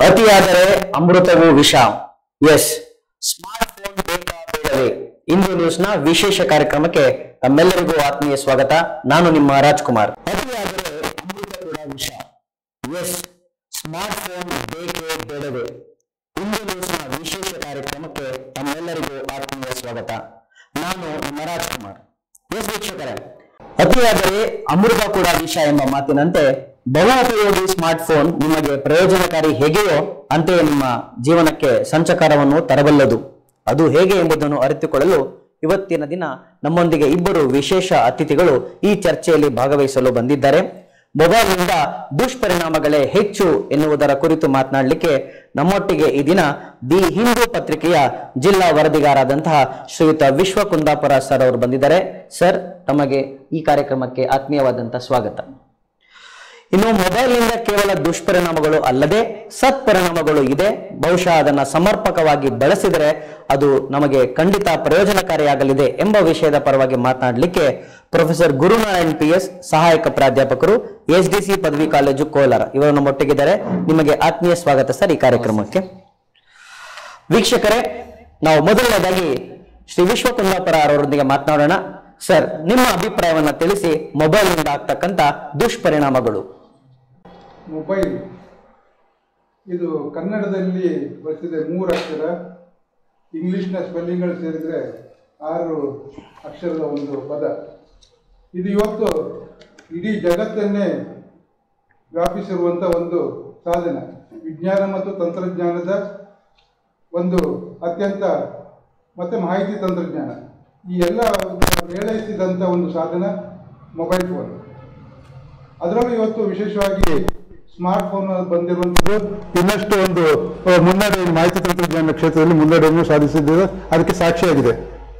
ಅತಿಯಾದರೆ ಅಮೃತವು ವಿಷ S smart phone ಬೇಕಾ ಬೇಡವೇ ಇಂದು ನ್ಯೂಸ್ನ ವಿಶೇಷ ಕಾರ್ಯಕ್ರಮಕ್ಕೆ ತಮ್ಮೆಲ್ಲರಿಗೂ ಆತ್ಮೀಯ ಸ್ವಾಗತ ನಾನು ನಿಮ್ಮ ರಾಜ್ಕುಮಾರ್ ಅತಿಯಾದರೆ ಅಮೃತ ಕೂಡ ವಿಷ ಎಸ್ ಸ್ಮಾರ್ಟ್ ಫೋನ್ ಬೇಕೇ ಬೇಡವೇ ಇಂದು ನ್ಯೂಸ್ನ ವಿಶೇಷ ಕಾರ್ಯಕ್ರಮಕ್ಕೆ ತಮ್ಮೆಲ್ಲರಿಗೂ ಆತ್ಮೀಯ ಸ್ವಾಗತ ನಾನು ನಿಮ್ಮ ರಾಜ್ಕುಮಾರ್ ಎಸ್ ವೀಕ್ಷಕರೇ ಅತಿಯಾದರೆ ಅಮೃತ ಕೂಡ ವಿಷ ಎಂಬ ಮಾತಿನಂತೆ ಬಹುಪಯೋಗಿ ಸ್ಮಾರ್ಟ್ ಫೋನ್ ನಿಮಗೆ ಪ್ರಯೋಜನಕಾರಿ ಹೇಗೆಯೋ ಅಂತೆಯೇ ನಿಮ್ಮ ಜೀವನಕ್ಕೆ ಸಂಚಕಾರವನ್ನು ತರಬಲ್ಲದು ಅದು ಹೇಗೆ ಎಂಬುದನ್ನು ಅರಿತುಕೊಳ್ಳಲು ಇವತ್ತಿನ ದಿನ ನಮ್ಮೊಂದಿಗೆ ಇಬ್ಬರು ವಿಶೇಷ ಅತಿಥಿಗಳು ಈ ಚರ್ಚೆಯಲ್ಲಿ ಭಾಗವಹಿಸಲು ಬಂದಿದ್ದಾರೆ ಮೊಬೈಲ್ನಿಂದ ದುಷ್ಪರಿಣಾಮಗಳೇ ಹೆಚ್ಚು ಎನ್ನುವುದರ ಕುರಿತು ಮಾತನಾಡಲಿಕ್ಕೆ ನಮ್ಮೊಟ್ಟಿಗೆ ಈ ದಿನ ದಿ ಹಿಂದೂ ಪತ್ರಿಕೆಯ ಜಿಲ್ಲಾ ವರದಿಗಾರರಾದಂತಹ ಶ್ರೀಯುತ ವಿಶ್ವ ಕುಂದಾಪುರ ಸರ್ ಅವರು ಬಂದಿದ್ದಾರೆ ಸರ್ ತಮಗೆ ಈ ಕಾರ್ಯಕ್ರಮಕ್ಕೆ ಆತ್ಮೀಯವಾದಂತಹ ಸ್ವಾಗತ ಇನ್ನು ಮೊಬೈಲ್ನಿಂದ ಕೇವಲ ದುಷ್ಪರಿಣಾಮಗಳು ಅಲ್ಲದೆ ಸತ್ಪರಿಣಾಮಗಳು ಇದೆ ಬಹುಶಃ ಅದನ್ನ ಸಮರ್ಪಕವಾಗಿ ಬಳಸಿದರೆ ಅದು ನಮಗೆ ಖಂಡಿತ ಪ್ರಯೋಜನಕಾರಿಯಾಗಲಿದೆ ಎಂಬ ವಿಷಯದ ಪರವಾಗಿ ಮಾತನಾಡಲಿಕ್ಕೆ ಪ್ರೊಫೆಸರ್ ಗುರುನಾರಾಯಣ್ ಪಿ ಎಸ್ ಸಹಾಯಕ ಪ್ರಾಧ್ಯಾಪಕರು ಎಸ್ ಡಿ ಸಿ ಪದವಿ ಕಾಲೇಜು ಕೋಲಾರ ಇವರು ನಮ್ಮೊಟ್ಟಿಗಿದ್ದಾರೆ ನಿಮಗೆ ಆತ್ಮೀಯ ಸ್ವಾಗತ ಸರ್ ಈ ಕಾರ್ಯಕ್ರಮಕ್ಕೆ ವೀಕ್ಷಕರೇ ನಾವು ಮೊದಲನೇದಾಗಿ ಶ್ರೀ ವಿಶ್ವ ಕುಂದಾಪುರ ಅವರೊಂದಿಗೆ ಮಾತನಾಡೋಣ ಸರ್ ನಿಮ್ಮ ಅಭಿಪ್ರಾಯವನ್ನ ತಿಳಿಸಿ ಮೊಬೈಲ್ನಿಂದ ಆಗ್ತಕ್ಕಂತ ದುಷ್ಪರಿಣಾಮಗಳು ಮೊಬೈಲ್ ಇದು ಕನ್ನಡದಲ್ಲಿ ಬಳಸಿದೆ ಮೂರು ಅಕ್ಷರ ಇಂಗ್ಲೀಷ್ನ ಸ್ಪೆಲ್ಲಿಂಗ್ಗಳು ಸೇರಿದರೆ ಆರು ಅಕ್ಷರದ ಒಂದು ಪದ ಇದು ಇವತ್ತು ಇಡೀ ಜಗತ್ತನ್ನೇ ವ್ಯಾಪಿಸಿರುವಂಥ ಒಂದು ಸಾಧನ ವಿಜ್ಞಾನ ಮತ್ತು ತಂತ್ರಜ್ಞಾನದ ಒಂದು ಅತ್ಯಂತ ಮತ್ತು ಮಾಹಿತಿ ತಂತ್ರಜ್ಞಾನ ಈ ಎಲ್ಲ ಮೇಳೈಸಿದಂಥ ಒಂದು ಸಾಧನ ಮೊಬೈಲ್ ಫೋನ್ ಅದರಲ್ಲೂ ಇವತ್ತು ವಿಶೇಷವಾಗಿ ಸ್ಮಾರ್ಟ್ ಫೋನ್ ಬಂದಿರುವಂಥದ್ದು ಇನ್ನಷ್ಟು ಒಂದು ಆ, ಮುನ್ನಡೆ ಮಾಹಿತಿ ತಂತ್ರಜ್ಞಾನ ಕ್ಷೇತ್ರದಲ್ಲಿ ಮುನ್ನಡೆಯನ್ನು ಸಾಧಿಸಿದ್ದು ಅದಕ್ಕೆ ಸಾಕ್ಷಿಯಾಗಿದೆ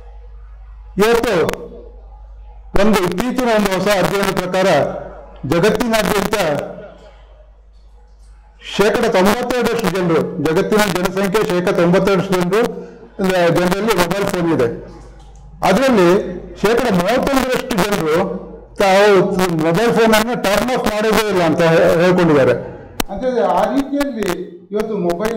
ಇವತ್ತು ಒಂದು ಇತ್ತೀಚಿನ ಒಂದು ಹೊಸ ಅಧ್ಯಯನ ಪ್ರಕಾರ ಜಗತ್ತಿನಾದ್ಯಂತ ಶೇಕಡ ತೊಂಬತ್ತೆರಡರಷ್ಟು ಜನರು ಜಗತ್ತಿನ ಜನಸಂಖ್ಯೆ ಶೇಕಡ ತೊಂಬತ್ತೆರಡರಷ್ಟು ಜನರು ಆ, ಜನರಲ್ಲಿ ಮೊಬೈಲ್ ಫೋನ್ ಇದೆ ಅದರಲ್ಲಿ ಶೇಕಡ ಮೂವತ್ತೊಂದರಷ್ಟು ಜನರು ತಾವು ಮೊಬೈಲ್ ಫೋನ್ ಅನ್ನು ಟರ್ನ್ ಆಫ್ ಮಾಡೋದೇ ಇಲ್ಲ ಅಂತ ಹೇ- ಹೇಳ್ಕೊಂಡಿದ್ದಾರೆ ಅಂದ್ರೆ ಆ ರೀತಿಯಲ್ಲಿ ಇವತ್ತು ಮೊಬೈಲ್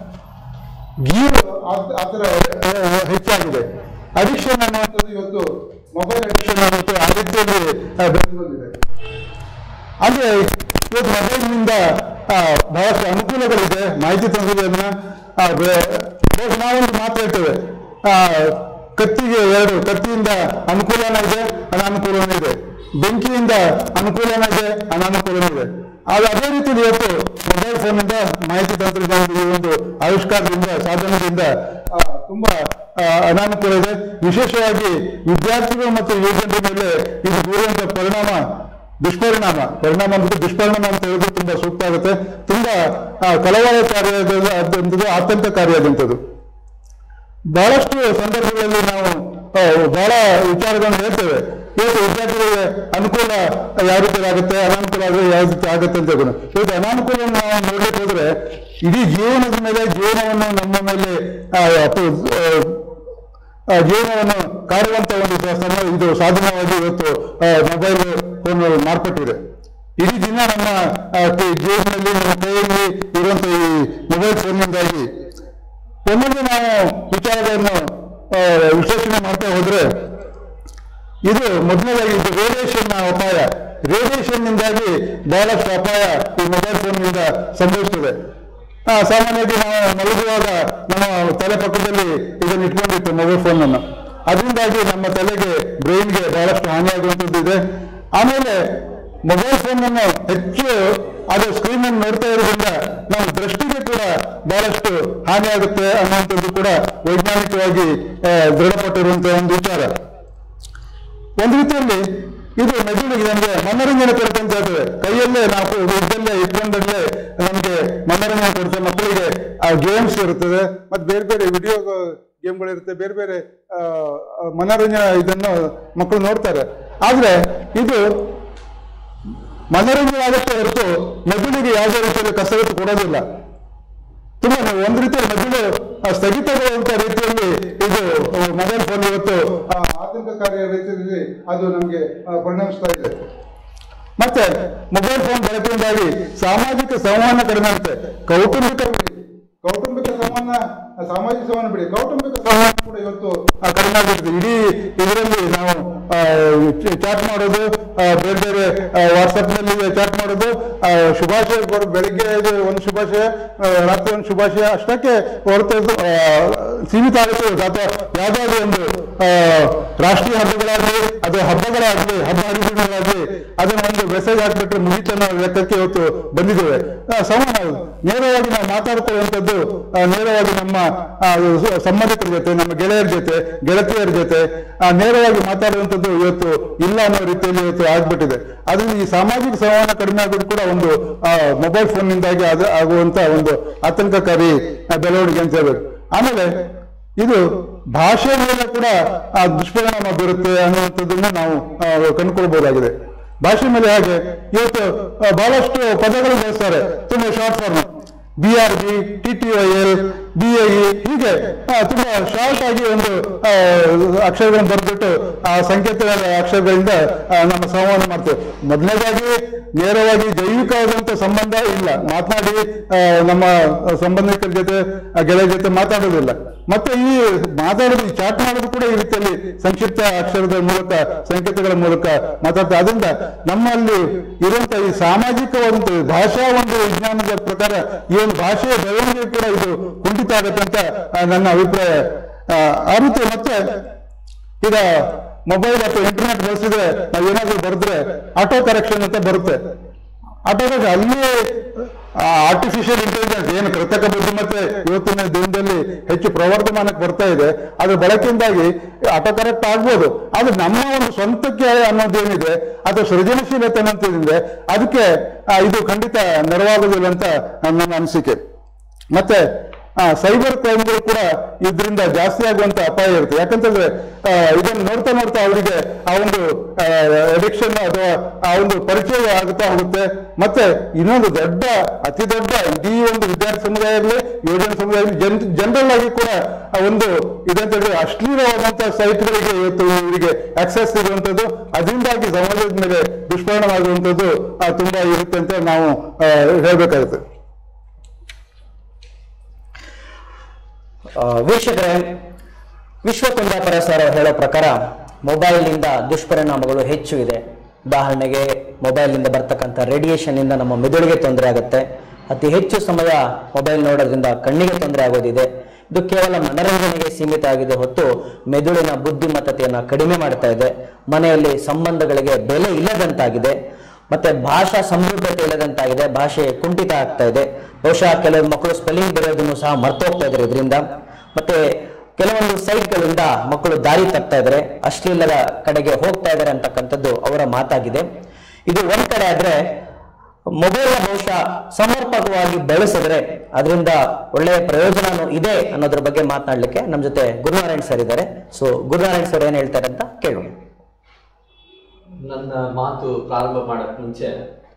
ಗೀರು ಆ ಥರ ಹೆಚ್ಚಾಗಿದೆ ಅಡಿಕ್ಷನ್ ಅನ್ನುವಂಥದ್ದು ಇವತ್ತು ಮೊಬೈಲ್ ಅಡಿಕ್ಷನ್ ಅನ್ನುವಂಥ ಆ ರೀತಿಯಲ್ಲಿ ಆ, ಬೆಳೆದು ಬಂದಿದೆ ಅಂದ್ರೆ ಇವತ್ತು ಮೊಬೈಲ್ನಿಂದ ಆ, ಬಹಳಷ್ಟು ಅನುಕೂಲಗಳಿದೆ ಮಾಹಿತಿ ತಂತ್ರಜ್ಞಾನ ಆ, ಬೆ- ಬಹುಶಃ ನಾವೊಂದು ಮಾತು ಹೇಳ್ತೇವೆ ಆ, ಕತ್ತಿಗೆ ಎರಡು ಕತ್ತಿಯಿಂದ ಅನುಕೂಲನೂ ಇದೆ ಅನಾನುಕೂಲನೂ ಇದೆ ಬೆಂಕಿಯಿಂದ ಅನುಕೂಲನೂ ಇದೆ ಅನಾನುಕೂಲನೂ ಇದೆ ಅದು ಅದೇ ರೀತಿ ಇವತ್ತು ಮೊಬೈಲ್ ಫೋನಿಂದ ಮಾಹಿತಿ ತಂತ್ರಜ್ಞಾನದ ಈ ಒಂದು ಆವಿಷ್ಕಾರದಿಂದ ಸಾಧನದಿಂದ ಆ, ತುಂಬಾ ಆ, ಅನಾನುಕೂಲ ಇದೆ ವಿಶೇಷವಾಗಿ ವಿದ್ಯಾರ್ಥಿಗಳು ಮತ್ತು ಯುವಜನರ ಮೇಲೆ ಇದು ಬೀರುವಂತಹ ಪರಿಣಾಮ ದುಷ್ಪರಿಣಾಮ ಪರಿಣಾಮ ಅಂದ್ರೆ ದುಷ್ಪರಿಣಾಮ ಅಂತ ಹೇಳಿದ್ರೆ ತುಂಬಾ ಸೂಕ್ತ ಆಗುತ್ತೆ ತುಂಬಾ ಆ, ಕಳವಳಕಾರಿಯಾದಂಥದ್ದು ಆತಂಕಕಾರಿಯಾದಂಥದ್ದು ಬಹಳಷ್ಟು ಸಂದರ್ಭಗಳಲ್ಲಿ ನಾವು ಆ, ಬಹಳ ವಿಚಾರಗಳನ್ನು ಹೇಳ್ತೇವೆ ಇವತ್ತು ವಿದ್ಯಾರ್ಥಿಗಳಿಗೆ ಅನುಕೂಲ ಯಾವ ರೀತಿ ಆಗುತ್ತೆ ಅನಾನುಕೂಲ ಆದ್ರೆ ಯಾವ ರೀತಿ ಆಗುತ್ತೆ ಅಂತ ಹೇಳ್ಕೊಂಡು ಇವತ್ತು ಅನಾನುಕೂಲ ನಾವು ನೋಡ್ಲಿಕ್ಕೆ ಹೋದ್ರೆ ಇಡೀ ಜೀವನದ ಮೇಲೆ ಜೀವನವನ್ನು ನಮ್ಮ ಮೇಲೆ ಆ, ಅಪ- ಆ, ಆ, ಜೀವನವನ್ನು ಕಾಡುವಂತ ಒಂದು ಸಮ ಇದು ಸಾಧನವಾಗಿ ಇವತ್ತು ಮೊಬೈಲ್ ಫೋನ್ ಮಾರ್ಪಟ್ಟಿದೆ ಇಡೀ ದಿನ ನಮ್ಮ ಆ, ಕೈ- ಜೇಬಿನಲ್ಲಿ ನಮ್ಮ ಕೈಯಲ್ಲಿ ಇರುವಂತ ಈ ಮೊಬೈಲ್ ಫೋನ್ನಿಂದಾಗಿ ಒಂದೊಂದು ನಾವು ವಿಚಾರಗಳನ್ನು ಆ, ವಿಶ್ಲೇಷಣೆ ಮಾಡ್ತಾ ಹೋದ್ರೆ ಇದು ಮೊದಲನೇದಾಗಿ ಇದು ರೇಡಿಯೇಷನ್ ಅಪಾಯ ರೇಡಿಯೇಷನ್ ನಿಂದಾಗಿ ಬಹಳಷ್ಟು ಅಪಾಯ ಈ ಮೊಬೈಲ್ ಫೋನ್ನಿಂದ ಸಂಭವಿಸ್ತದೆ ಆ, ಸಾಮಾನ್ಯವಾಗಿ ನಾವು ಮಲಗುವಾಗ ನಮ್ಮ ತಲೆ ಪಕ್ಕದಲ್ಲಿ ಇದನ್ನು ಇಟ್ಕೊಂಡಿತ್ತು ಮೊಬೈಲ್ ಫೋನ್ ಅನ್ನು ಅದರಿಂದಾಗಿ ನಮ್ಮ ತಲೆಗೆ ಬ್ರೈನ್ಗೆ ಬಹಳಷ್ಟು ಹಾನಿಯಾಗುವಂಥದ್ದು ಇದೆ ಆಮೇಲೆ ಮೊಬೈಲ್ ಫೋನ್ ಅನ್ನು ಹೆಚ್ಚು ಅದು ಸ್ಕ್ರೀನ್ ಅನ್ನು ನೋಡ್ತಾ ಇರೋದ್ರಿಂದ ನಮ್ಮ ದೃಷ್ಟಿಗೆ ಕೂಡ ಬಹಳಷ್ಟು ಹಾನಿಯಾಗುತ್ತೆ ಅನ್ನುವಂಥದ್ದು ಕೂಡ ವೈಜ್ಞಾನಿಕವಾಗಿ ಆ, ದೃಢಪಟ್ಟಿರುವಂತಹ ಒಂದು ವಿಚಾರ ಒಂದು ರೀತಿಯಲ್ಲಿ ಇದು ಮೆದುಳಿಗೆ ನಮಗೆ ಮನೋರಂಜನೆ ಕೊಡುತ್ತೆ ಅಂತ ಹೇಳ್ತೇವೆ ಕೈಯಲ್ಲೇ ನಾವು ಇದ್ದಲ್ಲೇ ಇಟ್ಕೊಂಡಲ್ಲೇ ನಮಗೆ ಮನೋರಂಜನೆ ಕೊಡುತ್ತೆ ಮಕ್ಕಳಿಗೆ ಆ ಗೇಮ್ಸ್ ಇರುತ್ತದೆ ಮತ್ತೆ ಬೇರೆ ಬೇರೆ ವಿಡಿಯೋ ಗೇಮ್ಗಳಿರುತ್ತೆ ಬೇರೆ ಬೇರೆ ಆ, ಆ, ಮನೋರಂಜನೆ ಇದನ್ನು ಮಕ್ಕಳು ನೋಡ್ತಾರೆ ಆದ್ರೆ ಇದು ಮನೋರಂಜನೆ ಆಗುತ್ತೆ ಹೊರತು ಮೆದುಳಿಗೆ ಯಾವುದೇ ರೀತಿಯಲ್ಲಿ ಕಸರತ್ತು ಕೊಡೋದಿಲ್ಲ ತುಂಬಾ ನಾವು ಒಂದು ರೀತಿಯಲ್ಲಿ ಮೆದುಳು ಆ, ಸ್ಥಗಿತಗೊಳ್ಳುವಂತ ರೀತಿಯಲ್ಲಿ ಇದು ಮೊಬೈಲ್ ಫೋನ್ ಇವತ್ತು ಆ, ಆತಂಕಕಾರಿಯ ರೀತಿಯಲ್ಲಿ ಅದು ನಮಗೆ ಪರಿಣಮಿಸ್ತಾ ಇದೆ ಮತ್ತೆ ಮೊಬೈಲ್ ಫೋನ್ ಬಳಕೆಯಿಂದಾಗಿ ಸಾಮಾಜಿಕ ಸಂವಹನ ಕಡಿಮೆ ಆಗುತ್ತೆ ಕೌಟುಂಬಿಕ ಕೌಟುಂಬಿಕ ಸಂವಹನ ಸಾಮಾಜಿಕ ಸಂವಹನ ಬಿಡಿ ಕೌಟುಂಬಿಕ ಸಂವಹನ ಕೂಡ ಇವತ್ತು ಆ, ಕಡಿಮೆ ಆಗಿರುತ್ತೆ ಇಡೀ ಇದರಲ್ಲಿ ನಾವು ಚಾಟ್ ಮಾಡೋದು ಆ, ಬೇರೆ ಬೇರೆ ವಾಟ್ಸಪ್ ನಲ್ಲಿ ಚಾಟ್ ಮಾಡೋದು ಆ, ಶುಭಾಶಯ ಕೊಡು ಬೆಳಿಗ್ಗೆ ಇದು ಒಂದು ಶುಭಾಶಯ ಆ, ರಾತ್ರಿ ಒಂದು ಶುಭಾಶಯ ಅಷ್ಟಕ್ಕೆ ಹೊರತು ಆ, ಸೀಮಿತ ಆಗುತ್ತೆ ಅಥವಾ ಯಾವುದಾದ್ರೂ ಒಂದು ಆ, ರಾಷ್ಟ್ರೀಯ ಹಬ್ಬಗಳಾಗಲಿ ಅದು ಹಬ್ಬಗಳಾಗಲಿ ಹಬ್ಬ ಹರಿದಿನಗಳಾಗಲಿ ಅದನ್ನ ಒಂದು ಮೆಸೇಜ್ ಹಾಕ್ಬಿಟ್ರೆ ಮುಗಿತ ಅನ್ನೋ ಲೆಕ್ಕಕ್ಕೆ ಇವತ್ತು ಬಂದಿದ್ದೇವೆ ಆ, ಸಂವಹನ ನೇರವಾಗಿ ನಾವು ಮಾತಾಡ್ಕೊಳ್ಳುವಂಥದ್ದು ಆ, ನೇರವಾಗಿ ನಮ್ಮ ಆ, ಸ- ಸಂಬಂಧಿಕರ ಜೊತೆ ನಮ್ಮ ಗೆಳೆಯರ ಜೊತೆ ಗೆಳತಿಯರ ಜೊತೆ ಆ, ನೇರವಾಗಿ ಮಾತಾಡುವಂಥದ್ದು ಇವತ್ತು ಇಲ್ಲ ಅನ್ನೋ ರೀತಿಯಲ್ಲಿ ಇವತ್ತು ಆಗ್ಬಿಟ್ಟಿದೆ ಅದರಿಂದ ಈ ಸಾಮಾಜಿಕ ಸಂವಹನ ಕಡಿಮೆ ಆಗೋದು ಕೂಡ ಒಂದು ಮೊಬೈಲ್ ಫೋನ್ನಿಂದಾಗಿ ಅದು ಆಗುವಂತ ಒಂದು ಆತಂಕಕಾರಿ ಆ, ಬೆಳವಣಿಗೆ ಅಂತ ಹೇಳ್ಬೇಕು ಆಮೇಲೆ ಇದು ಭಾಷೆ ಮೇಲೆ ಕೂಡ ಆ ದುಷ್ಪರಿಣಾಮ ಬೀರುತ್ತೆ ಅನ್ನುವಂಥದ್ದನ್ನು ನಾವು ಆ, ಕಂಡುಕೊಳ್ಬಹುದಾಗಿದೆ ಭಾಷೆ ಮೇಲೆ ಹಾಗೆ ಇವತ್ತು ಆ, ಬಹಳಷ್ಟು ಪದಗಳು ಬಳಸ್ತಾರೆ ತುಂಬಾ short form B R B T T I L B I ಹೀಗೆ ಆ, ತುಂಬಾ ಶಾರ್ಟ್ ಆಗಿ ಒಂದು ಆ, ಅಕ್ಷರಗಳನ್ನು ಬರೆದ್ಬಿಟ್ಟು ಆ ಸಂಕೇತಗಳ ಅಕ್ಷರಗಳಿಂದ ಆ, ನಮ್ಮ ಸಂವಹನ ಮಾಡ್ತೇವೆ ಮೊದಲನೇದಾಗಿ ನೇರವಾಗಿ ಜೈವಿಕವಾದಂತ ಸಂಬಂಧ ಇಲ್ಲ ಮಾತನಾಡಿ ಆ, ನಮ್ಮ ಸಂಬಂಧಿಕರ ಜೊತೆ ಆ, ಗೆಳೆಯರ ಜೊತೆ ಮಾತಾಡೋದಿಲ್ಲ ಮತ್ತೆ ಈ ಮಾತಾಡೋದು ಈ ಚಾಟ್ ಮಾಡೋದು ಕೂಡ ಈ ರೀತಿಯಲ್ಲಿ ಸಂಕ್ಷಿಪ್ತ ಅಕ್ಷರದ ಮೂಲಕ ಸಂಕೇತಗಳ ಮೂಲಕ ಮಾತಾಡ್ತಾರೆ ಅದರಿಂದ ನಮ್ಮಲ್ಲಿ ಇರುವಂತ ಈ ಸಾಮಾಜಿಕವಾದಂತ ಭಾಷಾ ಒಂದು ವಿಜ್ಞಾನದ ಪ್ರಕಾರ ಈ ಒಂದು ಭಾಷೆಯ ಬೆಳವಣಿಗೆ ಕೂಡ ಇದು ಕುಂಠಿತ ಆಗತ್ತೆ ಅಂತ ಆ, ನನ್ನ ಅಭಿಪ್ರಾಯ ಆ, ಆ ರೀತಿ ಮತ್ತೆ ಈಗ ಮೊಬೈಲ್ ಅಥವಾ ಇಂಟರ್ನೆಟ್ ಬಳಸಿದ್ರೆ ನಾವು ಏನಾದ್ರೂ ಬರೆದ್ರೆ ಆಟೋ ಕರೆಕ್ಷನ್ ಅಂತ ಬರುತ್ತೆ ಆಟೋ ಕರೆಕ್ಷನ್ ಅಲ್ಲಿ ಆರ್ಟಿಫಿಷಿಯಲ್ ಇಂಟೆಲಿಜೆನ್ಸ್ ಏನು ಕೃತಕ ಬುದ್ಧಿಮತ್ತೆ ಇವತ್ತಿನ ದಿನದಲ್ಲಿ ಹೆಚ್ಚು ಪ್ರವರ್ಧಮಾನಕ್ಕೆ ಬರ್ತಾ ಇದೆ ಅದ್ರ ಬಳಕೆಯಿಂದಾಗಿ ಆಟೋ ಕರೆಕ್ಟ್ ಆಗ್ಬೋದು ಆದ್ರೆ ನಮ್ಮ ಒಂದು ಸ್ವಂತಕ್ಕೆ ಅನ್ನೋದೇನಿದೆ ಅದು ಸೃಜನಶೀಲತೆ ಅನ್ನೋದಿದೆ ಅದಕ್ಕೆ ಆ, ಇದು ಖಂಡಿತ ನೆರವಾಗುವುದಿಲ್ಲ ಅಂತ ನನ್ನ ಅನಿಸಿಕೆ ಮತ್ತೆ ಆ, ಸೈಬರ್ ಕ್ರೈಮ್ಗಳು ಕೂಡ ಇದರಿಂದ ಜಾಸ್ತಿ ಆಗುವಂತ ಅಪಾಯ ಇರುತ್ತೆ ಯಾಕಂತಂದ್ರೆ ಆ, ಇದನ್ನು ನೋಡ್ತಾ ನೋಡ್ತಾ ಅವರಿಗೆ ಆ ಒಂದು ಅಡಿಕ್ಷನ್ ಅಥವಾ ಆ ಒಂದು ಪರಿಚಯ ಆಗುತ್ತಾ ಹೋಗುತ್ತೆ ಮತ್ತೆ ಇನ್ನೊಂದು ದೊಡ್ಡ ಅತಿ ದೊಡ್ಡ ಇಡೀ ಒಂದು ವಿದ್ಯಾರ್ಥಿ ಸಮುದಾಯ ಆಗಲಿ ಯುವಜನ ಸಮುದಾಯ ಆಗಲಿ ಜನ್ ಜನರಲ್ ಆಗಿ ಕೂಡ ಆ ಒಂದು ಇದಂತ ಹೇಳಿದ್ರೆ ಅಶ್ಲೀಲವಾದಂತಹ ಸೈಟ್ಗಳಿಗೆ ಇವತ್ತು ಇವರಿಗೆ ಆಕ್ಸೆಸ್ ಇರುವಂತದ್ದು ಅದರಿಂದಾಗಿ ಸಮಾಜದ ಮೇಲೆ ದುಷ್ಪರಿಣಾಮ ಆಗುವಂಥದ್ದು ಆ, ತುಂಬಾ ಇರುತ್ತೆ ಅಂತ ನಾವು ಆ, ಹೇಳ್ಬೇಕಾಗುತ್ತೆ ಆ, ವೀಕ್ಷಕರೇ ವಿಶ್ವ ಕುಂದಾಪುರ ಸರ್ ಅವ್ರು ಹೇಳೋ ಪ್ರಕಾರ ಮೊಬೈಲ್ನಿಂದ ದುಷ್ಪರಿಣಾಮಗಳು ಹೆಚ್ಚು ಇದೆ ಉದಾಹರಣೆಗೆ ಮೊಬೈಲ್ನಿಂದ ಬರ್ತಕ್ಕಂಥ ರೇಡಿಯೇಷನ್ ಇಂದ ನಮ್ಮ ಮೆದುಳಿಗೆ ತೊಂದರೆ ಆಗುತ್ತೆ ಅತಿ ಹೆಚ್ಚು ಸಮಯ ಮೊಬೈಲ್ ನೋಡೋದ್ರಿಂದ ಕಣ್ಣಿಗೆ ತೊಂದರೆ ಆಗೋದಿದೆ ಇದು ಕೇವಲ ಮನರಂಜನೆಗೆ ಸೀಮಿತ ಆಗಿದೆ ಹೊತ್ತು ಮೆದುಳಿನ ಬುದ್ಧಿಮತ್ತತೆಯನ್ನು ಕಡಿಮೆ ಮಾಡ್ತಾ ಇದೆ ಮನೆಯಲ್ಲಿ ಸಂಬಂಧಗಳಿಗೆ ಬೆಲೆ ಇಲ್ಲದಂತಾಗಿದೆ ಮತ್ತೆ ಭಾಷಾ ಸಮೃದ್ಧತೆ ಇಲ್ಲದಂತಾಗಿದೆ ಭಾಷೆ ಕುಂಠಿತ ಆಗ್ತಾ ಇದೆ ಬಹುಶಃ ಕೆಲವು ಮಕ್ಕಳು ಸ್ಪೆಲ್ಲಿಂಗ್ ಬರೆಯೋದನ್ನು ಸಹ ಮರ್ತೋಗ್ತಾ ಇದ್ದಾರೆ ಇದರಿಂದ ಮತ್ತೆ ಕೆಲವೊಂದು ಸೈಟ್ಗಳಿಂದ ಮಕ್ಕಳು ದಾರಿ ತಪ್ತಾ ಇದ್ದಾರೆ ಅಶ್ಲೀಲದ ಕಡೆಗೆ ಹೋಗ್ತಾ ಇದ್ದಾರೆ ಅಂತಕ್ಕಂಥದ್ದು ಅವರ ಮಾತಾಗಿದೆ ಇದು ಒಂದ್ ಕಡೆ ಆದ್ರೆ ಮೊಬೈಲ್ ಬಹುಶಃ ಸಮರ್ಪಕವಾಗಿ ಬಳಸಿದ್ರೆ ಅದರಿಂದ ಒಳ್ಳೆಯ ಪ್ರಯೋಜನನೂ ಇದೆ ಅನ್ನೋದ್ರ ಬಗ್ಗೆ ಮಾತನಾಡ್ಲಿಕ್ಕೆ ನಮ್ಮ ಜೊತೆ ಗುರುನಾರಾಯಣ್ ಸರ್ ಇದ್ದಾರೆ ಸೊ ಗುರುನಾರಾಯಣ್ ಸರ್ ಏನ್ ಹೇಳ್ತಾರೆ ಅಂತ ಕೇಳೋಣ ನನ್ನ ಮಾತು ಪ್ರಾರಂಭ ಮಾಡಕ್ ಮುಂಚೆ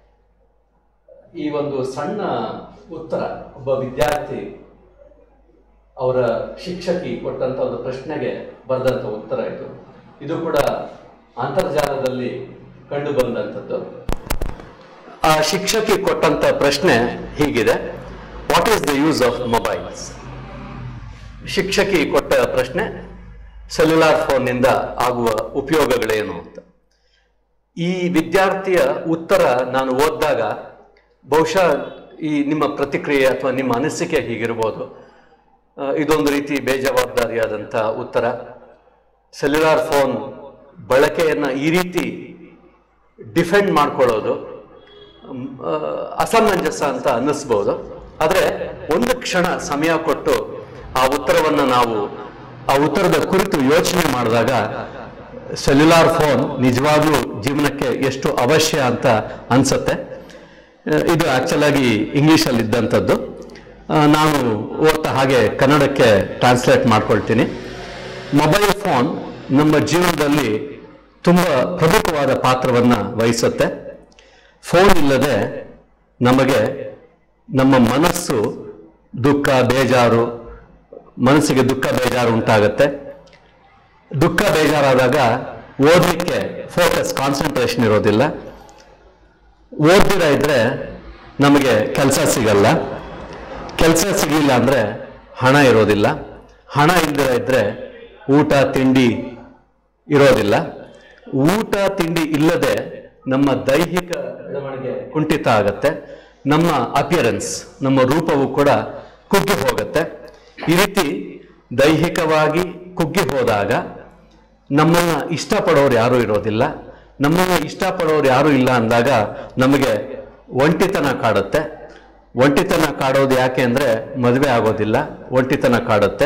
ಈ ಒಂದು ಸಣ್ಣ ಉತ್ತರ ಒಬ್ಬ ವಿದ್ಯಾರ್ಥಿ ಅವರ ಶಿಕ್ಷಕಿ ಕೊಟ್ಟಂತ ಒಂದು ಪ್ರಶ್ನೆಗೆ ಬರೆದಂತ ಉತ್ತರ ಇದು ಇದು ಕೂಡ ಅಂತರ್ಜಾಲದಲ್ಲಿ ಕಂಡು ಬಂದಂಥದ್ದು ಆ ಶಿಕ್ಷಕಿ ಕೊಟ್ಟಂತ ಪ್ರಶ್ನೆ ಹೀಗಿದೆ what is the use of mobiles ಶಿಕ್ಷಕಿ ಕೊಟ್ಟ ಪ್ರಶ್ನೆ ಸೆಲ್ಯುಲಾರ್ ಫೋನ್ನಿಂದ ಆಗುವ ಉಪಯೋಗಗಳೇನು ಅಂತ ಈ ವಿದ್ಯಾರ್ಥಿಯ ಉತ್ತರ ನಾನು ಓದಿದಾಗ ಬಹುಶಃ ಈ ನಿಮ್ಮ ಪ್ರತಿಕ್ರಿಯೆ ಅಥವಾ ನಿಮ್ಮ ಅನಿಸಿಕೆ ಹೀಗಿರ್ಬೋದು ಆ, ಇದೊಂದು ರೀತಿ ಬೇಜವಾಬ್ದಾರಿಯಾದಂಥ ಉತ್ತರ ಸೆಲ್ಯುಲಾರ್ ಫೋನ್ ಬಳಕೆಯನ್ನು ಈ ರೀತಿ ಡಿಫೆಂಡ್ ಮಾಡ್ಕೊಳ್ಳೋದು ಮ್, ಆ, ಅಸಮಂಜಸ ಅಂತ ಅನ್ನಿಸ್ಬೋದು ಆದರೆ ಒಂದು ಕ್ಷಣ ಸಮಯ ಕೊಟ್ಟು ಆ ಉತ್ತರವನ್ನು ನಾವು ಆ ಉತ್ತರದ ಕುರಿತು ಯೋಚನೆ ಮಾಡಿದಾಗ ಸೆಲ್ಯುಲಾರ್ ಫೋನ್ ನಿಜವಾಗ್ಲೂ ಜೀವನಕ್ಕೆ ಎಷ್ಟು ಅವಶ್ಯ ಅಂತ ಅನ್ಸುತ್ತೆ ಆ, ಇದು ಆಕ್ಚುಲ್ ಆಗಿ ಇಂಗ್ಲಿಷಲ್ಲಿ ಇದ್ದಂಥದ್ದು ಆ, ನಾನು ಓದ್ತಾ ಹಾಗೆ ಕನ್ನಡಕ್ಕೆ ಟ್ರಾನ್ಸ್ಲೇಟ್ ಮಾಡ್ಕೊಳ್ತೀನಿ ಮೊಬೈಲ್ ಫೋನ್ ನಮ್ಮ ಜೀವನದಲ್ಲಿ ತುಂಬ ಪ್ರಮುಖವಾದ ಪಾತ್ರವನ್ನು ವಹಿಸುತ್ತೆ ಫೋನ್ ಇಲ್ಲದೆ ನಮಗೆ ನಮ್ಮ ಮನಸ್ಸು ದುಃಖ ಬೇಜಾರು ಮನಸ್ಸಿಗೆ ದುಃಖ ಬೇಜಾರು ಉಂಟಾಗುತ್ತೆ ದುಃಖ ಬೇಜಾರಾದಾಗ ಓದಲಿಕ್ಕೆ ಫೋಕಸ್ ಕಾನ್ಸಂಟ್ರೇಷನ್ ಇರೋದಿಲ್ಲ ಓದ್ದಿರ ಇದ್ರೆ ನಮಗೆ ಕೆಲಸ ಸಿಗಲ್ಲ ಕೆಲಸ ಸಿಗಲಿಲ್ಲ ಅಂದರೆ ಹಣ ಇರೋದಿಲ್ಲ ಹಣ ಇಲ್ಲದಿರ ಇದ್ರೆ ಊಟ ತಿಂಡಿ ಇರೋದಿಲ್ಲ ಊಟ ತಿಂಡಿ ಇಲ್ಲದೆ ನಮ್ಮ ದೈಹಿಕ ಬೆಳವಣಿಗೆ ಕುಂಠಿತ ಆಗತ್ತೆ ನಮ್ಮ ಅಪಿಯರೆನ್ಸ್ ನಮ್ಮ ರೂಪವು ಕೂಡ ಕುಗ್ಗಿ ಹೋಗುತ್ತೆ ಈ ರೀತಿ ದೈಹಿಕವಾಗಿ ಕುಗ್ಗಿ ಹೋದಾಗ ನಮ್ಮನ್ನ ಇಷ್ಟಪಡೋರು ಯಾರೂ ಇರೋದಿಲ್ಲ ನಮ್ಮನ್ನ ಇಷ್ಟಪಡೋರು ಯಾರೂ ಇಲ್ಲ ಅಂದಾಗ ನಮಗೆ ಒಂಟಿತನ ಕಾಡುತ್ತೆ ಒಂಟಿತನ ಕಾಡೋದು ಯಾಕೆ ಅಂದರೆ ಮದುವೆ ಆಗೋದಿಲ್ಲ ಒಂಟಿತನ ಕಾಡುತ್ತೆ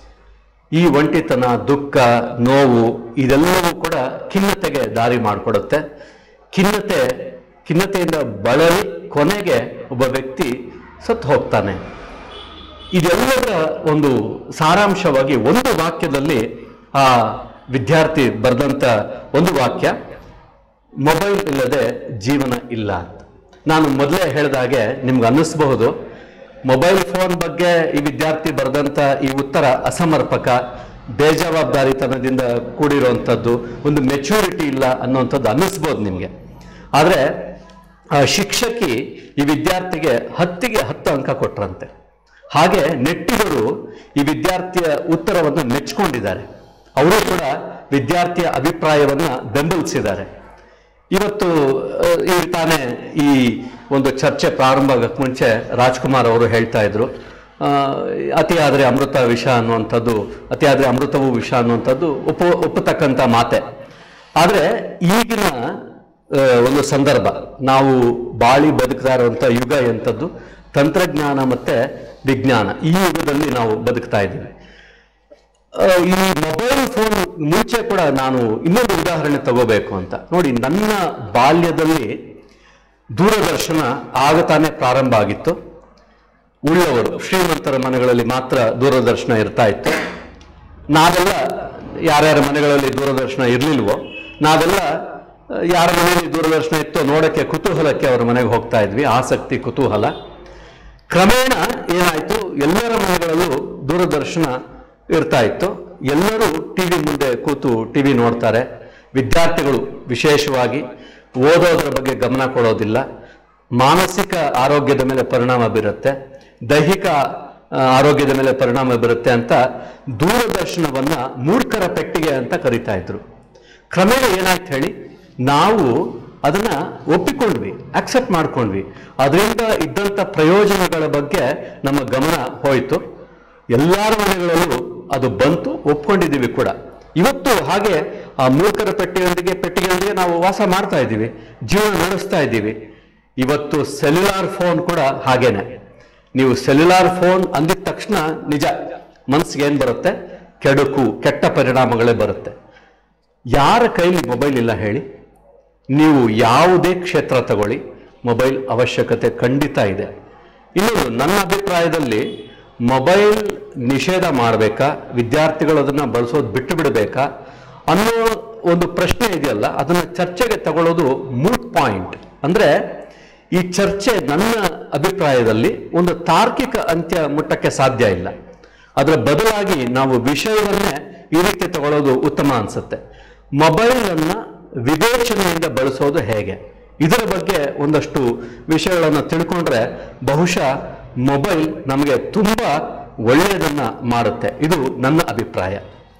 ಈ ಒಂಟಿತನ ದುಃಖ ನೋವು ಇದೆಲ್ಲವೂ ಕೂಡ ಖಿನ್ನತೆಗೆ ದಾರಿ ಮಾಡಿಕೊಡುತ್ತೆ ಖಿನ್ನತೆ ಖಿನ್ನತೆಯಿಂದ ಬಳಲಿ ಕೊನೆಗೆ ಒಬ್ಬ ವ್ಯಕ್ತಿ ಸತ್ತು ಹೋಗ್ತಾನೆ ಇದೆಲ್ಲದರ ಒಂದು ಸಾರಾಂಶವಾಗಿ ಒಂದು ವಾಕ್ಯದಲ್ಲಿ ಆ ವಿದ್ಯಾರ್ಥಿ ಬರೆದಂಥ ಒಂದು ವಾಕ್ಯ ಮೊಬೈಲ್ ಇಲ್ಲದೆ ಜೀವನ ಇಲ್ಲ ಅಂತ ನಾನು ಮೊದಲೇ ಹೇಳಿದ ಹಾಗೆ ನಿಮ್ಗೆ ಅನ್ನಿಸ್ಬಹುದು ಮೊಬೈಲ್ ಫೋನ್ ಬಗ್ಗೆ ಈ ವಿದ್ಯಾರ್ಥಿ ಬರೆದಂಥ ಈ ಉತ್ತರ ಅಸಮರ್ಪಕ ಬೇಜವಾಬ್ದಾರಿತನದಿಂದ ಕೂಡಿರುವಂಥದ್ದು ಒಂದು ಮೆಚೂರಿಟಿ ಇಲ್ಲ ಅನ್ನುವಂಥದ್ದು ಅನ್ನಿಸ್ಬೋದು ನಿಮಗೆ ಆದರೆ ಆ ಶಿಕ್ಷಕಿ ಈ ವಿದ್ಯಾರ್ಥಿಗೆ ಹತ್ತಿಗೆ ಹತ್ತು ಅಂಕ ಕೊಟ್ರಂತೆ ಹಾಗೆ ನೆಟ್ಟಿಗರು ಈ ವಿದ್ಯಾರ್ಥಿಯ ಉತ್ತರವನ್ನು ಮೆಚ್ಕೊಂಡಿದ್ದಾರೆ ಅವರು ಕೂಡ ವಿದ್ಯಾರ್ಥಿಯ ಅಭಿಪ್ರಾಯವನ್ನ ಬೆಂಬಲಿಸಿದ್ದಾರೆ ಇವತ್ತು ಆ, ಈ ತಾನೇ ಈ ಒಂದು ಚರ್ಚೆ ಪ್ರಾರಂಭ ಆಗಕ್ಕೆ ಮುಂಚೆ ರಾಜ್ಕುಮಾರ್ ಅವರು ಹೇಳ್ತಾ ಇದ್ರು ಆ, ಅತಿ ಆದರೆ ಅಮೃತ ವಿಷ ಅನ್ನುವಂಥದ್ದು ಅತಿ ಆದರೆ ಅಮೃತವೂ ವಿಷ ಅನ್ನುವಂಥದ್ದು ಒಪ್ಪ ಒಪ್ಪತಕ್ಕಂಥ ಮಾತೆ ಆದರೆ ಈಗಿನ ಆ, ಒಂದು ಸಂದರ್ಭ ನಾವು ಬಾಳಿ ಬದುಕ್ತಾ ಇರುವಂಥ ಯುಗ ಎಂಥದ್ದು ತಂತ್ರಜ್ಞಾನ ಮತ್ತೆ ವಿಜ್ಞಾನ ಈ ಯುಗದಲ್ಲಿ ನಾವು ಬದುಕ್ತಾ ಇದ್ದೀವಿ ಆ, ಈ ಮೊಬೈಲ್ ಫೋನ್ ಮುಂಚೆ ಕೂಡ ನಾನು ಇನ್ನೊಂದು ಉದಾಹರಣೆ ತಗೋಬೇಕು ಅಂತ ನೋಡಿ ನನ್ನ ಬಾಲ್ಯದಲ್ಲಿ ದೂರದರ್ಶನ ಆಗ ತಾನೇ ಪ್ರಾರಂಭ ಆಗಿತ್ತು ಉಳ್ಳವರು ಶ್ರೀಮಂತರ ಮನೆಗಳಲ್ಲಿ ಮಾತ್ರ ದೂರದರ್ಶನ ಇರ್ತಾ ಇತ್ತು ನಾವೆಲ್ಲ ಯಾರ್ಯಾರ ಮನೆಗಳಲ್ಲಿ ದೂರದರ್ಶನ ಇರಲಿಲ್ವೋ ನಾವೆಲ್ಲ ಆ, ಯಾರ ಮನೆಯಲ್ಲಿ ದೂರದರ್ಶನ ಇತ್ತೋ ನೋಡಕ್ಕೆ ಕುತೂಹಲಕ್ಕೆ ಅವರ ಮನೆಗೆ ಹೋಗ್ತಾ ಇದ್ವಿ ಆಸಕ್ತಿ ಕುತೂಹಲ ಕ್ರಮೇಣ ಏನಾಯ್ತು ಎಲ್ಲರ ಮನೆಗಳಲ್ಲೂ ದೂರದರ್ಶನ ಇರ್ತಾ ಇತ್ತು ಎಲ್ಲರೂ ಟಿವಿ ಮುಂದೆ ಕೂತು ಟಿವಿ ನೋಡ್ತಾರೆ ವಿದ್ಯಾರ್ಥಿಗಳು ವಿಶೇಷವಾಗಿ ಓದೋದ್ರ ಬಗ್ಗೆ ಗಮನ ಕೊಡೋದಿಲ್ಲ ಮಾನಸಿಕ ಆರೋಗ್ಯದ ಮೇಲೆ ಪರಿಣಾಮ ಬೀರುತ್ತೆ ದೈಹಿಕ ಆ, ಆರೋಗ್ಯದ ಮೇಲೆ ಪರಿಣಾಮ ಬೀರುತ್ತೆ ಅಂತ ದೂರದರ್ಶನವನ್ನ ಮೂರ್ಖರ ಪೆಟ್ಟಿಗೆ ಅಂತ ಕರಿತಾ ಇದ್ರು ಕ್ರಮೇಣ ಏನಾಯ್ತು ಹೇಳಿ ನಾವು ಅದನ್ನ ಒಪ್ಪಿಕೊಂಡ್ವಿ ಅಕ್ಸೆಪ್ಟ್ ಮಾಡ್ಕೊಂಡ್ವಿ ಅದರಿಂದ ಇದ್ದಂಥ ಪ್ರಯೋಜನಗಳ ಬಗ್ಗೆ ನಮ್ಮ ಗಮನ ಹೋಯಿತು ಎಲ್ಲರ ಮನೆಗಳಲ್ಲೂ ಅದು ಬಂತು ಒಪ್ಕೊಂಡಿದ್ದೀವಿ ಕೂಡ ಇವತ್ತು ಹಾಗೆ ಆ ಮೂರ್ಖರ ಪೆಟ್ಟಿಗೆಯೊಂದಿಗೆ ಪೆಟ್ಟಿಗೆಯೊಂದಿಗೆ ನಾವು ವಾಸ ಮಾಡ್ತಾ ಇದ್ದೀವಿ ಜೀವನ ನಡೆಸ್ತಾ ಇದ್ದೀವಿ ಇವತ್ತು ಸೆಲ್ಯುಲಾರ್ ಫೋನ್ ಕೂಡ ಹಾಗೇನೆ ನೀವು ಸೆಲ್ಯುಲಾರ್ ಫೋನ್ ಅಂದಿದ ತಕ್ಷಣ ನಿಜ ಮನಸ್ಸಿಗೆ ಏನ್ ಬರುತ್ತೆ ಕೆಡುಕು ಕೆಟ್ಟ ಪರಿಣಾಮಗಳೇ ಬರುತ್ತೆ ಯಾರ ಕೈಲಿ ಮೊಬೈಲ್ ಇಲ್ಲ ಹೇಳಿ ನೀವು ಯಾವುದೇ ಕ್ಷೇತ್ರ ತಗೊಳ್ಳಿ ಮೊಬೈಲ್ ಅವಶ್ಯಕತೆ ಖಂಡಿತ ಇದೆ ಇನ್ನೊಂದು ನನ್ನ ಅಭಿಪ್ರಾಯದಲ್ಲಿ ಮೊಬೈಲ್ ನಿಷೇಧ ಮಾಡಬೇಕಾ ವಿದ್ಯಾರ್ಥಿಗಳು ಅದನ್ನ ಬಳಸೋದು ಬಿಟ್ಟು ಬಿಡಬೇಕಾ ಅನ್ನೋ ಒಂದು ಪ್ರಶ್ನೆ ಇದೆಯಲ್ಲ ಅದನ್ನ ಚರ್ಚೆಗೆ ತಗೊಳ್ಳೋದು ಮೂಟ್ ಪಾಯಿಂಟ್ ಅಂದ್ರೆ ಈ ಚರ್ಚೆ ನನ್ನ ಅಭಿಪ್ರಾಯದಲ್ಲಿ ಒಂದು ತಾರ್ಕಿಕ ಅಂತ್ಯ ಮುಟ್ಟಕ್ಕೆ ಸಾಧ್ಯ ಇಲ್ಲ ಅದರ ಬದಲಾಗಿ ನಾವು ವಿಷಯವನ್ನೇ ಈ ರೀತಿ ತಗೊಳ್ಳೋದು ಉತ್ತಮ ಅನ್ಸುತ್ತೆ ಮೊಬೈಲ್ ಅನ್ನ ವಿವೇಚನೆಯಿಂದ ಬಳಸೋದು ಹೇಗೆ ಇದರ ಬಗ್ಗೆ ಒಂದಷ್ಟು ವಿಷಯಗಳನ್ನು ತಿಳ್ಕೊಂಡ್ರೆ ಬಹುಶಃ ಮೊಬೈಲ್ ನಮಗೆ ತುಂಬಾ ಒಳ್ಳೆಯದನ್ನ ಮಾಡುತ್ತೆ ಇದು ನನ್ನ ಅಭಿಪ್ರಾಯ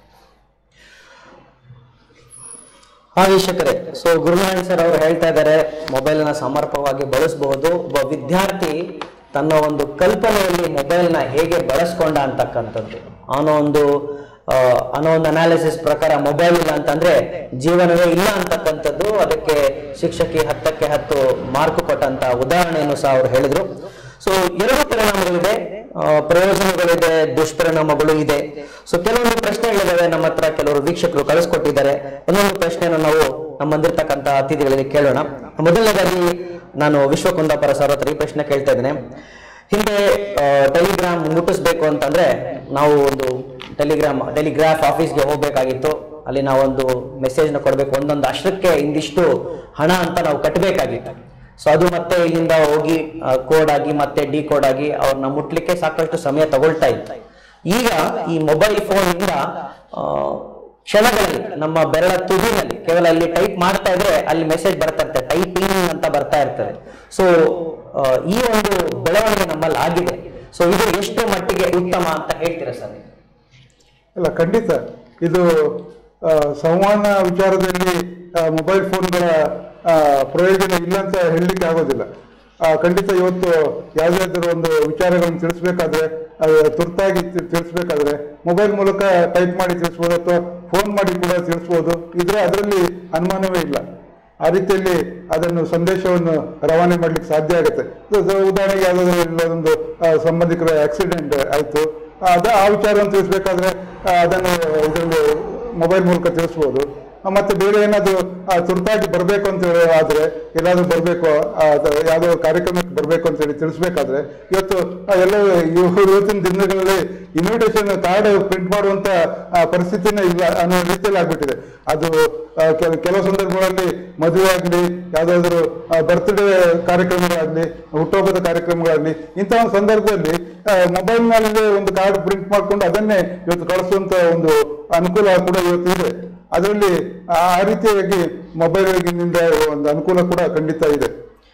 ಹಾ ವೀಕ್ಷಕರೇ ಸೊ ಗುರುನಾರಾಯಣ್ ಸರ್ ಅವರು ಹೇಳ್ತಾ ಇದ್ದಾರೆ ಮೊಬೈಲ್ ನ ಸಮರ್ಪಕವಾಗಿ ಬಳಸಬಹುದು ಒಬ್ಬ ವಿದ್ಯಾರ್ಥಿ ತನ್ನ ಒಂದು ಕಲ್ಪನೆಯಲ್ಲಿ ಮೊಬೈಲ್ ನ ಹೇಗೆ ಬಳಸ್ಕೊಂಡ ಅಂತಕ್ಕಂಥದ್ದು ಅನ್ನೋ ಒಂದು ಆ, ಅನ್ನೋ ಒಂದು ಅನಾಲಿಸಿಸ್ ಪ್ರಕಾರ ಮೊಬೈಲ್ ಇಲ್ಲ ಅಂತಂದ್ರೆ ಜೀವನವೇ ಇಲ್ಲ ಅಂತಕ್ಕಂಥದ್ದು ಅದಕ್ಕೆ ಶಿಕ್ಷಕಿ ಹತ್ತಕ್ಕೆ ಹತ್ತು ಮಾರ್ಕ್ ಕೊಟ್ಟಂತ ಉದಾಹರಣೆಯನ್ನು ಸಹ ಅವರು ಹೇಳಿದ್ರು ಸೊ ಎರಡು ಪರಿಣಾಮಗಳಿದೆ ಆ, ಪ್ರಯೋಜನಗಳಿದೆ ದುಷ್ಪರಿಣಾಮಗಳು ಇದೆ ಸೊ ಕೆಲವೊಂದು ಪ್ರಶ್ನೆಗಳಿದಾವೆ ನಮ್ಮ ಹತ್ರ ಕೆಲವರು ವೀಕ್ಷಕರು ಕಳಿಸ್ಕೊಟ್ಟಿದ್ದಾರೆ ಒಂದೊಂದು ಪ್ರಶ್ನೆಯನ್ನು ನಾವು ನಮ್ಮ ಬಂದಿರ್ತಕ್ಕಂಥ ಅತಿಥಿಗಳಿಗೆ ಕೇಳೋಣ ಮೊದಲನೇದಾಗಿ ನಾನು ವಿಶ್ವಕುಂದಾಪುರ ಸರ್ ಹತ್ರ ಈ ಪ್ರಶ್ನೆ ಕೇಳ್ತಾ ಇದ್ದೇನೆ ಹಿಂದೆ ಟೆಲಿಗ್ರಾಮ್ ಮುಟ್ಟಿಸ್ಬೇಕು ಅಂತಂದ್ರೆ ನಾವು ಒಂದು ಟೆಲಿಗ್ರಾಮ್ ಟೆಲಿಗ್ರಾಫ್ ಆಫೀಸ್ಗೆ ಹೋಗ್ಬೇಕಾಗಿತ್ತು ಅಲ್ಲಿ ನಾವೊಂದು ಮೆಸೇಜ್ನ ಕೊಡಬೇಕು ಒಂದೊಂದು ಅಷ್ಟಕ್ಕೆ ಇಂದಿಷ್ಟು ಹಣ ಅಂತ ನಾವು ಕಟ್ಟಬೇಕಾಗಿತ್ತು ಸೊ ಅದು ಮತ್ತೆ ಇಲ್ಲಿಂದ ಹೋಗಿ ಕೋಡ್ ಆಗಿ ಮತ್ತೆ ಡಿ ಕೋಡ್ ಆಗಿ ಅವ್ರನ್ನ ಮುಟ್ಲಿಕ್ಕೆ ಸಾಕಷ್ಟು ಸಮಯ ತಗೊಳ್ತಾ ಇತ್ತು ಈಗ ಈ ಮೊಬೈಲ್ ಫೋನ್ ಇಂದ ಆ, ಕ್ಷಣಗಳಲ್ಲಿ ನಮ್ಮ ಬೆರಳ ತುದಿನಲ್ಲಿ ಕೇವಲ ಅಲ್ಲಿ ಟೈಪ್ ಮಾಡ್ತಾ ಇದ್ರೆ ಅಲ್ಲಿ ಮೆಸೇಜ್ ಬರ್ತಾ ಇರ್ತದೆ ಟೈಪಿಂಗ್ ಅಂತ ಬರ್ತಾ ಇರ್ತದೆ ಸೊ ಈ ಒಂದು ಬೆಳವಣಿಗೆ ನಮ್ಮಲ್ಲಿ ಆಗಿದೆ ಸೊ ಇದು ಎಷ್ಟು ಮಟ್ಟಿಗೆ ಉತ್ತಮ ಅಂತ ಹೇಳ್ತೀರಾ ಸರ್ ನೀವು? ಅಲ್ಲ ಖಂಡಿತ ಇದು ಆ, ಸಂವಹನ ವಿಚಾರದಲ್ಲಿ ಮೊಬೈಲ್ ಫೋನ್ಗಳ ಆ, ಪ್ರಯೋಜನ ಇಲ್ಲ ಅಂತ ಹೇಳಲಿಕ್ಕೆ ಆಗೋದಿಲ್ಲ ಆ, ಖಂಡಿತ ಇವತ್ತು ಯಾವುದಾದ್ರೂ ಒಂದು ವಿಚಾರಗಳನ್ನು ತಿಳಿಸ್ಬೇಕಾದ್ರೆ ಅದು ತುರ್ತಾಗಿ ತಿ- ತಿಳಿಸ್ಬೇಕಾದ್ರೆ ಮೊಬೈಲ್ ಮೂಲಕ ಟೈಪ್ ಮಾಡಿ ತಿಳಿಸ್ಬೋದು ಅಥವಾ ಫೋನ್ ಮಾಡಿ ಕೂಡ ತಿಳಿಸ್ಬೋದು ಇದ್ರೆ ಅದರಲ್ಲಿ ಅನುಮಾನವೇ ಇಲ್ಲ ಆ ರೀತಿಯಲ್ಲಿ ಅದನ್ನು ಸಂದೇಶವನ್ನು ರವಾನೆ ಮಾಡ್ಲಿಕ್ಕೆ ಸಾಧ್ಯ ಆಗುತ್ತೆ ಇದು- ಇದು ಉದಾಹರಣೆಗೆ ಯಾವುದಾದ್ರೂ ಇಲ್ಲ ಒಂದು ಆ, ಸಂಬಂಧಿಕರ ಆಕ್ಸಿಡೆಂಟ್ ಆಯ್ತು ಅದ ಆ ವಿಚಾರವನ್ನು ತಿಳಿಸ್ಬೇಕಾದ್ರೆ ಆ, ಅದನ್ನು ಇದರಲ್ಲಿ ಮೊಬೈಲ್ ಮೂಲಕ ತಿಳಿಸ್ಬೋದು ಆ, ಮತ್ತೆ ಬೇರೆ ಏನಾದ್ರು ಆ, ತುರ್ತಾಗಿ ಬರಬೇಕು ಅಂತ ಹೇಳಿ ಆದ್ರೆ ಎಲ್ಲಾದ್ರೂ ಬರಬೇಕು ಯಾವುದೋ ಕಾರ್ಯಕ್ರಮಕ್ಕೆ ಬರಬೇಕು ಅಂತ ಹೇಳಿ ತಿಳಿಸ್ಬೇಕಾದ್ರೆ ಇವತ್ತು ಆ, ಎಲ್ಲ ಇವ- ಇವತ್ತಿನ ದಿನಗಳಲ್ಲಿ ಇನ್ವಿಟೇಷನ್ ಕಾರ್ಡ್ ಪ್ರಿಂಟ್ ಮಾಡುವಂತ ಆ, ಪರಿಸ್ಥಿತಿನೇ ಇಲ್ಲ ಅನ್ನೋ ರೀತಿಯಲ್ಲಿ ಆಗ್ಬಿಟ್ಟಿದೆ ಅದು ಆ, ಕೆಲ- ಕೆಲವು ಸಂದರ್ಭಗಳಲ್ಲಿ ಮದುವೆ ಆಗಲಿ ಯಾವುದಾದ್ರೂ ಬರ್ತ್ಡೇ ಕಾರ್ಯಕ್ರಮಗಳಾಗ್ಲಿ ಹುಟ್ಟುಹಬ್ಬದ ಕಾರ್ಯಕ್ರಮಗಳಾಗ್ಲಿ ಇಂಥ ಒಂದು ಸಂದರ್ಭದಲ್ಲಿ ಮೊಬೈಲ್ನಲ್ಲಿ ಒಂದು ಕಾರ್ಡ್ ಪ್ರಿಂಟ್ ಮಾಡ್ಕೊಂಡು ಅದನ್ನೇ ಇವತ್ತು ಕಳಿಸುವಂತ ಒಂದು ಅನುಕೂಲ ಕೂಡ ಇವತ್ತು ಇದೆ ಅದರಲ್ಲಿ ಆ ಆ ರೀತಿಯಾಗಿ ಮೊಬೈಲ್ನಿಂದ ಒಂದು ಅನುಕೂಲ ಕೂಡ ಖಂಡಿತ ಇದೆ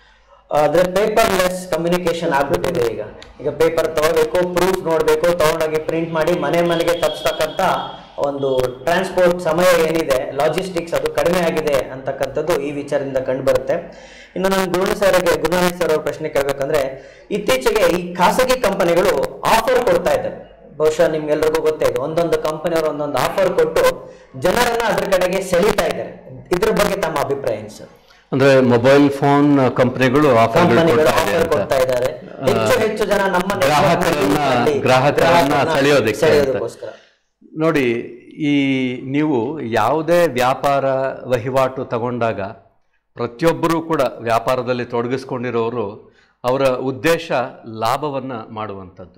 ಆದ್ರೆ ಪೇಪರ್ಲೆಸ್ ಕಮ್ಯುನಿಕೇಶನ್ ಆಗ್ಬಿಟ್ಟಿದೆ ಈಗ ಈಗ ಪೇಪರ್ ತಗೋಬೇಕು ಪ್ರೂಫ್ ನೋಡ್ಬೇಕು ತಗೊಂಡೋಗಿ ಪ್ರಿಂಟ್ ಮಾಡಿ ಮನೆ ಮನೆಗೆ ತಪ್ಪಿಸ್ತಕ್ಕಂತ ಒಂದು ಟ್ರಾನ್ಸ್ಪೋರ್ಟ್ ಸಮಯ ಏನಿದೆ ಲಾಜಿಸ್ಟಿಕ್ಸ್ ಅದು ಕಡಿಮೆ ಆಗಿದೆ ಅಂತಕ್ಕಂಥದ್ದು ಈ ವಿಚಾರದಿಂದ ಕಂಡು ಬರುತ್ತೆ ಇನ್ನು ನಾನು ಗುರು ಸರ್ಗೆ ಗುರುನಾಥ್ ಸರ್ ಅವ್ರ ಪ್ರಶ್ನೆ ಕೇಳಬೇಕಂದ್ರೆ ಇತ್ತೀಚೆಗೆ ಈ ಖಾಸಗಿ ಕಂಪನಿಗಳು ಆಫರ್ ಕೊಡ್ತಾ ಇದ್ದಾರೆ ಬಹುಶಃ ನಿಮ್ಗೆಲ್ರಿಗೂ ಗೊತ್ತೇ ಇದೆ ಒಂದೊಂದು ಕಂಪನಿಯವರು ಒಂದೊಂದು ಆಫರ್ ಕೊಟ್ಟು ಜನರನ್ನ ಅದ್ರ ಕಡೆಗೆ ಸೆಳೀತಾ ಇದ್ದಾರೆ ಇದ್ರ ಬಗ್ಗೆ ತಮ್ಮ ಅಭಿಪ್ರಾಯ ಏನು ಸರ್ ಅಂದ್ರೆ ಮೊಬೈಲ್ ಫೋನ್ ಕಂಪನಿಗಳು ಆಫರ್ಗಳು ಕಂಪನಿಗಳು ಕೊಡ್ತಾ ಇದೆ ಆಫರ್ ಅಂತ ಕೊಡ್ತಾ ಇದ್ದಾರೆ ಹೆಚ್ಚು ಹೆಚ್ಚು ಜನ ನಮ್ಮ network ಗ್ರಾಹಕರನ್ನ ನಲ್ಲಿ ಗ್ರಾಹಕರನ್ನ ಗ್ರಾಹಕರನ್ನ ಸೆಳೆಯೋದಕ್ಕೆ ಅಂತ. ಸೆಳೆಯೋದಕ್ಕೋಸ್ಕರ ನೋಡಿ ಈ ನೀವು ಯಾವುದೇ ವ್ಯಾಪಾರ ವಹಿವಾಟು ತಗೊಂಡಾಗ ಪ್ರತಿಯೊಬ್ಬರೂ ಕೂಡ ವ್ಯಾಪಾರದಲ್ಲಿ ತೊಡಗಿಸ್ಕೊಂಡಿರೋರು ಅವರ ಉದ್ದೇಶ ಲಾಭವನ್ನು ಮಾಡುವಂಥದ್ದು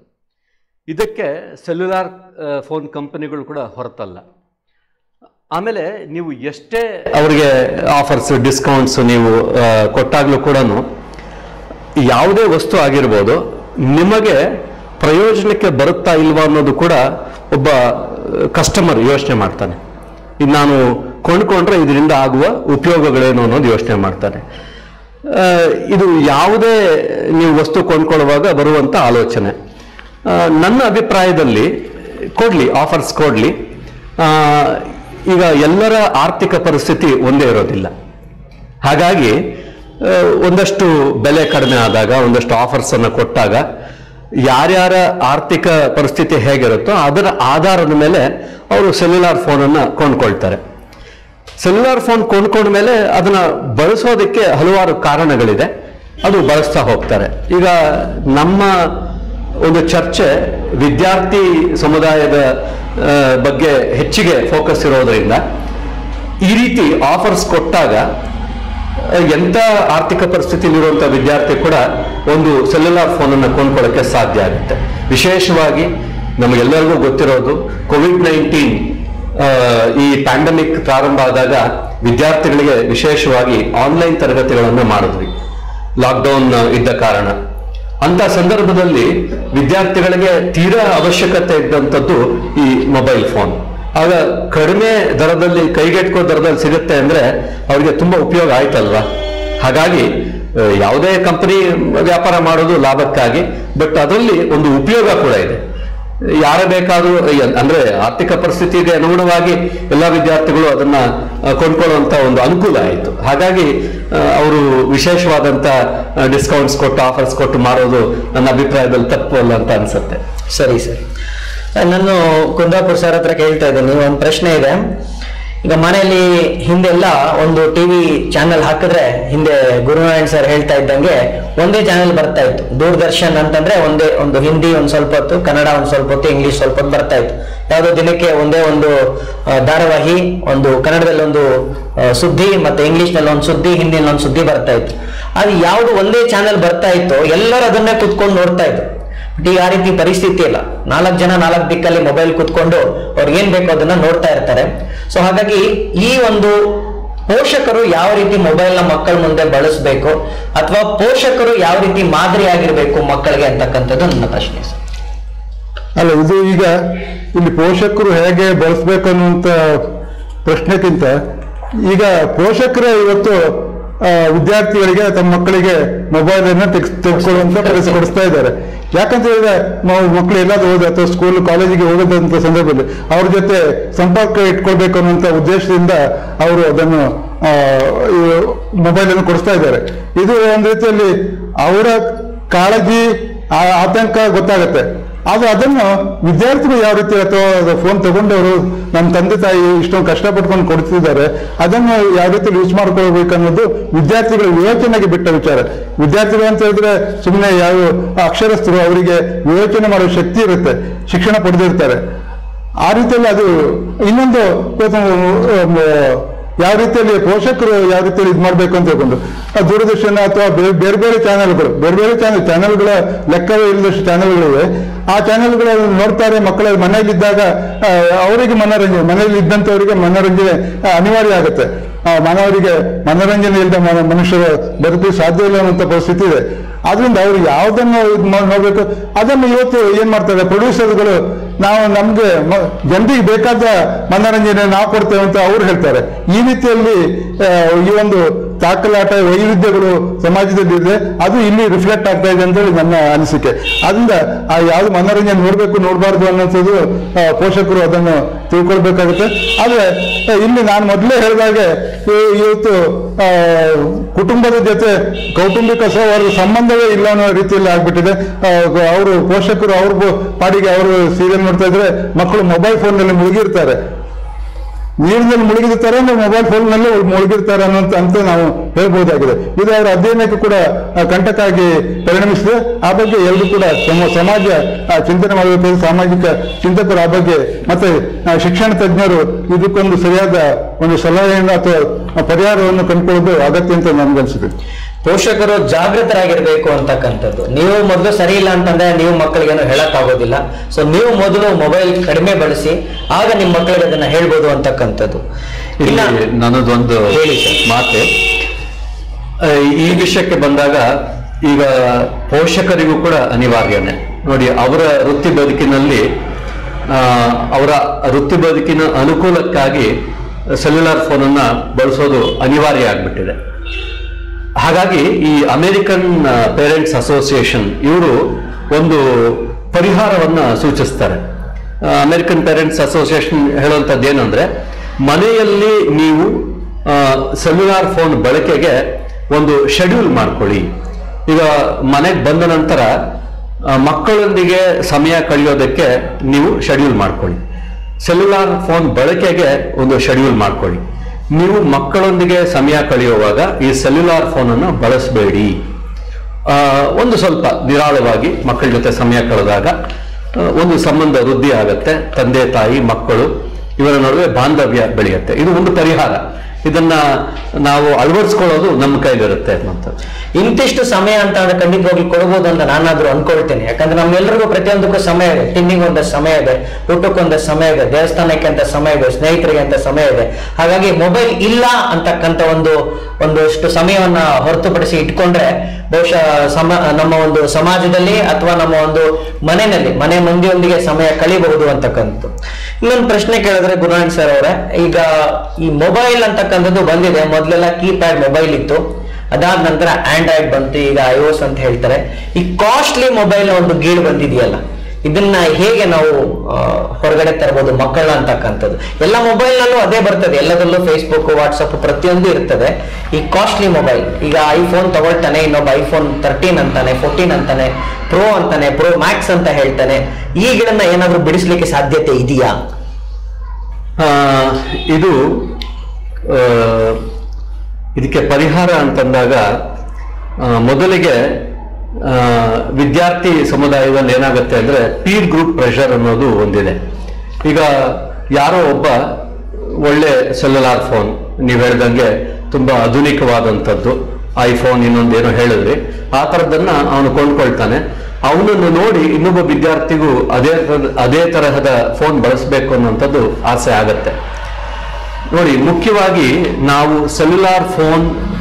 ಇದಕ್ಕೆ ಸೆಲ್ಯುಲಾರ್ ಫೋನ್ ಕಂಪನಿಗಳು ಕೂಡ ಹೊರತಲ್ಲ ಆಮೇಲೆ ನೀವು ಎಷ್ಟೇ ಅವರಿಗೆ ಆಫರ್ಸ್ ಡಿಸ್ಕೌಂಟ್ಸ್ ನೀವು ಆ, ಕೊಟ್ಟಾಗಲೂ ಕೂಡ ಯಾವುದೇ ವಸ್ತು ಆಗಿರ್ಬೋದು ನಿಮಗೆ ಪ್ರಯೋಜನಕ್ಕೆ ಬರುತ್ತಾ ಇಲ್ವಾ ಅನ್ನೋದು ಕೂಡ ಒಬ್ಬ ಕಸ್ಟಮರ್ ಯೋಚನೆ ಮಾಡ್ತಾನೆ ಇದು ನಾನು ಕೊಂಡ್ಕೊಂಡ್ರೆ ಇದರಿಂದ ಆಗುವ ಉಪಯೋಗಗಳೇನು ಅನ್ನೋದು ಯೋಚನೆ ಮಾಡ್ತಾನೆ ಆ, ಇದು ಯಾವುದೇ ನೀವು ವಸ್ತು ಕೊಂಡ್ಕೊಳ್ಳುವಾಗ ಬರುವಂಥ ಆಲೋಚನೆ ಆ, ನನ್ನ ಅಭಿಪ್ರಾಯದಲ್ಲಿ ಕೊಡಲಿ ಆಫರ್ಸ್ ಕೊಡಲಿ ಈಗ ಎಲ್ಲರ ಆರ್ಥಿಕ ಪರಿಸ್ಥಿತಿ ಒಂದೇ ಇರೋದಿಲ್ಲ ಹಾಗಾಗಿ ಆ, ಒಂದಷ್ಟು ಬೆಲೆ ಕಡಿಮೆ ಆದಾಗ ಒಂದಷ್ಟು ಆಫರ್ಸ್ ಅನ್ನು ಕೊಟ್ಟಾಗ ಯಾರ್ಯಾರ ಆರ್ಥಿಕ ಪರಿಸ್ಥಿತಿ ಹೇಗಿರುತ್ತೋ ಅದರ ಆಧಾರದ ಮೇಲೆ ಅವರು ಸೆಲ್ಯುಲಾರ್ ಫೋನನ್ನು ಕೊಂಡ್ಕೊಳ್ತಾರೆ ಸೆಲ್ಯುಲಾರ್ ಫೋನ್ ಕೊಂಡ್ಕೊಂಡ ಮೇಲೆ ಅದನ್ನ ಬಳಸೋದಕ್ಕೆ ಹಲವಾರು ಕಾರಣಗಳಿದೆ ಅದು ಬಳಸ್ತಾ ಹೋಗ್ತಾರೆ ಈಗ ನಮ್ಮ ಒಂದು ಚರ್ಚೆ ವಿದ್ಯಾರ್ಥಿ ಸಮುದಾಯದ ಆ, ಬಗ್ಗೆ ಹೆಚ್ಚಿಗೆ ಫೋಕಸ್ ಇರೋದ್ರಿಂದ ಈ ರೀತಿ ಆಫರ್ಸ್ ಕೊಟ್ಟಾಗ ಆ, ಎಂಥ ಆರ್ಥಿಕ ಪರಿಸ್ಥಿತಿಯಲ್ಲಿರುವಂಥ ವಿದ್ಯಾರ್ಥಿ ಕೂಡ ಒಂದು ಸೆಲ್ಯುಲಾರ್ ಫೋನನ್ನು ಕೊಂಡ್ಕೊಳ್ಳೋಕ್ಕೆ ಸಾಧ್ಯ ಆಗುತ್ತೆ ವಿಶೇಷವಾಗಿ ನಮಗೆಲ್ಲರಿಗೂ ಗೊತ್ತಿರೋದು ಕೋವಿಡ್ ನೈನ್ಟೀನ್ ಈ ಪ್ಯಾಂಡಮಿಕ್ ಪ್ರಾರಂಭ ಆದಾಗ ವಿದ್ಯಾರ್ಥಿಗಳಿಗೆ ವಿಶೇಷವಾಗಿ ಆನ್ಲೈನ್ ತರಗತಿಗಳನ್ನು ಮಾಡಿದ್ವಿ ಲಾಕ್ಡೌನ್ ಇದ್ದ ಕಾರಣ ಅಂತ ಸಂದರ್ಭದಲ್ಲಿ ವಿದ್ಯಾರ್ಥಿಗಳಿಗೆ ತೀರಾ ಅವಶ್ಯಕತೆ ಇದ್ದಂಥದ್ದು ಈ ಮೊಬೈಲ್ ಫೋನ್ ಆಗ ಕಡಿಮೆ ದರದಲ್ಲಿ ಕೈಗೆಟ್ಕೋ ದರದಲ್ಲಿ ಸಿಗುತ್ತೆ ಅಂದ್ರೆ ಅವರಿಗೆ ತುಂಬಾ ಉಪಯೋಗ ಆಯ್ತಲ್ವಾ ಹಾಗಾಗಿ ಆ, ಯಾವುದೇ ಕಂಪನಿ ವ್ಯಾಪಾರ ಮಾಡೋದು ಲಾಭಕ್ಕಾಗಿ ಬಟ್ ಅದರಲ್ಲಿ ಒಂದು ಉಪಯೋಗ ಕೂಡ ಇದೆ ಯಾರೇ ಬೇಕಾದ್ರೂ ಎ- ಅಂದ್ರೆ ಆರ್ಥಿಕ ಪರಿಸ್ಥಿತಿಗೆ ಅನುಗುಣವಾಗಿ ಎಲ್ಲ ವಿದ್ಯಾರ್ಥಿಗಳು ಅದನ್ನ ಆ, ಕೊಂಡ್ಕೊಳ್ಳುವಂತ ಒಂದು ಅನುಕೂಲ ಆಯಿತು ಹಾಗಾಗಿ ಆ, ಅವರು ವಿಶೇಷವಾದಂತ ಡಿಸ್ಕೌಂಟ್ಸ್ ಕೊಟ್ಟು ಆಫರ್ಸ್ ಕೊಟ್ಟು ಮಾಡೋದು ನನ್ನ ಅಭಿಪ್ರಾಯದಲ್ಲಿ ತಪ್ಪು ಅಲ್ಲ ಅಂತ ಅನ್ಸುತ್ತೆ ಸರಿ ಸರಿ ನಾನು ಕುಂದಾಪುರ ಸರ್ ಹತ್ರ ಕೇಳ್ತಾ ಇದ್ದೀನಿ ಒಂದು ಪ್ರಶ್ನೆ ಇದೆ ಈಗ ಮನೆಯಲ್ಲಿ ಹಿಂದೆಲ್ಲ ಒಂದು ಟಿವಿ ಚಾನೆಲ್ ಹಾಕಿದ್ರೆ ಹಿಂದೆ ಗುರುನಾರಾಯಣ್ ಸರ್ ಹೇಳ್ತಾ ಇದ್ದಂಗೆ ಒಂದೇ ಚಾನೆಲ್ ಬರ್ತಾ ಇತ್ತು ದೂರದರ್ಶನ್ ಅಂತಂದ್ರೆ ಒಂದೇ ಒಂದು ಹಿಂದಿ ಒಂದ್ ಸ್ವಲ್ಪ ಹೊತ್ತು ಕನ್ನಡ ಒಂದ್ ಸ್ವಲ್ಪ ಹೊತ್ತು ಇಂಗ್ಲಿಷ್ ಸ್ವಲ್ಪ ಹೊತ್ತು ಬರ್ತಾ ಇತ್ತು ಯಾವುದೋ ದಿನಕ್ಕೆ ಒಂದೇ ಒಂದು ಆ, ಧಾರಾವಾಹಿ ಒಂದು ಕನ್ನಡದಲ್ಲಿ ಒಂದು ಆ, ಸುದ್ದಿ ಮತ್ತೆ ಇಂಗ್ಲಿಷ್ ನಲ್ಲಿ ಒಂದು ಸುದ್ದಿ ಹಿಂದಿನಲ್ಲಿ ಒಂದು ಸುದ್ದಿ ಬರ್ತಾ ಇತ್ತು ಅದು ಯಾವುದು ಒಂದೇ ಚಾನೆಲ್ ಬರ್ತಾ ಇತ್ತು ಎಲ್ಲರೂ ಅದನ್ನೇ ಕುತ್ಕೊಂಡು ನೋಡ್ತಾ ಇದ್ರು ಬಟ್ ಈಗ ಆ ರೀತಿ ಪರಿಸ್ಥಿತಿ ಇಲ್ಲ ನಾಲ್ಕು ಜನ ನಾಲ್ಕು ದಿಕ್ಕಲ್ಲಿ ಮೊಬೈಲ್ ಕುತ್ಕೊಂಡು ಅವ್ರಿಗೆ ಏನ್ ಬೇಕೋ ಅದನ್ನ ನೋಡ್ತಾ ಇರ್ತಾರೆ ಸೊ ಹಾಗಾಗಿ ಈ ಒಂದು ಪೋಷಕರು ಯಾವ ರೀತಿ ಮೊಬೈಲ್ ನ ಮಕ್ಕಳ ಮುಂದೆ ಬಳಸಬೇಕು ಅಥವಾ ಪೋಷಕರು ಯಾವ ರೀತಿ ಮಾದರಿ ಆಗಿರ್ಬೇಕು ಮಕ್ಕಳಿಗೆ ಅಂತಕ್ಕಂಥದ್ದು ನನ್ನ ಪ್ರಶ್ನೆ ಸರ್. ಅಲ್ಲ ಇದು ಈಗ ಇಲ್ಲಿ ಪೋಷಕರು ಹೇಗೆ ಬಳಸ್ಬೇಕು ಅನ್ನುವಂಥ ಪ್ರಶ್ನೆಗಿಂತ ಈಗ ಪೋಷಕರು ಇವತ್ತು ಆ, ವಿದ್ಯಾರ್ಥಿಗಳಿಗೆ ತಮ್ಮ ಮಕ್ಕಳಿಗೆ ಮೊಬೈಲ್ ಅನ್ನು ತೆಗ್ ತೆಗೆದುಕೊಳ್ಳುವಂತ ಪರಿಸ್ಥಿತಿ ಕೊಡಿಸ್ತಾ ಇದ್ದಾರೆ ಯಾಕಂತ ಹೇಳಿದ್ರೆ ನಾವು ಮಕ್ಕಳು ಎಲ್ಲಾದ್ರೂ ಹೋದ ಅಥವಾ ಸ್ಕೂಲ್ ಕಾಲೇಜಿಗೆ ಹೋಗೋದಂತ ಸಂದರ್ಭದಲ್ಲಿ ಅವ್ರ ಜೊತೆ ಸಂಪರ್ಕ ಇಟ್ಕೊಳ್ಬೇಕು ಅನ್ನುವಂಥ ಉದ್ದೇಶದಿಂದ ಅವರು ಅದನ್ನು ಮೊಬೈಲ್ ಅನ್ನು ಕೊಡಿಸ್ತಾ ಇದ್ದಾರೆ ಇದು ಒಂದು ರೀತಿಯಲ್ಲಿ ಅವರ ಕಾಳಜಿ ಆ- ಆತಂಕ ಗೊತ್ತಾಗುತ್ತೆ ಆದ್ರೆ ಅದನ್ನು ವಿದ್ಯಾರ್ಥಿಗಳು ಯಾವ ರೀತಿ ಅಥವಾ ಫೋನ್ ತಗೊಂಡವರು ನಮ್ಮ ತಂದೆ ತಾಯಿ ಇಷ್ಟೊಂದು ಕಷ್ಟಪಟ್ಕೊಂಡು ಕೊಡ್ತಿದ್ದಾರೆ ಅದನ್ನು ಯಾವ ರೀತಿ ಯೂಸ್ ಮಾಡ್ಕೊಳ್ಬೇಕು ಅನ್ನೋದು ವಿದ್ಯಾರ್ಥಿಗಳ ವಿವೇಚನೆಗೆ ಬಿಟ್ಟ ವಿಚಾರ ವಿದ್ಯಾರ್ಥಿಗಳು ಅಂತ ಹೇಳಿದ್ರೆ ಸುಮ್ಮನೆ ಯಾವ ಅಕ್ಷರಸ್ಥರು ಅವರಿಗೆ ವಿವೇಚನೆ ಮಾಡುವ ಶಕ್ತಿ ಇರುತ್ತೆ ಶಿಕ್ಷಣ ಪಡೆದಿರ್ತಾರೆ ಆ ರೀತಿಯಲ್ಲಿ ಅದು ಇನ್ನೊಂದು ಇವತ್ತು, ಆ, ಯಾವ ರೀತಿಯಲ್ಲಿ ಪೋಷಕರು ಯಾವ ರೀತಿಯಲ್ಲಿ ಇದು ಮಾಡಬೇಕು ಅಂತ ಹೇಳ್ಕೊಂಡು ಆ ದೂರದರ್ಶನ ಅಥವಾ ಬೇರೆ ಬೇರೆ ಬೇರೆ ಚಾನೆಲ್ಗಳು ಬೇರೆ ಬೇರೆ ಚಾನೆಲ್ ಚಾನೆಲ್ಗಳ ಲೆಕ್ಕವೇ ಇಲ್ಲದಷ್ಟು ಚಾನೆಲ್ಗಳಿವೆ ಆ ಚಾನೆಲ್ಗಳು ನೋಡ್ತಾರೆ ಮಕ್ಕಳ ಮನೆಯಲ್ಲಿದ್ದಾಗ ಆ, ಅವರಿಗೆ ಮನೋರಂಜನೆ ಮನೆಯಲ್ಲಿ ಇದ್ದಂಥವರಿಗೆ ಮನೋರಂಜನೆ ಆ, ಅನಿವಾರ್ಯ ಆಗುತ್ತೆ ಆ, ಮಾನವರಿಗೆ ಮನೋರಂಜನೆ ಇಲ್ಲದೆ ಮ- ಮನುಷ್ಯರು ಬದುಕಲು ಸಾಧ್ಯ ಇಲ್ಲ ಅನ್ನುವಂಥ ಪರಿಸ್ಥಿತಿ ಇದೆ ಆದ್ರಿಂದ ಅವರು ಯಾವುದನ್ನು ಇದು ಮಾಡ್- ನೋಡ್ಬೇಕು ಅದನ್ನು ಇವತ್ತು ಏನ್ ಮಾಡ್ತಾರೆ ಪ್ರೊಡ್ಯೂಸರ್ಗಳು ನಾವು ನಮ್ಗೆ ಮ- ಜನರಿಗೆ ಬೇಕಾದ ಮನೋರಂಜನೆ ನಾವು ಕೊಡ್ತೇವೆ ಅಂತ ಅವ್ರು ಹೇಳ್ತಾರೆ ಈ ರೀತಿಯಲ್ಲಿ ಆ, ಈ ಒಂದು ತಾಕಲಾಟ ವೈವಿಧ್ಯಗಳು ಸಮಾಜದಲ್ಲಿ ಇದೆ ಅದು ಇಲ್ಲಿ ರಿಫ್ಲೆಕ್ಟ್ ಆಗ್ತಾ ಇದೆ ಅಂತೇಳಿ ನನ್ನ ಅನಿಸಿಕೆ ಅದರಿಂದ ಆ ಯಾವ್ದು ಮನೋರಂಜನೆ ನೋಡ್ಬೇಕು ನೋಡಬಾರ್ದು ಅನ್ನೋಂಥದ್ದು ಆ, ಪೋಷಕರು ಅದನ್ನು ತಿಳ್ಕೊಳ್ಬೇಕಾಗುತ್ತೆ ಆದ್ರೆ ಆ, ಇಲ್ಲಿ ನಾನು ಮೊದಲೇ ಹೇಳಿದಾಗೆ ಈ- ಇವತ್ತು ಆ, ಕುಟುಂಬದ ಜೊತೆ ಕೌಟುಂಬಿಕ ಸೌಹಾರ್ದ ಸಂಬಂಧವೇ ಇಲ್ಲ ಅನ್ನೋ ರೀತಿಯಲ್ಲಿ ಆಗ್ಬಿಟ್ಟಿದೆ ಅವರು ಪೋಷಕರು ಅವ್ರ ಬ- ಪಾಡಿಗೆ ಅವರು ಸೀರಿಯಲ್ ನೋಡ್ತಾ ಇದ್ರೆ ಮಕ್ಕಳು ಮೊಬೈಲ್ ಫೋನ್ನಲ್ಲಿ ಮುಳುಗಿರ್ತಾರೆ ನೀರಿನಲ್ಲಿ ಮುಳುಗಿರ್ತಾರೆ ಅಂದ್ರೆ ಮೊಬೈಲ್ ಫೋನ್ನಲ್ಲಿ ಮುಳುಗಿರ್ತಾರೆ ಅನ್ನೋಂತ ಅಂತ ನಾವು ಹೇಳ್ಬಹುದಾಗಿದೆ ಇದು ಅವರ ಅಧ್ಯಯನಕ್ಕೆ ಕೂಡ ಆ, ಕಂಟಕಾಗಿ ಪರಿಣಮಿಸಿದೆ ಆ ಬಗ್ಗೆ ಎಲ್ಲರೂ ಕೂಡ ಸಮ- ಸಮಾಜ ಆ, ಚಿಂತನೆ ಮಾಡಬೇಕು ಸಾಮಾಜಿಕ ಚಿಂತಕರು ಆ ಬಗ್ಗೆ ಮತ್ತೆ ಆ, ಶಿಕ್ಷಣ ತಜ್ಞರು ಇದಕ್ಕೊಂದು ಸರಿಯಾದ ಒಂದು ಸಲಹೆಯನ್ನು ಅಥವಾ ಪರಿಹಾರವನ್ನು ಕಂಡುಕೊಳ್ಳೋದು ಅಗತ್ಯ ಅಂತ ನನ್ಗನ್ಸುತ್ತೆ ಪೋಷಕರು ಜಾಗೃತರಾಗಿರ್ಬೇಕು ಅಂತಕ್ಕಂಥದ್ದು ನೀವು ಮೊದಲು ಸರಿ ಇಲ್ಲ ಅಂತಂದ್ರೆ ನೀವು ಮಕ್ಕಳಿಗೇನು ಹೇಳಕ್ ಆಗೋದಿಲ್ಲ ಸೊ ನೀವು ಮೊದಲು ಮೊಬೈಲ್ ಕಡಿಮೆ ಬಳಸಿ ಆಗ ನಿಮ್ಮ ಮಕ್ಕಳಿಗೆ ಅದನ್ನ ಹೇಳ್ಬೋದು ಅಂತಕ್ಕಂಥದ್ದು ಇನ್ನ ಇಲ್ಲಿ ನನ್ನದೊಂದು ಹೇಳಿ ಸರ್. ಮಾತೆ ಆ, ಈ ವಿಷಯಕ್ಕೆ ಬಂದಾಗ ಈಗ ಪೋಷಕರಿಗೂ ಕೂಡ ಅನಿವಾರ್ಯನೇ ನೋಡಿ ಅವರ ವೃತ್ತಿ ಬದುಕಿನಲ್ಲಿ ಆ, ಅವರ ವೃತ್ತಿ ಬದುಕಿನ ಅನುಕೂಲಕ್ಕಾಗಿ ಸೆಲ್ಯುಲಾರ್ ಫೋನನ್ನ ಬಳಸೋದು ಅನಿವಾರ್ಯ ಆಗ್ಬಿಟ್ಟಿದೆ ಹಾಗಾಗಿ ಈ ಅಮೆರಿಕನ್ ಪೇರೆಂಟ್ಸ್ ಅಸೋಸಿಯೇಷನ್ ಇವರು ಒಂದು ಪರಿಹಾರವನ್ನ ಸೂಚಿಸ್ತಾರೆ ಅಮೆರಿಕನ್ ಪೇರೆಂಟ್ಸ್ ಅಸೋಸಿಯೇಷನ್ ಹೇಳುವಂಥದ್ದು ಏನಂದ್ರೆ ಮನೆಯಲ್ಲಿ ನೀವು ಸೆಲ್ಯುಲಾರ್ ಫೋನ್ ಬಳಕೆಗೆ ಒಂದು ಶೆಡ್ಯೂಲ್ ಮಾಡ್ಕೊಳ್ಳಿ ಈಗ ಮನೆಗೆ ಬಂದ ನಂತರ ಆ, ಮಕ್ಕಳೊಂದಿಗೆ ಸಮಯ ಕಳೆಯೋದಕ್ಕೆ ನೀವು ಶೆಡ್ಯೂಲ್ ಮಾಡ್ಕೊಳ್ಳಿ ಸೆಲ್ಯುಲಾರ್ ಫೋನ್ ಬಳಕೆಗೆ ಒಂದು ಶೆಡ್ಯೂಲ್ ಮಾಡ್ಕೊಳ್ಳಿ ನೀವು ಮಕ್ಕಳೊಂದಿಗೆ ಸಮಯ ಕಳೆಯುವಾಗ ಈ ಸೆಲ್ಯುಲಾರ್ ಫೋನನ್ನು ಬಳಸಬೇಡಿ ಆ, ಒಂದು ಸ್ವಲ್ಪ ನಿರಾಳವಾಗಿ ಮಕ್ಕಳ ಜೊತೆ ಸಮಯ ಕಳೆದಾಗ ಆ, ಒಂದು ಸಂಬಂಧ ವೃದ್ಧಿ ಆಗತ್ತೆ ತಂದೆ ತಾಯಿ ಮಕ್ಕಳು ಇವರ ನಡುವೆ ಬಾಂಧವ್ಯ ಬೆಳೆಯುತ್ತೆ ಇದು ಒಂದು ಪರಿಹಾರ ಇದನ್ನ ನಾವು ಅಳವಡಿಸ್ಕೊಳ್ಳೋದು ನಮ್ಮ ಕೈಲಿರುತ್ತೆ ಅನ್ನುವಂಥದ್ದು ಇಂತಿಷ್ಟು ಸಮಯ ಅಂತ ಅಂದ್ರೆ ಖಂಡಿತವಾಗಿ ಕೊಡಬಹುದು ಅಂತ ನಾನಾದ್ರೂ ಅನ್ಕೊಳ್ತೇನೆ ಯಾಕಂದ್ರೆ ನಮ್ಮೆಲ್ಲರಿಗೂ ಪ್ರತಿಯೊಂದಕ್ಕೂ ಸಮಯ ಇದೆ ತಿಂಡಿಗೆ ಒಂದಷ್ಟು ಸಮಯ ಇದೆ ಊಟಕ್ಕೊಂದಷ್ಟು ಸಮಯ ಇದೆ ದೇವಸ್ಥಾನಕ್ಕೆ ಅಂತ ಸಮಯ ಇದೆ ಸ್ನೇಹಿತರಿಗೆ ಅಂತ ಸಮಯ ಇದೆ ಹಾಗಾಗಿ ಮೊಬೈಲ್ ಇಲ್ಲ ಅಂತಕ್ಕಂಥ ಒಂದು ಒಂದಷ್ಟು ಸಮಯವನ್ನ ಹೊರತುಪಡಿಸಿ ಇಟ್ಕೊಂಡ್ರೆ ಬಹುಶಃ ಸಮ ನಮ್ಮ ಒಂದು ಸಮಾಜದಲ್ಲಿ ಅಥವಾ ನಮ್ಮ ಒಂದು ಮನೆಯಲ್ಲಿ ಮನೆ ಮಂದಿಯೊಂದಿಗೆ ಸಮಯ ಕಳಿಬಹುದು ಅಂತಕ್ಕಂಥದ್ದು ಇನ್ನೊಂದು ಪ್ರಶ್ನೆ ಕೇಳಿದ್ರೆ ಗುರುನಾರಾಯಣ್ ಸರ್ ಅವರೇ ಈಗ ಈ ಮೊಬೈಲ್ ಅಂತಕ್ಕಂಥದ್ದು ಬಂದಿದೆ ಮೊದಲೆಲ್ಲ ಕೀಪ್ಯಾಡ್ ಮೊಬೈಲ್ ಇತ್ತು ಅದಾದ ನಂತರ ಆಂಡ್ರಾಯ್ಡ್ ಬಂತು ಈಗ ಐಒಎಸ್ ಅಂತ ಹೇಳ್ತಾರೆ ಈ ಕಾಸ್ಟ್ಲಿ ಮೊಬೈಲ್ ಒಂದು ಗೀಳು ಬಂದಿದೆಯಲ್ಲ ಇದನ್ನ ಹೇಗೆ ನಾವು ಆ, ಹೊರಗಡೆ ತರಬಹುದು ಮಕ್ಕಳ ಅಂತಕ್ಕಂಥದ್ದು ಎಲ್ಲ ಮೊಬೈಲ್ ನಲ್ಲೂ ಅದೇ ಬರ್ತದೆ ಎಲ್ಲದರಲ್ಲೂ ಫೇಸ್ಬುಕ್ ವಾಟ್ಸಪ್ ಪ್ರತಿಯೊಂದು ಇರ್ತದೆ ಈ ಕಾಸ್ಟ್ಲಿ ಮೊಬೈಲ್ ಈಗ ಐಫೋನ್ ತಗೊಳ್ತಾನೆ ಇನ್ನೊಬ್ಬ ಐಫೋನ್ ತರ್ಟೀನ್ ಅಂತಾನೆ ಫೋರ್ಟೀನ್ ಅಂತಾನೆ ಪ್ರೋ ಅಂತಾನೆ ಪ್ರೋ ಮ್ಯಾಕ್ಸ್ ಅಂತ ಹೇಳ್ತಾನೆ ಈಗಿಡನ್ನ ಏನಾದ್ರೂ ಬಿಡಿಸ್ಲಿಕ್ಕೆ ಸಾಧ್ಯತೆ ಇದೆಯಾ ಆ, ಇದು ಆ, ಇದಕ್ಕೆ ಪರಿಹಾರ ಅಂತಂದಾಗ ಆ, ಮೊದಲಿಗೆ ಆ, ವಿದ್ಯಾರ್ಥಿ ಸಮುದಾಯದಲ್ಲಿ ಏನಾಗುತ್ತೆ ಅಂದ್ರೆ ಪೀರ್ ಗ್ರೂಪ್ ಪ್ರೆಷರ್ ಅನ್ನೋದು ಒಂದಿದೆ ಈಗ ಯಾರೋ ಒಬ್ಬ ಒಳ್ಳೆ ಸೆಲ್ಯುಲಾರ್ ಫೋನ್ ನೀವು ಹೇಳ್ದಂಗೆ ತುಂಬಾ ಆಧುನಿಕವಾದಂಥದ್ದು ಐಫೋನ್ ಇನ್ನೊಂದೇನೋ ಹೇಳಿದ್ರಿ ಆ ಥರದ್ದನ್ನ ಅವನು ಕೊಂಡ್ಕೊಳ್ತಾನೆ ಅವನನ್ನು ನೋಡಿ ಇನ್ನೊಬ್ಬ ವಿದ್ಯಾರ್ಥಿಗೂ ಅದೇ ಥರದ- ಅದೇ ತರಹದ ಫೋನ್ ಬಳಸಬೇಕು ಅನ್ನುವಂಥದ್ದು ಆಸೆ ಆಗತ್ತೆ ನೋಡಿ ಮುಖ್ಯವಾಗಿ ನಾವು ಸೆಲ್ಯುಲಾರ್ ಫೋನ್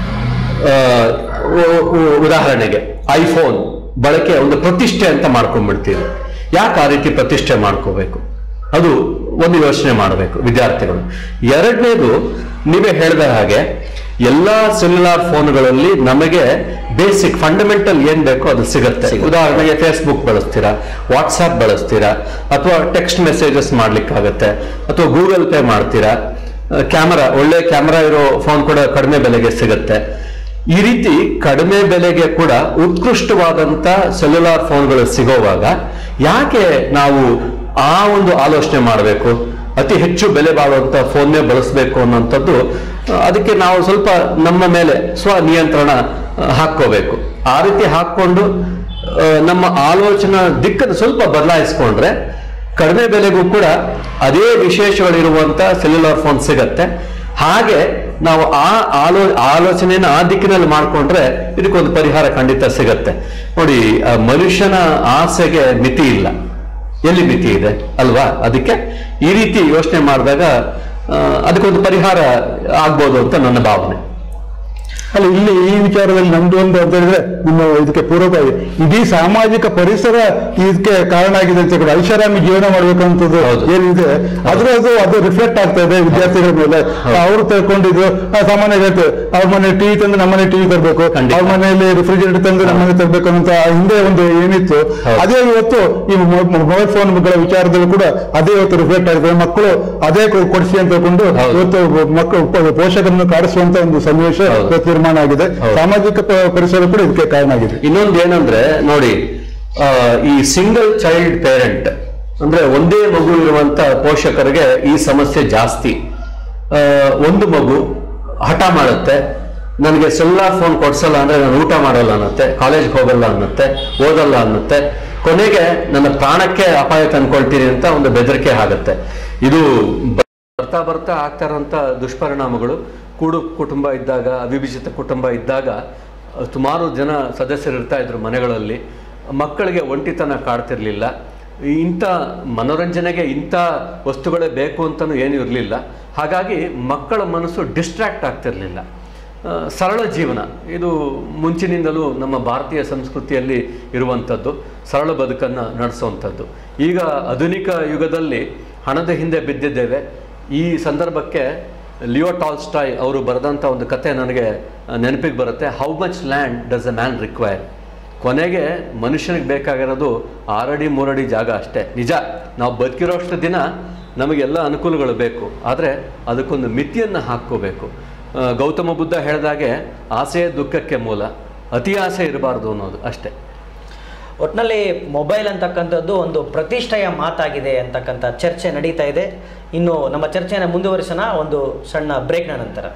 ಉದಾಹರಣೆಗೆ ಐಫೋನ್ ಬಳಕೆ ಒಂದು ಪ್ರತಿಷ್ಠೆ ಅಂತ ಮಾಡ್ಕೊಂಡ್ಬಿಡ್ತೀವಿ ಯಾಕೆ ಆ ರೀತಿ ಪ್ರತಿಷ್ಠೆ ಮಾಡ್ಕೋಬೇಕು ಅದು ಒಂದು ಯೋಚನೆ ಮಾಡಬೇಕು ವಿದ್ಯಾರ್ಥಿಗಳು ಎರಡನೇದು ನೀವೇ ಹೇಳಿದ ಹಾಗೆ ಎಲ್ಲಾ ಸೆಲ್ಯುಲಾರ್ ಫೋನ್ಗಳಲ್ಲಿ ನಮಗೆ ಬೇಸಿಕ್ ಫಂಡಮೆಂಟಲ್ ಏನ್ ಬೇಕೋ ಅದು ಸಿಗುತ್ತೆ ಉದಾಹರಣೆಗೆ ಫೇಸ್ಬುಕ್ ಬಳಸ್ತೀರಾ ವಾಟ್ಸ್ಆಪ್ ಬಳಸ್ತೀರಾ ಅಥವಾ ಟೆಕ್ಸ್ಟ್ ಮೆಸೇಜಸ್ ಮಾಡ್ಲಿಕ್ಕಾಗತ್ತೆ ಅಥವಾ ಗೂಗಲ್ ಪೇ ಮಾಡ್ತೀರಾ ಕ್ಯಾಮರಾ ಒಳ್ಳೆ ಕ್ಯಾಮರಾ ಇರೋ ಫೋನ್ ಕೂಡ ಕಡಿಮೆ ಬೆಲೆಗೆ ಸಿಗುತ್ತೆ ಈ ರೀತಿ ಕಡಿಮೆ ಬೆಲೆಗೆ ಕೂಡ ಉತ್ಕೃಷ್ಟವಾದಂತ ಸೆಲ್ಯುಲಾರ್ ಫೋನ್ಗಳು ಸಿಗೋವಾಗ ಯಾಕೆ ನಾವು ಆ ಒಂದು ಆಲೋಚನೆ ಮಾಡಬೇಕು ಅತಿ ಹೆಚ್ಚು ಬೆಲೆ ಬಾಳುವಂತ ಫೋನ್ನೇ ಬಳಸಬೇಕು ಅನ್ನೋಂಥದ್ದು ಆ, ಅದಕ್ಕೆ ನಾವು ಸ್ವಲ್ಪ ನಮ್ಮ ಮೇಲೆ ಸ್ವ ನಿಯಂತ್ರಣ ಆ, ಹಾಕ್ಕೋಬೇಕು ಆ ರೀತಿ ಹಾಕ್ಕೊಂಡು ಆ, ನಮ್ಮ ಆಲೋಚನಾ ದಿಕ್ಕನ್ನು ಸ್ವಲ್ಪ ಬದಲಾಯಿಸ್ಕೊಂಡ್ರೆ ಕಡಿಮೆ ಬೆಲೆಗೂ ಕೂಡ ಅದೇ ವಿಶೇಷಗಳಿರುವಂತ ಸೆಲ್ಯುಲಾರ್ ಫೋನ್ ಸಿಗತ್ತೆ ಹಾಗೆ ನಾವು ಆ ಆಲೋ ಆಲೋಚನೆಯನ್ನು ಆ ದಿಕ್ಕಿನಲ್ಲಿ ಮಾಡ್ಕೊಂಡ್ರೆ ಇದಕ್ಕೊಂದು ಪರಿಹಾರ ಖಂಡಿತ ಸಿಗತ್ತೆ ನೋಡಿ ಆ ಮನುಷ್ಯನ ಆಸೆಗೆ ಮಿತಿ ಇಲ್ಲ ಎಲ್ಲಿ ಮಿತಿ ಇದೆ ಅಲ್ವಾ ಅದಕ್ಕೆ ಈ ರೀತಿ ಯೋಚನೆ ಮಾಡಿದಾಗ ಆ, ಅದಕ್ಕೊಂದು ಪರಿಹಾರ ಆಗ್ಬೋದು ಅಂತ ನನ್ನ ಭಾವನೆ ಅಲ್ಲ ಇಲ್ಲಿ ಈ ವಿಚಾರದಲ್ಲಿ ನಮ್ದು ಒಂದು ಅಂತ ಹೇಳಿದ್ರೆ ನಿಮ್ಮ ಇದಕ್ಕೆ ಪೂರ್ವಕವಾಗಿ ಇಡೀ ಸಾಮಾಜಿಕ ಪರಿಸರ ಇದಕ್ಕೆ ಕಾರಣ ಆಗಿದೆ ಅಂತ ಕೂಡ ಐಷಾರಾಮಿ ಜೀವನ ಮಾಡ್ಬೇಕಂತದ್ದು ಹೌದು. ಏನಿದೆ ಅದ್ರ ಅದು ಅದು ರಿಫ್ಲೆಕ್ಟ್ ಆಗ್ತಾ ಇದೆ ವಿದ್ಯಾರ್ಥಿಗಳ ಮೇಲೆ ಅವರು ತಿಳ್ಕೊಂಡಿದ್ದು ಆ, ಸಾಮಾನ್ಯ ಹೇಳ್ತೇವೆ ಅವ್ರ ಮನೆ ಟಿವಿ ತಂದು ನಮ್ಮ ಮನೆ ಟಿವಿ ತರಬೇಕು ಖಂಡಿತ. ಅವ್ರ ಮನೆಯಲ್ಲಿ ರಿಫ್ರಿಜರೇಟರ್ ತಂದು ನಮ್ಮ ಮನೆ ತರಬೇಕು ಅಂತ ಹಿಂದೆ ಒಂದು ಏನಿತ್ತು ಹೌದು. ಅದೇ ಇವತ್ತು ಈ ಮೊಬೈಲ್ ಫೋನ್ಗಳ ವಿಚಾರದಲ್ಲೂ ಕೂಡ ಅದೇ ಇವತ್ತು ರಿಫ್ಲೆಕ್ಟ್ ಆಗ್ತದೆ ಮಕ್ಕಳು ಅದೇ ಕೊ- ಕೊಡಿಸಿ ಅಂತ ಹೇಳ್ಕೊಂಡು ಹೌದು. ಇವತ್ತು ಮಕ್ಕಳು ಪ- ಪೋಷಕರನ್ನು ಕಾಡಿಸುವಂತ ಒಂದು ಸನ್ನಿವೇಶ ಹೌದು. ಇವತ್ತು ನಿರ್ಮಾಣ ಆಗಿದೆ ಹೌದು. ಸಾಮಾಜಿಕ ಪ- ಪರಿಸರ ಕೂಡ ಇದಕ್ಕೆ ಕಾರಣ ಆಗಿದೆ ಇನ್ನೊಂದು ಏನಂದ್ರೆ ನೋಡಿ ಆ, ಈ ಸಿಂಗಲ್ ಚೈಲ್ಡ್ ಪೇರೆಂಟ್ ಅಂದ್ರೆ ಒಂದೇ ಮಗು ಇರುವಂತ ಪೋಷಕರಿಗೆ ಈ ಸಮಸ್ಯೆ ಜಾಸ್ತಿ ಆ, ಒಂದು ಮಗು ಹಠ ಮಾಡುತ್ತೆ ನನಗೆ ಸೆಲ್ಲಾರ್ ಫೋನ್ ಕೊಡ್ಸಲ್ಲ ಅಂದ್ರೆ ನಾನು ಊಟ ಮಾಡಲ್ಲ ಅನ್ನತ್ತೆ ಕಾಲೇಜ್ಗೆ ಹೋಗಲ್ಲ ಅನ್ನತ್ತೆ ಓದಲ್ಲ ಅನ್ನತ್ತೆ ಕೊನೆಗೆ ನನ್ನ ಪ್ರಾಣಕ್ಕೆ ಅಪಾಯ ತಂದ್ಕೊಳ್ತೀನಿ ಅಂತ ಒಂದು ಬೆದರಿಕೆ ಆಗುತ್ತೆ ಇದು ಬ- ಬರ್ತಾ ಬರ್ತಾ ಆಗ್ತಾ ಇರೋಂಥ ದುಷ್ಪರಿಣಾಮಗಳು ಕೂಡು ಕುಟುಂಬ ಇದ್ದಾಗ ಅವಿಭಜಿತ ಕುಟುಂಬ ಇದ್ದಾಗ ಅಹ್, ಸುಮಾರು ಜನ ಸದಸ್ಯರು ಇರ್ತಾ ಇದ್ರು ಮನೆಗಳಲ್ಲಿ ಮಕ್ಕಳಿಗೆ ಒಂಟಿತನ ಕಾಡ್ತಿರ್ಲಿಲ್ಲ ಇಂಥ ಮನೋರಂಜನೆಗೆ ಇಂಥ ವಸ್ತುಗಳೇ ಬೇಕು ಅಂತಲೂ ಏನೂ ಇರಲಿಲ್ಲ ಹಾಗಾಗಿ ಮಕ್ಕಳ ಮನಸ್ಸು ಡಿಸ್ಟ್ರಾಕ್ಟ್ ಆಗ್ತಿರ್ಲಿಲ್ಲ ಆ, ಸರಳ ಜೀವನ ಇದು ಮುಂಚಿನಿಂದಲೂ ನಮ್ಮ ಭಾರತೀಯ ಸಂಸ್ಕೃತಿಯಲ್ಲಿ ಇರುವಂಥದ್ದು ಸರಳ ಬದುಕನ್ನು ನಡೆಸುವಂಥದ್ದು ಈಗ ಆಧುನಿಕ ಯುಗದಲ್ಲಿ ಹಣದ ಹಿಂದೆ ಬಿದ್ದಿದ್ದೇವೆ ಈ ಸಂದರ್ಭಕ್ಕೆ ಲಿಯೋ ಟಾಲ್ಸ್ಟಾಯ್ ಅವರು ಬರೆದಂಥ ಒಂದು ಕತೆ ನನಗೆ ನೆನಪಿಗೆ ಬರುತ್ತೆ how much land does a man require ಕೊನೆಗೆ ಮನುಷ್ಯನಿಗೆ ಬೇಕಾಗಿರೋದು ಆರಡಿ ಮೂರಡಿ ಜಾಗ ಅಷ್ಟೇ ನಿಜ ನಾವು ಬದುಕಿರೋಷ್ಟು ದಿನ ನಮಗೆಲ್ಲ ಅನುಕೂಲಗಳು ಬೇಕು ಆದರೆ ಅದಕ್ಕೊಂದು ಮಿತಿಯನ್ನು ಹಾಕ್ಕೋಬೇಕು ಆ, ಗೌತಮ ಬುದ್ಧ ಹೇಳಿದಾಗೆ ಆಸೆಯೇ ದುಃಖಕ್ಕೆ ಮೂಲ ಅತಿ ಆಸೆ ಇರಬಾರ್ದು ಅನ್ನೋದು ಅಷ್ಟೇ ಒಟ್ಟಿನಲ್ಲಿ ಮೊಬೈಲ್ ಅಂತಕ್ಕಂಥದ್ದು ಒಂದು ಪ್ರತಿಷ್ಠೆಯ ಮಾತಾಗಿದೆ ಅಂತಕ್ಕಂಥ ಚರ್ಚೆ ನಡೀತಾ ಇದೆ ಇನ್ನು ನಮ್ಮ ಚರ್ಚೆನ ಮುಂದುವರಿಸೋಣ ಒಂದು ಸಣ್ಣ ಬ್ರೇಕ್ನ ನಂತರ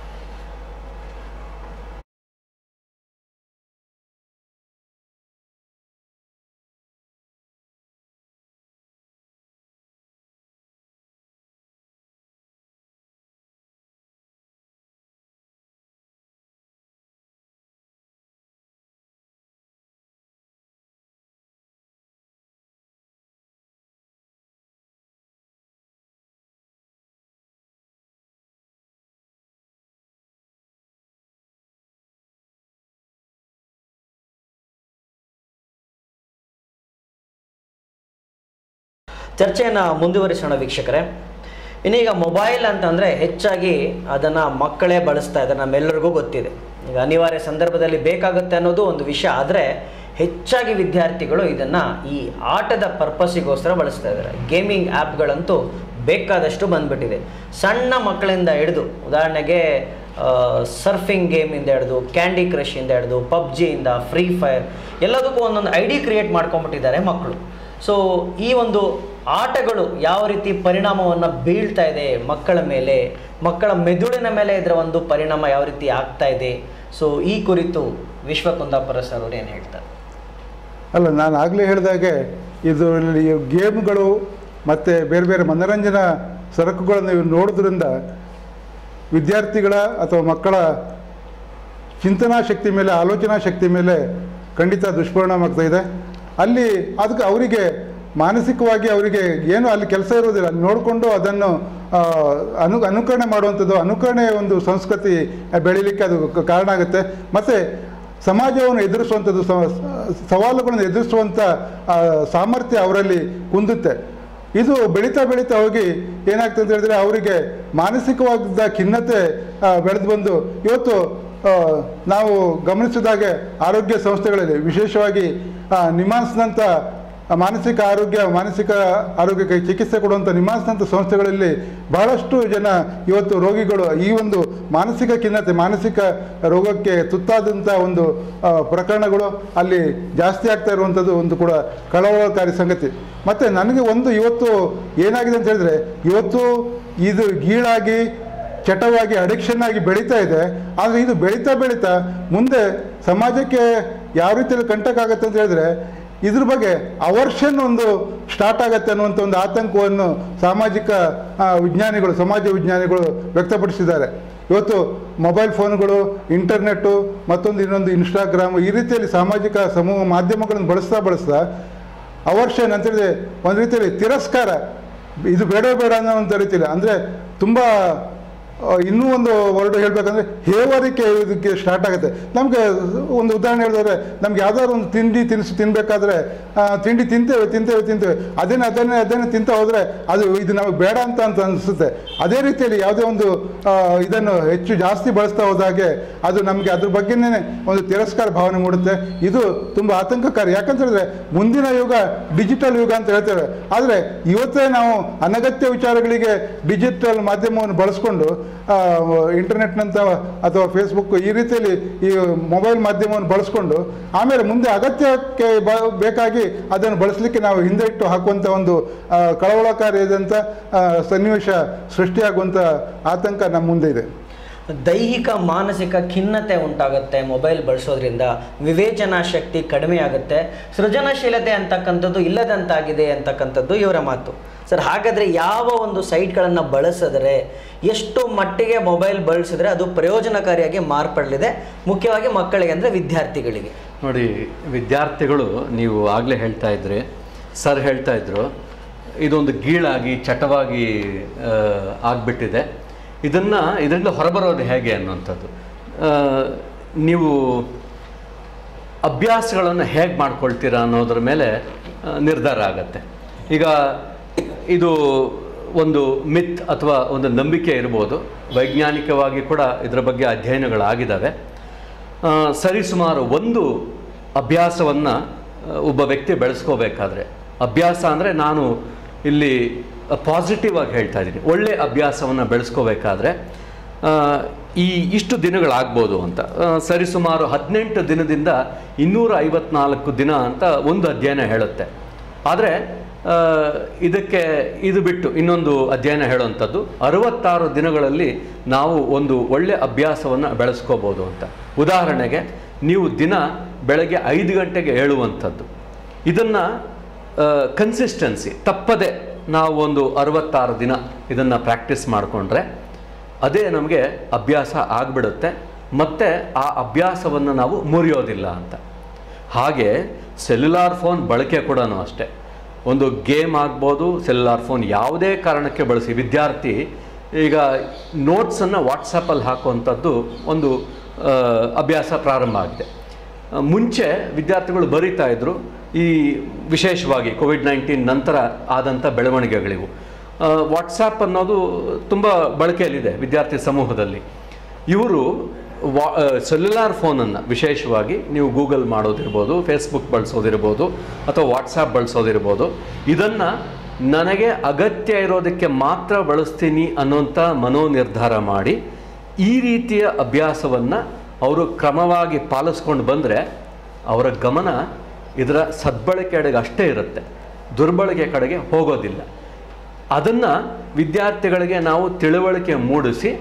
ಚರ್ಚೆಯನ್ನು ಮುಂದುವರಿಸೋಣ ವೀಕ್ಷಕರೇ ಇನ್ನೀಗ ಮೊಬೈಲ್ ಅಂತಂದರೆ ಹೆಚ್ಚಾಗಿ ಅದನ್ನು ಮಕ್ಕಳೇ ಬಳಸ್ತಾ ಇದ್ದಾರೆ ನಮ್ಮೆಲ್ಲರಿಗೂ ಗೊತ್ತಿದೆ ಈಗ ಅನಿವಾರ್ಯ ಸಂದರ್ಭದಲ್ಲಿ ಬೇಕಾಗುತ್ತೆ ಅನ್ನೋದು ಒಂದು ವಿಷಯ ಆದರೆ ಹೆಚ್ಚಾಗಿ ವಿದ್ಯಾರ್ಥಿಗಳು ಇದನ್ನು ಈ ಆಟದ ಪರ್ಪಸ್ಸಿಗೋಸ್ಕರ ಬಳಸ್ತಾ ಇದ್ದಾರೆ ಗೇಮಿಂಗ್ ಆ್ಯಪ್ಗಳಂತೂ ಬೇಕಾದಷ್ಟು ಬಂದ್ಬಿಟ್ಟಿದೆ ಸಣ್ಣ ಮಕ್ಕಳಿಂದ ಹಿಡಿದು ಉದಾಹರಣೆಗೆ ಸರ್ಫಿಂಗ್ ಗೇಮಿಂದ ಹಿಡಿದು ಕ್ಯಾಂಡಿ ಕ್ರಷಿಂದ ಹಿಡಿದು ಪಬ್ಜಿಯಿಂದ ಫ್ರೀ ಫೈರ್ ಎಲ್ಲದಕ್ಕೂ ಒಂದೊಂದು ಐ ಡಿ ಕ್ರಿಯೇಟ್ ಮಾಡ್ಕೊಂಡ್ಬಿಟ್ಟಿದ್ದಾರೆ ಮಕ್ಕಳು ಸೊ ಈ ಒಂದು ಆಟಗಳು ಯಾವ ರೀತಿ ಪರಿಣಾಮವನ್ನು ಬೀಳ್ತಾ ಇದೆ ಮಕ್ಕಳ ಮೇಲೆ ಮಕ್ಕಳ ಮೆದುಳಿನ ಮೇಲೆ ಇದರ ಒಂದು ಪರಿಣಾಮ ಯಾವ ರೀತಿ ಆಗ್ತಾ ಇದೆ ಸೊ ಈ ಕುರಿತು ವಿಶ್ವಕುಂದಾಪುರ ಸರ್ ಅವ್ರು ಏನು ಹೇಳ್ತಾರೆ ಅಲ್ಲ ನಾನು ಆಗಲೇ ಹೇಳಿದಾಗೆ ಇದರಲ್ಲಿ ಗೇಮ್ಗಳು ಮತ್ತು ಬೇರೆ ಬೇರೆ ಮನೋರಂಜನಾ ಸರಕುಗಳನ್ನು ಇವ್ರು ನೋಡೋದ್ರಿಂದ ವಿದ್ಯಾರ್ಥಿಗಳ ಅಥವಾ ಮಕ್ಕಳ ಚಿಂತನಾ ಶಕ್ತಿ ಮೇಲೆ ಆಲೋಚನಾ ಶಕ್ತಿ ಮೇಲೆ ಖಂಡಿತ ದುಷ್ಪರಿಣಾಮ ಆಗ್ತಾ ಇದೆ ಅಲ್ಲಿ ಅದಕ್ಕೆ ಅವರಿಗೆ ಮಾನಸಿಕವಾಗಿ ಅವರಿಗೆ ಏನು ಅಲ್ಲಿ ಕೆಲಸ ಇರೋದಿಲ್ಲ ಅಲ್ಲಿ ನೋಡಿಕೊಂಡು ಅದನ್ನು ಆ, ಅನು ಅನುಕರಣೆ ಮಾಡುವಂಥದ್ದು ಅನುಕರಣೆ ಒಂದು ಸಂಸ್ಕೃತಿ ಬೆಳೀಲಿಕ್ಕೆ ಅದು ಕ- ಕಾರಣ ಆಗುತ್ತೆ ಮತ್ತು ಸಮಾಜವನ್ನು ಎದುರಿಸುವಂಥದ್ದು ಸ- ಸವಾಲುಗಳನ್ನು ಎದುರಿಸುವಂಥ ಆ, ಸಾಮರ್ಥ್ಯ ಅವರಲ್ಲಿ ಕುಂದುತ್ತೆ ಇದು ಬೆಳೀತಾ ಬೆಳೀತಾ ಹೋಗಿ ಏನಾಗ್ತದೆ ಅಂತ ಹೇಳಿದ್ರೆ ಅವರಿಗೆ ಮಾನಸಿಕವಾದ ಖಿನ್ನತೆ ಬೆಳೆದು ಬಂದು ಇವತ್ತು ಆ, ನಾವು ಗಮನಿಸಿದಾಗೆ ಆರೋಗ್ಯ ಸಂಸ್ಥೆಗಳಲ್ಲಿ ವಿಶೇಷವಾಗಿ ಆ, ನಿಮಾನ್ಸ್ನಂಥ ಮಾನಸಿಕ ಆರೋಗ್ಯ ಮಾನಸಿಕ ಆರೋಗ್ಯಕ್ಕೆ ಚಿಕಿತ್ಸೆ ಕೊಡುವಂಥ ನಿಮಾನ್ಸ್ನಂಥ ಸಂಸ್ಥೆಗಳಲ್ಲಿ ಬಹಳಷ್ಟು ಜನ ಇವತ್ತು ರೋಗಿಗಳು ಈ ಒಂದು ಮಾನಸಿಕ ಖಿನ್ನತೆ ಮಾನಸಿಕ ರೋಗಕ್ಕೆ ತುತ್ತಾದಂಥ ಒಂದು ಆ, ಪ್ರಕರಣಗಳು ಅಲ್ಲಿ ಜಾಸ್ತಿ ಆಗ್ತಾ ಇರುವಂಥದ್ದು ಒಂದು ಕೂಡ ಕಳವಳಕಾರಿ ಸಂಗತಿ ಮತ್ತು ನನಗೆ ಒಂದು ಇವತ್ತು ಏನಾಗಿದೆ ಅಂತ ಹೇಳಿದ್ರೆ ಇವತ್ತು ಇದು ಗೀಳಾಗಿ ಚಟವಾಗಿ ಅಡಿಕ್ಷನ್ ಆಗಿ ಬೆಳೀತಾ ಇದೆ ಆದರೆ ಇದು ಬೆಳೀತಾ ಬೆಳೀತಾ ಮುಂದೆ ಸಮಾಜಕ್ಕೆ ಯಾವ ರೀತಿಯಲ್ಲಿ ಕಂಟಕ ಆಗುತ್ತೆ ಅಂತ ಹೇಳಿದ್ರೆ ಇದ್ರ ಬಗ್ಗೆ ಅವರ್ಷನ್ ಒಂದು ಸ್ಟಾರ್ಟ್ ಆಗತ್ತೆ ಅನ್ನುವಂಥ ಒಂದು ಆತಂಕವನ್ನು ಸಾಮಾಜಿಕ ಆ, ವಿಜ್ಞಾನಿಗಳು ಸಮಾಜ ವಿಜ್ಞಾನಿಗಳು ವ್ಯಕ್ತಪಡಿಸಿದ್ದಾರೆ ಇವತ್ತು ಮೊಬೈಲ್ ಫೋನ್ಗಳು ಇಂಟರ್ನೆಟ್ಟು ಮತ್ತೊಂದು ಇನ್ನೊಂದು ಇನ್ಸ್ಟಾಗ್ರಾಮ್ ಈ ರೀತಿಯಲ್ಲಿ ಸಾಮಾಜಿಕ ಸಮೂಹ ಮಾಧ್ಯಮಗಳನ್ನು ಬಳಸ್ತಾ ಬಳಸ್ತಾ ಅವರ್ಷನ್ ಅಂತ ಹೇಳಿದ್ರೆ ಒಂದು ರೀತಿಯಲ್ಲಿ ತಿರಸ್ಕಾರ ಇದು ಬೇಡ ಬೇಡ ಅನ್ನೋ ಒಂದು ರೀತಿಯಲ್ಲಿ ಅಂದರೆ ತುಂಬ ಆ, ಇನ್ನೂ ಒಂದು ವರ್ಡ್ ಹೇಳ್ಬೇಕಂದ್ರೆ ಹೇವರಿಕೆ ಇದಕ್ಕೆ ಸ್ಟಾರ್ಟ್ ಆಗುತ್ತೆ ನಮಗೆ ಒಂದು ಉದಾಹರಣೆ ಹೇಳಿದ್ರೆ ನಮ್ಗೆ ಯಾವ್ದಾದ್ರು ಒಂದು ತಿಂಡಿ ತಿನಿಸು ತಿನ್ಬೇಕಾದ್ರೆ ಆ, ತಿಂಡಿ ತಿಂತೇವೆ ತಿಂತೇವೆ ತಿಂತೇವೆ ಅದನ್ನೇ ಅದನ್ನೇ ಅದನ್ನೇ ತಿಂತ ಹೋದ್ರೆ ಅದು ಇದು ನಮಗೆ ಬೇಡ ಅಂತ ಅಂತ ಅನಿಸುತ್ತೆ ಅದೇ ರೀತಿಯಲ್ಲಿ ಯಾವುದೇ ಒಂದು ಆ, ಇದನ್ನು ಹೆಚ್ಚು ಜಾಸ್ತಿ ಬಳಸ್ತಾ ಹೋದಾಗೆ ಅದು ನಮಗೆ ಅದ್ರ ಬಗ್ಗೆನೇ ಒಂದು ತಿರಸ್ಕಾರ ಭಾವನೆ ಮೂಡುತ್ತೆ ಇದು ತುಂಬ ಆತಂಕಕಾರಿ ಯಾಕಂತ ಹೇಳಿದ್ರೆ ಮುಂದಿನ ಯುಗ ಡಿಜಿಟಲ್ ಯುಗ ಅಂತ ಹೇಳ್ತೇವೆ ಆದರೆ ಇವತ್ತೇ ನಾವು ಅನಗತ್ಯ ವಿಚಾರಗಳಿಗೆ ಡಿಜಿಟಲ್ ಮಾಧ್ಯಮವನ್ನು ಬಳಸ್ಕೊಂಡು ಆ, ಇಂಟರ್ನೆಟ್ನಂಥ ಅಥವಾ ಫೇಸ್ಬುಕ್ ಈ ರೀತಿಯಲ್ಲಿ ಈ ಮೊಬೈಲ್ ಮಾಧ್ಯಮವನ್ನು ಬಳಸ್ಕೊಂಡು ಆಮೇಲೆ ಮುಂದೆ ಅಗತ್ಯಕ್ಕೆ ಬ- ಬೇಕಾಗಿ ಅದನ್ನು ಬಳಸಲಿಕ್ಕೆ ನಾವು ಹಿಂದೆ ಇಟ್ಟು ಹಾಕುವಂಥ ಒಂದು ಆ, ಕಳವಳಕಾರಿಯಾದಂಥ ಆ, ಸನ್ನಿವೇಶ ಸೃಷ್ಟಿಯಾಗುವಂಥ ಆತಂಕ ನಮ್ಮ ಮುಂದೆ ಇದೆ ದೈಹಿಕ ಮಾನಸಿಕ ಖಿನ್ನತೆ ಉಂಟಾಗುತ್ತೆ ಮೊಬೈಲ್ ಬಳಸೋದ್ರಿಂದ ವಿವೇಚನಾ ಶಕ್ತಿ ಕಡಿಮೆ ಆಗುತ್ತೆ ಸೃಜನಶೀಲತೆ ಅಂತಕ್ಕಂಥದ್ದು ಇಲ್ಲದಂತಾಗಿದೆ ಅಂತಕ್ಕಂಥದ್ದು ಇವರ ಮಾತು ಸರ್ ಹಾಗಾದರೆ ಯಾವ ಒಂದು ಸೈಟ್ಗಳನ್ನು ಬಳಸಿದ್ರೆ ಎಷ್ಟು ಮಟ್ಟಿಗೆ ಮೊಬೈಲ್ ಬಳಸಿದ್ರೆ ಅದು ಪ್ರಯೋಜನಕಾರಿಯಾಗಿ ಮಾರ್ಪಡಲಿದೆ ಮುಖ್ಯವಾಗಿ ಮಕ್ಕಳಿಗೆ ಅಂದರೆ ವಿದ್ಯಾರ್ಥಿಗಳಿಗೆ ನೋಡಿ ವಿದ್ಯಾರ್ಥಿಗಳು ನೀವು ಆಗಲೇ ಹೇಳ್ತಾ ಇದ್ರಿ ಸರ್ ಹೇಳ್ತಾ ಇದ್ರು ಇದೊಂದು ಗೀಳಾಗಿ ಚಟವಾಗಿ ಆ, ಆಗ್ಬಿಟ್ಟಿದೆ ಇದನ್ನು ಇದರಿಂದ ಹೊರಬರೋದು ಹೇಗೆ ಅನ್ನುವಂಥದ್ದು ಆ, ನೀವು ಅಭ್ಯಾಸಗಳನ್ನು ಹೇಗೆ ಮಾಡ್ಕೊಳ್ತೀರಾ ಅನ್ನೋದ್ರ ಮೇಲೆ ಆ, ನಿರ್ಧಾರ ಆಗತ್ತೆ ಈಗ ಇದು ಒಂದು ಮಿತ್ ಅಥವಾ ಒಂದು ನಂಬಿಕೆ ಇರ್ಬೋದು ವೈಜ್ಞಾನಿಕವಾಗಿ ಕೂಡ ಇದರ ಬಗ್ಗೆ ಅಧ್ಯಯನಗಳಾಗಿದ್ದಾವೆ ಆ, ಸರಿಸುಮಾರು ಒಂದು ಅಭ್ಯಾಸವನ್ನು ಒಬ್ಬ ವ್ಯಕ್ತಿ ಬೆಳೆಸ್ಕೋಬೇಕಾದ್ರೆ ಅಭ್ಯಾಸ ಅಂದರೆ ನಾನು ಇಲ್ಲಿ ಪಾಸಿಟಿವ್ ಆಗಿ ಹೇಳ್ತಾ ಇದ್ದೀನಿ ಒಳ್ಳೆ ಅಭ್ಯಾಸವನ್ನು ಬೆಳೆಸ್ಕೋಬೇಕಾದ್ರೆ ಆ, ಈ ಇಷ್ಟು ದಿನಗಳಾಗ್ಬೋದು ಅಂತ ಆ, ಸರಿಸುಮಾರು ಹದಿನೆಂಟು ದಿನದಿಂದ ಇನ್ನೂರ ಐವತ್ನಾಲ್ಕು ದಿನ ಅಂತ ಒಂದು ಅಧ್ಯಯನ ಹೇಳುತ್ತೆ ಆದರೆ ಆ, ಇದಕ್ಕೆ ಇದು ಬಿಟ್ಟು ಇನ್ನೊಂದು ಅಧ್ಯಯನ ಹೇಳುವಂಥದ್ದು ಅರವತ್ತಾರು ದಿನಗಳಲ್ಲಿ ನಾವು ಒಂದು ಒಳ್ಳೆ ಅಭ್ಯಾಸವನ್ನು ಬೆಳೆಸ್ಕೋಬೋದು ಅಂತ ಉದಾಹರಣೆಗೆ ನೀವು ದಿನ ಬೆಳಗ್ಗೆ ಐದು ಗಂಟೆಗೆ ಏಳುವಂಥದ್ದು ಇದನ್ನು ಕನ್ಸಿಸ್ಟೆನ್ಸಿ ತಪ್ಪದೆ ನಾವು ಒಂದು ಅರವತ್ತಾರು ದಿನ ಇದನ್ನು ಪ್ರಾಕ್ಟೀಸ್ ಮಾಡಿಕೊಂಡ್ರೆ ಅದೇ ನಮಗೆ ಅಭ್ಯಾಸ ಆಗಿಬಿಡುತ್ತೆ ಮತ್ತು ಆ ಅಭ್ಯಾಸವನ್ನು ನಾವು ಮುರಿಯೋದಿಲ್ಲ ಅಂತ ಹಾಗೆ ಸೆಲ್ಯುಲಾರ್ ಫೋನ್ ಬಳಕೆ ಕೂಡ ಅಷ್ಟೇ ಒಂದು ಗೇಮ್ ಆಗ್ಬೋದು ಸೆಲ್ಯುಲಾರ್ ಫೋನ್ ಯಾವುದೇ ಕಾರಣಕ್ಕೆ ಬಳಸಿ ವಿದ್ಯಾರ್ಥಿ ಈಗ ನೋಟ್ಸನ್ನು ವಾಟ್ಸಪ್ಪಲ್ಲಿ ಹಾಕುವಂಥದ್ದು ಒಂದು ಆ, ಅಭ್ಯಾಸ ಪ್ರಾರಂಭ ಆಗಿದೆ ಆ, ಮುಂಚೆ ವಿದ್ಯಾರ್ಥಿಗಳು ಬರೀತಾ ಇದ್ರು ಈ ವಿಶೇಷವಾಗಿ ಕೋವಿಡ್ ನೈನ್ಟೀನ್ ನಂತರ ಆದಂಥ ಬೆಳವಣಿಗೆಗಳಿವು ವಾಟ್ಸಾಪ್ ಅನ್ನೋದು ತುಂಬ ಬಳಕೆಯಲ್ಲಿದೆ ವಿದ್ಯಾರ್ಥಿ ಸಮೂಹದಲ್ಲಿ ಇವರು ವಾ ಸೆಲ್ಯುಲಾರ್ ಫೋನನ್ನು ವಿಶೇಷವಾಗಿ ನೀವು ಗೂಗಲ್ ಮಾಡೋದಿರ್ಬೋದು ಫೇಸ್ಬುಕ್ ಬಳಸೋದಿರ್ಬೋದು ಅಥವಾ ವಾಟ್ಸಾಪ್ ಬಳಸೋದಿರ್ಬೋದು ಇದನ್ನು ನನಗೆ ಅಗತ್ಯ ಇರೋದಕ್ಕೆ ಮಾತ್ರ ಬಳಸ್ತೀನಿ ಅನ್ನೋಂಥ ಮನೋನಿರ್ಧಾರ ಮಾಡಿ ಈ ರೀತಿಯ ಅಭ್ಯಾಸವನ್ನು ಅವರು ಕ್ರಮವಾಗಿ ಪಾಲಿಸ್ಕೊಂಡು ಬಂದರೆ ಅವರ ಗಮನ ಇದರ ಸದ್ಬಳಕೆ ಕಡೆಗೆ ಅಷ್ಟೇ ಇರುತ್ತೆ ದುರ್ಬಳಕೆ ಕಡೆಗೆ ಹೋಗೋದಿಲ್ಲ ಅದನ್ನು ವಿದ್ಯಾರ್ಥಿಗಳಿಗೆ ನಾವು ತಿಳುವಳಿಕೆ ಮೂಡಿಸಿ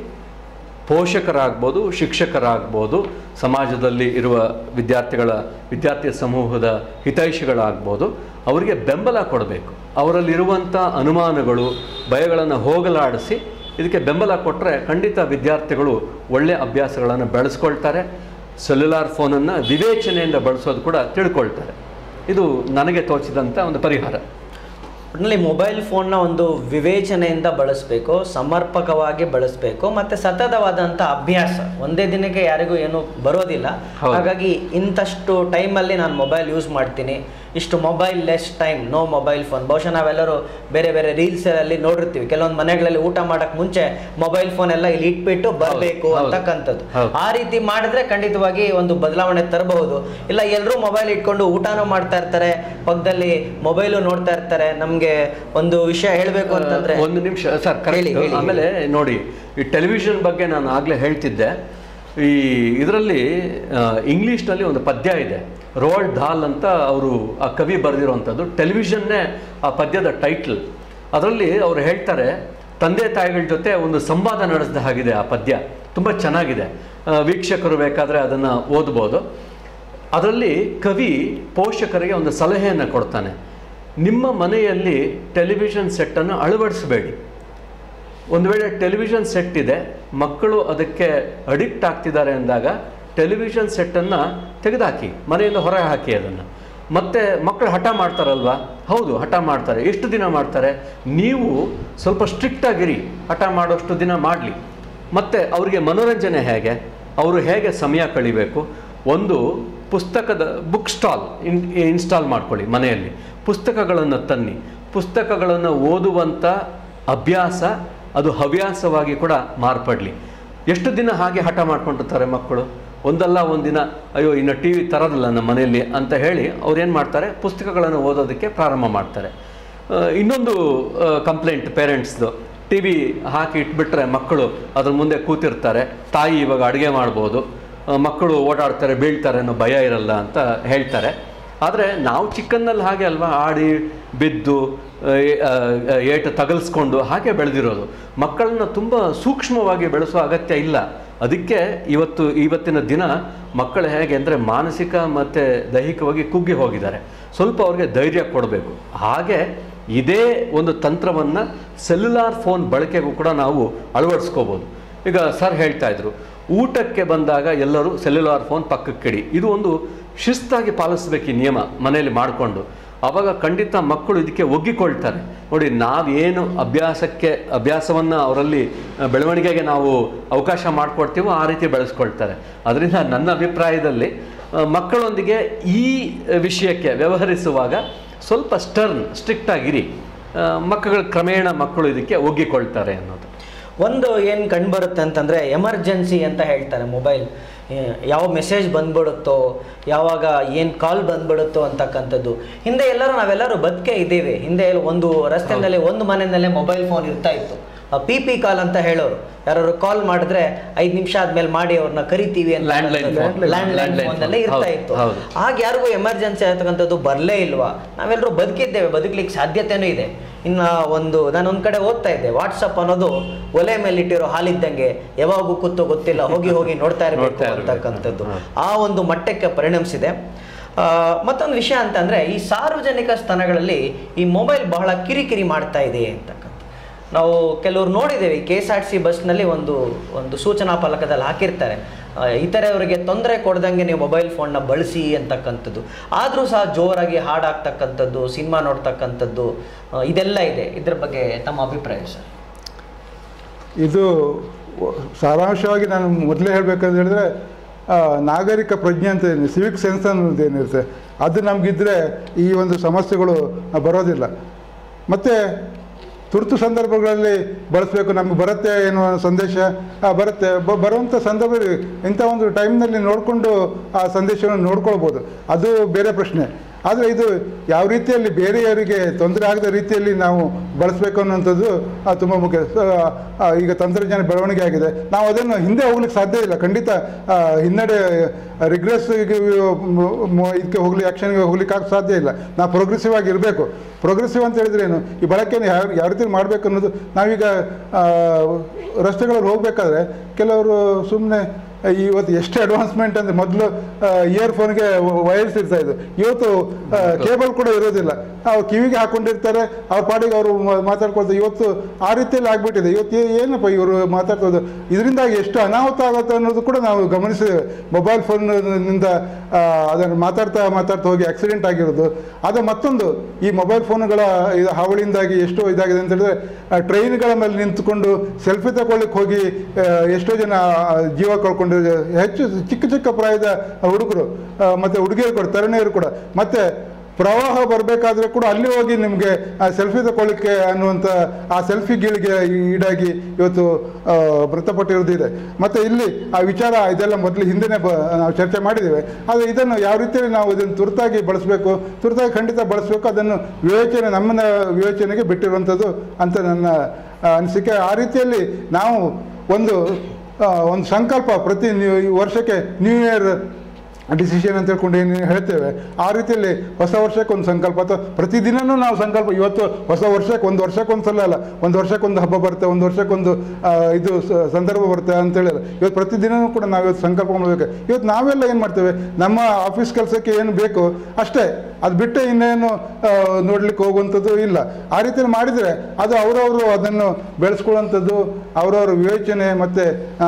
ಪೋಷಕರಾಗ್ಬೋದು ಶಿಕ್ಷಕರಾಗ್ಬೋದು ಸಮಾಜದಲ್ಲಿ ಇರುವ ವಿದ್ಯಾರ್ಥಿಗಳ ವಿದ್ಯಾರ್ಥಿ ಸಮೂಹದ ಹಿತೈಷಿಗಳಾಗ್ಬೋದು ಅವರಿಗೆ ಬೆಂಬಲ ಕೊಡಬೇಕು ಅವರಲ್ಲಿರುವಂಥ ಅನುಮಾನಗಳು ಭಯಗಳನ್ನು ಹೋಗಲಾಡಿಸಿ ಇದಕ್ಕೆ ಬೆಂಬಲ ಕೊಟ್ಟರೆ ಖಂಡಿತ ವಿದ್ಯಾರ್ಥಿಗಳು ಒಳ್ಳೆಯ ಅಭ್ಯಾಸಗಳನ್ನು ಬೆಳೆಸ್ಕೊಳ್ತಾರೆ ಸೆಲ್ಯುಲಾರ್ ಫೋನನ್ನು ವಿವೇಚನೆಯಿಂದ ಬಳಸೋದು ಕೂಡ ತಿಳ್ಕೊಳ್ತಾರೆ ಇದು ನನಗೆ ತೋಚಿದಂಥ ಒಂದು ಪರಿಹಾರ ಒಟ್ಟಿನಲ್ಲಿ ಮೊಬೈಲ್ ಫೋನ್ನ ಒಂದು ವಿವೇಚನೆಯಿಂದ ಬಳಸಬೇಕು ಸಮರ್ಪಕವಾಗಿ ಬಳಸಬೇಕು ಮತ್ತು ಸತತವಾದಂಥ ಅಭ್ಯಾಸ ಒಂದೇ ದಿನಕ್ಕೆ ಯಾರಿಗೂ ಏನು ಬರೋದಿಲ್ಲ ಹೌದು. ಹಾಗಾಗಿ ಇಂಥಷ್ಟು ಟೈಮಲ್ಲಿ ನಾನು ಮೊಬೈಲ್ ಯೂಸ್ ಮಾಡ್ತೀನಿ ಇಷ್ಟು mobile less time no mobile phone ಬಹುಶಃ ನಾವೆಲ್ಲರೂ ಬೇರೆ ಬೇರೆ ರೀಲ್ಸ್ ಅಲ್ಲಿ ನೋಡಿರ್ತೀವಿ ಕೆಲವೊಂದು ಮನೆಗಳಲ್ಲಿ ಊಟ ಮಾಡಕ್ ಮುಂಚೆ ಮೊಬೈಲ್ ಫೋನ್ ಎಲ್ಲ ಇಲ್ಲಿ ಇಟ್ಬಿಟ್ಟು ಬರಬೇಕು ಹೌದು. ಅಂತಕ್ಕಂಥದ್ದು ಹೌದು. ಆ ರೀತಿ ಮಾಡಿದ್ರೆ ಖಂಡಿತವಾಗಿ ಒಂದು ಬದಲಾವಣೆ ತರಬಹುದು ಇಲ್ಲ ಎಲ್ಲರೂ ಮೊಬೈಲ್ ಇಟ್ಕೊಂಡು ಊಟನೂ ಮಾಡ್ತಾ ಇರ್ತಾರೆ ಪಕ್ಕದಲ್ಲಿ ಮೊಬೈಲು ನೋಡ್ತಾ ಇರ್ತಾರೆ ನಮ್ಗೆ ಒಂದು ವಿಷಯ ಹೇಳ್ಬೇಕು ಅಂತಂದ್ರೆ ಒಂದು ನಿಮಿಷ ಸರ್ ಹೇಳಿ, ಕರೆಕ್ಟ್ ಹೇಳಿ, ಆಮೇಲೆ ನೋಡಿ ಈ ಟೆಲಿವಿಷನ್ ಬಗ್ಗೆ ನಾನು ಆಗಲೇ ಹೇಳ್ತಿದ್ದೆ ಈ ಇದರಲ್ಲಿ ಇಂಗ್ಲೀಷ್ನಲ್ಲಿ ಒಂದು ಪದ್ಯ ಇದೆ ರೋಲ್ಡ್ ದಾಲ್ ಅಂತ ಅವರು ಆ ಕವಿ ಬರೆದಿರುವಂಥದ್ದು ಟೆಲಿವಿಷನ್ನೇ ಆ ಪದ್ಯದ ಟೈಟ್ಲ್ ಅದರಲ್ಲಿ ಅವರು ಹೇಳ್ತಾರೆ ತಂದೆ ತಾಯಿಗಳ ಜೊತೆ ಒಂದು ಸಂವಾದ ನಡೆಸಿದ ಹಾಗಿದೆ ಆ ಪದ್ಯ ತುಂಬ ಚೆನ್ನಾಗಿದೆ ಆ, ವೀಕ್ಷಕರು ಬೇಕಾದರೆ ಅದನ್ನು ಓದ್ಬೋದು ಅದರಲ್ಲಿ ಕವಿ ಪೋಷಕರಿಗೆ ಒಂದು ಸಲಹೆಯನ್ನು ಕೊಡ್ತಾನೆ ನಿಮ್ಮ ಮನೆಯಲ್ಲಿ ಟೆಲಿವಿಷನ್ ಸೆಟ್ಟನ್ನು ಅಳವಡಿಸಬೇಡಿ ಒಂದು ವೇಳೆ ಟೆಲಿವಿಷನ್ ಸೆಟ್ ಇದೆ ಮಕ್ಕಳು ಅದಕ್ಕೆ ಅಡಿಕ್ಟ್ ಆಗ್ತಿದ್ದಾರೆ ಅಂದಾಗ ಟೆಲಿವಿಷನ್ ಸೆಟ್ಟನ್ನು ತೆಗೆದುಹಾಕಿ ಮನೆಯಿಂದ ಹೊರಗೆ ಹಾಕಿ ಅದನ್ನು ಮತ್ತೆ ಮಕ್ಕಳು ಹಠ ಮಾಡ್ತಾರಲ್ವಾ ಹೌದು ಹಠ ಮಾಡ್ತಾರೆ ಎಷ್ಟು ದಿನ ಮಾಡ್ತಾರೆ ನೀವು ಸ್ವಲ್ಪ ಸ್ಟ್ರಿಕ್ಟ್ ಆಗಿರಿ ಹಠ ಮಾಡೋಷ್ಟು ದಿನ ಮಾಡಲಿ ಮತ್ತೆ ಅವರಿಗೆ ಮನೋರಂಜನೆ ಹೇಗೆ ಅವರು ಹೇಗೆ ಸಮಯ ಕಳಿಬೇಕು ಒಂದು ಪುಸ್ತಕದ ಬುಕ್ ಸ್ಟಾಲ್ ಇನ್ ಇನ್ಸ್ಟಾಲ್ ಮಾಡ್ಕೊಳ್ಳಿ ಮನೆಯಲ್ಲಿ ಪುಸ್ತಕಗಳನ್ನು ತನ್ನಿ ಪುಸ್ತಕಗಳನ್ನು ಓದುವಂಥ ಅಭ್ಯಾಸ ಅದು ಹವ್ಯಾಸವಾಗಿ ಕೂಡ ಮಾರ್ಪಡಲಿ ಎಷ್ಟು ದಿನ ಹಾಗೆ ಹಠ ಮಾಡ್ಕೊಂಡಿರ್ತಾರೆ ಮಕ್ಕಳು ಒಂದಲ್ಲ ಒಂದಿನ ಅಯ್ಯೋ ಇನ್ನು ಟಿ ವಿ ತರೋದಿಲ್ಲ ನಮ್ಮ ಮನೆಯಲ್ಲಿ ಅಂತ ಹೇಳಿ ಅವ್ರು ಏನು ಮಾಡ್ತಾರೆ ಪುಸ್ತಕಗಳನ್ನು ಓದೋದಕ್ಕೆ ಪ್ರಾರಂಭ ಮಾಡ್ತಾರೆ ಆ, ಇನ್ನೊಂದು ಕಂಪ್ಲೇಂಟ್ ಪೇರೆಂಟ್ಸ್ದು ಟಿ ವಿ ಹಾಕಿ ಇಟ್ಬಿಟ್ರೆ ಮಕ್ಕಳು ಅದ್ರ ಮುಂದೆ ಕೂತಿರ್ತಾರೆ ತಾಯಿ ಇವಾಗ ಅಡುಗೆ ಮಾಡ್ಬೋದು ಆ, ಮಕ್ಕಳು ಓಡಾಡ್ತಾರೆ ಬೀಳ್ತಾರೆ ಅನ್ನೋ ಭಯ ಇರಲ್ಲ ಅಂತ ಹೇಳ್ತಾರೆ ಆದರೆ ನಾವು ಚಿಕ್ಕನ್ನಲ್ಲಿ ಹಾಗೆ ಅಲ್ವಾ ಆಡಿ ಬಿದ್ದು ಆ, ಏ- ಆ, ಆ, ಏಟು ತಗಲ್ಸ್ಕೊಂಡು ಹಾಗೆ ಬೆಳೆದಿರೋದು ಮಕ್ಕಳನ್ನ ತುಂಬ ಸೂಕ್ಷ್ಮವಾಗಿ ಬೆಳೆಸೋ ಅಗತ್ಯ ಇಲ್ಲ ಅದಕ್ಕೆ ಇವತ್ತು ಇವತ್ತಿನ ದಿನ ಮಕ್ಕಳು ಹೇಗೆ ಅಂದರೆ ಮಾನಸಿಕ ಮತ್ತು ದೈಹಿಕವಾಗಿ ಕುಗ್ಗಿ ಹೋಗಿದ್ದಾರೆ ಸ್ವಲ್ಪ ಅವ್ರಿಗೆ ಧೈರ್ಯ ಕೊಡಬೇಕು ಹಾಗೆ ಇದೇ ಒಂದು ತಂತ್ರವನ್ನು ಸೆಲ್ಯುಲಾರ್ ಫೋನ್ ಬಳಕೆಗೂ ಕೂಡ ನಾವು ಅಳವಡಿಸ್ಕೋಬೋದು ಈಗ ಸರ್ ಹೇಳ್ತಾ ಇದ್ರು ಊಟಕ್ಕೆ ಬಂದಾಗ ಎಲ್ಲರೂ ಸೆಲ್ಯುಲಾರ್ ಫೋನ್ ಪಕ್ಕಕ್ಕಿಡಿ ಇದು ಒಂದು ಶಿಸ್ತಾಗಿ ಪಾಲಿಸ್ಬೇಕು ಈ ನಿಯಮ ಮನೆಯಲ್ಲಿ ಮಾಡಿಕೊಂಡು ಆವಾಗ ಖಂಡಿತ ಮಕ್ಕಳು ಇದಕ್ಕೆ ಒಗ್ಗಿಕೊಳ್ತಾರೆ ನೋಡಿ ನಾವೇನು ಅಭ್ಯಾಸಕ್ಕೆ ಅಭ್ಯಾಸವನ್ನು ಅವರಲ್ಲಿ ಆ, ಬೆಳವಣಿಗೆಗೆ ನಾವು ಅವಕಾಶ ಮಾಡಿಕೊಡ್ತೀವೋ ಆ ರೀತಿ ಬೆಳೆಸ್ಕೊಳ್ತಾರೆ ಅದರಿಂದ ನನ್ನ ಅಭಿಪ್ರಾಯದಲ್ಲಿ ಆ, ಮಕ್ಕಳೊಂದಿಗೆ ಈ ವಿಷಯಕ್ಕೆ ವ್ಯವಹರಿಸುವಾಗ ಸ್ವಲ್ಪ ಸ್ಟರ್ನ್ ಸ್ಟ್ರಿಕ್ಟ್ ಆಗಿರಿ ಆ, ಮಕ್ಕಳು ಕ್ರಮೇಣ ಮಕ್ಕಳು ಇದಕ್ಕೆ ಒಗ್ಗಿಕೊಳ್ತಾರೆ ಅನ್ನೋದು ಒಂದು ಏನು ಕಂಡುಬರುತ್ತೆ ಅಂತಂದರೆ ಎಮರ್ಜೆನ್ಸಿ ಅಂತ ಹೇಳ್ತಾರೆ ಮೊಬೈಲ್ ಯಾವ ಮೆಸೇಜ್ ಬಂದ್ಬಿಡುತ್ತೋ ಯಾವಾಗ ಏನು ಕಾಲ್ ಬಂದ್ಬಿಡುತ್ತೋ ಅಂತಕ್ಕಂಥದ್ದು ಹಿಂದೆ ಎಲ್ಲರೂ ನಾವೆಲ್ಲರೂ ಬದುಕೆ ಇದ್ದೀವಿ ಹಿಂದೆ ಒಂದು ರಸ್ತೆಯಲ್ಲಿ ಒಂದು ಮನೆಯಲ್ಲೇ ಮೊಬೈಲ್ ಫೋನ್ ಇರ್ತಾ ಇತ್ತು ಪಿ ಪಿ ಕಾಲ್ ಅಂತ ಹೇಳೋರು ಯಾರು ಕಾಲ್ ಮಾಡಿದ್ರೆ ಐದು ನಿಮಿಷ ಆದ್ಮೇಲೆ ಮಾಡಿ ಅವ್ರನ್ನ ಕರಿತೀವಿ ಅಂತ Landline phone. Landline Landline ಫೋನಲ್ಲೇ phone. ಇರ್ತಾ ಹೌದು, ಇತ್ತು ಹೌದು. ಆಗ ಯಾರಿಗೂ ಎಮರ್ಜೆನ್ಸಿ ಆಗ್ತಕ್ಕಂಥದ್ದು ಬರಲೇ ಇಲ್ವಾ ನಾವೆಲ್ಲರೂ ಬದುಕಿದ್ದೇವೆ ಬದುಕಲಿಕ್ಕೆ ಸಾಧ್ಯತೆನೂ ಇದೆ ಇನ್ನು ಒಂದು ನಾನು ಒಂದು ಕಡೆ ಓದ್ತಾ ಇದ್ದೆ ವಾಟ್ಸಪ್ ಅನ್ನೋದು ಒಲೆ ಮೇಲೆ ಇಟ್ಟಿರೋ ಹಾಲಿದ್ದಂಗೆ ಯಾವಾಗೂ ಕೂತು ಗೊತ್ತಿಲ್ಲ ಹೋಗಿ ಹೋಗಿ ನೋಡ್ತಾ ಇರಬೇಕು ನೋಡ್ತಾ ಇರ್ಬೇಕು. ಅಂತಕ್ಕಂಥದ್ದು ಹಾ. ಆ ಒಂದು ಮಟ್ಟಕ್ಕೆ ಪರಿಣಮಿಸಿದೆ ಆ, ಮತ್ತೊಂದು ವಿಷಯ ಅಂತಂದ್ರೆ ಈ ಸಾರ್ವಜನಿಕ ಸ್ಥಳಗಳಲ್ಲಿ ಈ ಮೊಬೈಲ್ ಬಹಳ ಕಿರಿಕಿರಿ ಮಾಡ್ತಾ ಇದೆ ಅಂತಕ್ಕಂಥ ನಾವು ಕೆಲವರು ನೋಡಿದ್ದೇವೆ ಕೆ ಎಸ್ ಆರ್ ಸಿ ಬಸ್ನಲ್ಲಿ ಒಂದು ಒಂದು ಸೂಚನಾ ಫಲಕದಲ್ಲಿ ಹಾಕಿರ್ತಾರೆ ಆ, ಇತರೆಯವರಿಗೆ ತೊಂದರೆ ಕೊಡ್ದಂಗೆ ನೀವು ಮೊಬೈಲ್ ಫೋನ್ನ ಬಳಸಿ ಅಂತಕ್ಕಂಥದ್ದು ಆದರೂ ಸಹ ಜೋರಾಗಿ ಹಾಡಾಗ್ತಕ್ಕಂಥದ್ದು ಸಿನಿಮಾ ನೋಡ್ತಕ್ಕಂಥದ್ದು ಆ, ಇದೆಲ್ಲ ಇದೆ ಇದ್ರ ಬಗ್ಗೆ ತಮ್ಮ ಅಭಿಪ್ರಾಯ ಸರ್ ಇದು ಸಾರಾಂಶವಾಗಿ ನಾನು ಮೊದಲೇ ಹೇಳಬೇಕಂತ ಹೇಳಿದ್ರೆ ಆ, ನಾಗರಿಕ ಪ್ರಜ್ಞೆ ಅಂತ ಏನಿದೆ ಸಿವಿಕ್ ಸೆನ್ಸ್ ಅನ್ನೋದು ಏನಿರುತ್ತೆ ಅದು ನಮಗಿದ್ರೆ ಈ ಒಂದು ಸಮಸ್ಯೆಗಳು ಬರೋದಿಲ್ಲ ಮತ್ತು ತುರ್ತು ಸಂದರ್ಭಗಳಲ್ಲಿ ಬಳಸಬೇಕು ನಮಗೆ ಬರುತ್ತೆ ಎನ್ನುವ ಸಂದೇಶ ಆ, ಬರುತ್ತೆ ಬ- ಬರುವಂಥ ಸಂದರ್ಭದಲ್ಲಿ ಇಂಥ ಒಂದು ಟೈಮ್ನಲ್ಲಿ ನೋಡಿಕೊಂಡು ಆ ಸಂದೇಶವನ್ನು ನೋಡ್ಕೊಳ್ಬೋದು ಅದು ಬೇರೆ ಪ್ರಶ್ನೆ ಆದರೆ ಇದು ಯಾವ ರೀತಿಯಲ್ಲಿ ಬೇರೆಯವರಿಗೆ ತೊಂದರೆ ಆಗದ ರೀತಿಯಲ್ಲಿ ನಾವು ಬಳಸಬೇಕು ಅನ್ನೋಂಥದ್ದು ಆ, ತುಂಬ ಮುಖ್ಯ ಸೊ, ಆ, ಈಗ ತಂತ್ರಜ್ಞಾನ ಬೆಳವಣಿಗೆ ಆಗಿದೆ ನಾವು ಅದನ್ನು ಹಿಂದೆ ಹೋಗ್ಲಿಕ್ಕೆ ಸಾಧ್ಯ ಇಲ್ಲ ಖಂಡಿತ ಆ, ಹಿನ್ನಡೆ ರಿಗ್ರೆಸ್ ಇದಕ್ಕೆ ಹೋಗ್ಲಿ ಆ್ಯಕ್ಷನ್ಗೆ ಹೋಗ್ಲಿಕ್ಕೆ ಆಗ ಸಾಧ್ಯ ಇಲ್ಲ ನಾವು ಪ್ರೋಗ್ರೆಸಿವ್ ಆಗಿ ಇರಬೇಕು ಪ್ರೋಗ್ರೆಸಿವ್ ಅಂತ ಹೇಳಿದ್ರೆ ಏನು ಈ ಬಳಕೆಯನ್ನು ಯಾವ ಯಾವ ರೀತಿ ಮಾಡಬೇಕು ಅನ್ನೋದು ನಾವೀಗ ಆ, ರಸ್ತೆಗಳಲ್ಲಿ ಹೋಗಬೇಕಾದ್ರೆ ಕೆಲವರು ಸುಮ್ಮನೆ ಇವತ್ತು ಎಷ್ಟು ಅಡ್ವಾನ್ಸ್ಮೆಂಟ್ ಅಂದರೆ ಮೊದಲು ಇಯರ್ಫೋನ್ಗೆ ವೈರ್ಸ್ ಇರ್ತಾ ಇದ್ದು ಇವತ್ತು ಕೇಬಲ್ ಕೂಡ ಇರೋದಿಲ್ಲ ಅವ್ರು ಕಿವಿಗೆ ಹಾಕೊಂಡಿರ್ತಾರೆ ಅವ್ರ ಪಾಡಿಗೆ ಅವರು ಮಾತಾಡ್ಕೊಳ್ತಾರೆ ಇವತ್ತು ಆ ರೀತಿಯಲ್ಲಿ ಆಗ್ಬಿಟ್ಟಿದೆ ಇವತ್ತು ಏ- ಏನಪ್ಪ ಇವರು ಮಾತಾಡ್ತೋದು ಇದರಿಂದಾಗಿ ಎಷ್ಟು ಅನಾಹುತ ಆಗುತ್ತೆ ಅನ್ನೋದು ಕೂಡ ನಾವು ಗಮನಿಸಿದ್ದೇವೆ ಮೊಬೈಲ್ ಫೋನ್ನಿಂದ ಅದನ್ನು ಮಾತಾಡ್ತಾ ಮಾತಾಡ್ತಾ ಹೋಗಿ ಆಕ್ಸಿಡೆಂಟ್ ಆಗಿರೋದು ಅದು ಮತ್ತೊಂದು ಈ ಮೊಬೈಲ್ ಫೋನ್ಗಳ ಇದು ಹಾವಳಿಯಿಂದಾಗಿ ಎಷ್ಟೋ ಇದಾಗಿದೆ ಅಂತ ಹೇಳಿದ್ರೆ ಟ್ರೈನ್ಗಳ ಮೇಲೆ ನಿಂತ್ಕೊಂಡು ಸೆಲ್ಫಿ ತಗೊಳ್ಳಿಕ್ಕೆ ಹೋಗಿ ಆ, ಎಷ್ಟೋ ಜನ ಆ, ಜೀವ ಕಳ್ಕೊಂಡಿದ್ದಾರೆ ಹೆಚ್ಚು ಚಿಕ್ಕ ಚಿಕ್ಕ ಪ್ರಾಯದ ಹುಡುಗರು ಆ, ಮತ್ತೆ ಹುಡುಗಿಯರು ಕೂಡ ತರುಣಿಯರು ಕೂಡ ಮತ್ತೆ ಪ್ರವಾಹ ಬರಬೇಕಾದ್ರೆ ಕೂಡ ಅಲ್ಲಿ ಹೋಗಿ ನಿಮಗೆ ಸೆಲ್ಫಿ ತಗೊಳ್ಳಿಕ್ಕೆ ಅನ್ನುವಂಥ ಆ ಸೆಲ್ಫಿ ಗೀಳಿಗೆ ಈಡಾಗಿ ಇವತ್ತು ಆ, ಮೃತಪಟ್ಟಿರೋದಿದೆ ಮತ್ತು ಇಲ್ಲಿ ಆ ವಿಚಾರ ಇದೆಲ್ಲ ಮೊದಲು ಹಿಂದೆನೇ ಬ ನಾವು ಚರ್ಚೆ ಮಾಡಿದ್ದೇವೆ ಆದರೆ ಇದನ್ನು ಯಾವ ರೀತಿಯಲ್ಲಿ ನಾವು ಇದನ್ನು ತುರ್ತಾಗಿ ಬಳಸಬೇಕು ತುರ್ತಾಗಿ ಖಂಡಿತ ಬಳಸಬೇಕು ಅದನ್ನು ವಿವೇಚನೆ ನಮ್ಮನ್ನ ವಿವೇಚನೆಗೆ ಬಿಟ್ಟಿರುವಂಥದ್ದು ಅಂತ ನನ್ನ ಆ, ಅನಿಸಿಕೆ ಆ ರೀತಿಯಲ್ಲಿ ನಾವು ಒಂದು ಆ, ಒಂದು ಸಂಕಲ್ಪ ಪ್ರತಿ ನ್ಯೂ ಈ ವರ್ಷಕ್ಕೆ ನ್ಯೂ ಇಯರ್ ಡಿಸಿಷನ್ ಅಂತ ಹೇಳ್ಕೊಂಡು ಏನು ಹೇಳ್ತೇವೆ ಆ ರೀತಿಯಲ್ಲಿ ಹೊಸ ವರ್ಷಕ್ಕೆ ಒಂದು ಸಂಕಲ್ಪ ಅಥವಾ ಪ್ರತಿದಿನನೂ ನಾವು ಸಂಕಲ್ಪ ಇವತ್ತು ಹೊಸ ವರ್ಷಕ್ಕೆ ಒಂದು ವರ್ಷಕ್ಕೊಂದು ಸಲ ಅಲ್ಲ ಒಂದು ವರ್ಷಕ್ಕೊಂದು ಹಬ್ಬ ಬರುತ್ತೆ ಒಂದು ವರ್ಷಕ್ಕೊಂದು ಆ, ಇದು ಸ- ಸಂದರ್ಭ ಬರುತ್ತೆ ಅಂತೇಳಿ ಅಲ್ಲ ಇವತ್ತು ಪ್ರತಿದಿನವೂ ಕೂಡ ನಾವು ಇವತ್ತು ಸಂಕಲ್ಪ ಮಾಡಬೇಕು ಇವತ್ತು ನಾವೆಲ್ಲ ಏನು ಮಾಡ್ತೇವೆ ನಮ್ಮ ಆಫೀಸ್ ಕೆಲಸಕ್ಕೆ ಏನು ಬೇಕು ಅಷ್ಟೇ ಅದು ಬಿಟ್ಟು ಇನ್ನೇನು ಆ, ನೋಡ್ಲಿಕ್ಕೆ ಹೋಗುವಂಥದ್ದು ಇಲ್ಲ ಆ ರೀತಿಯಲ್ಲಿ ಮಾಡಿದರೆ ಅದು ಅವರವರು ಅದನ್ನು ಬೆಳೆಸ್ಕೊಳ್ಳುವಂಥದ್ದು ಅವರವರ ವಿವೇಚನೆ ಮತ್ತು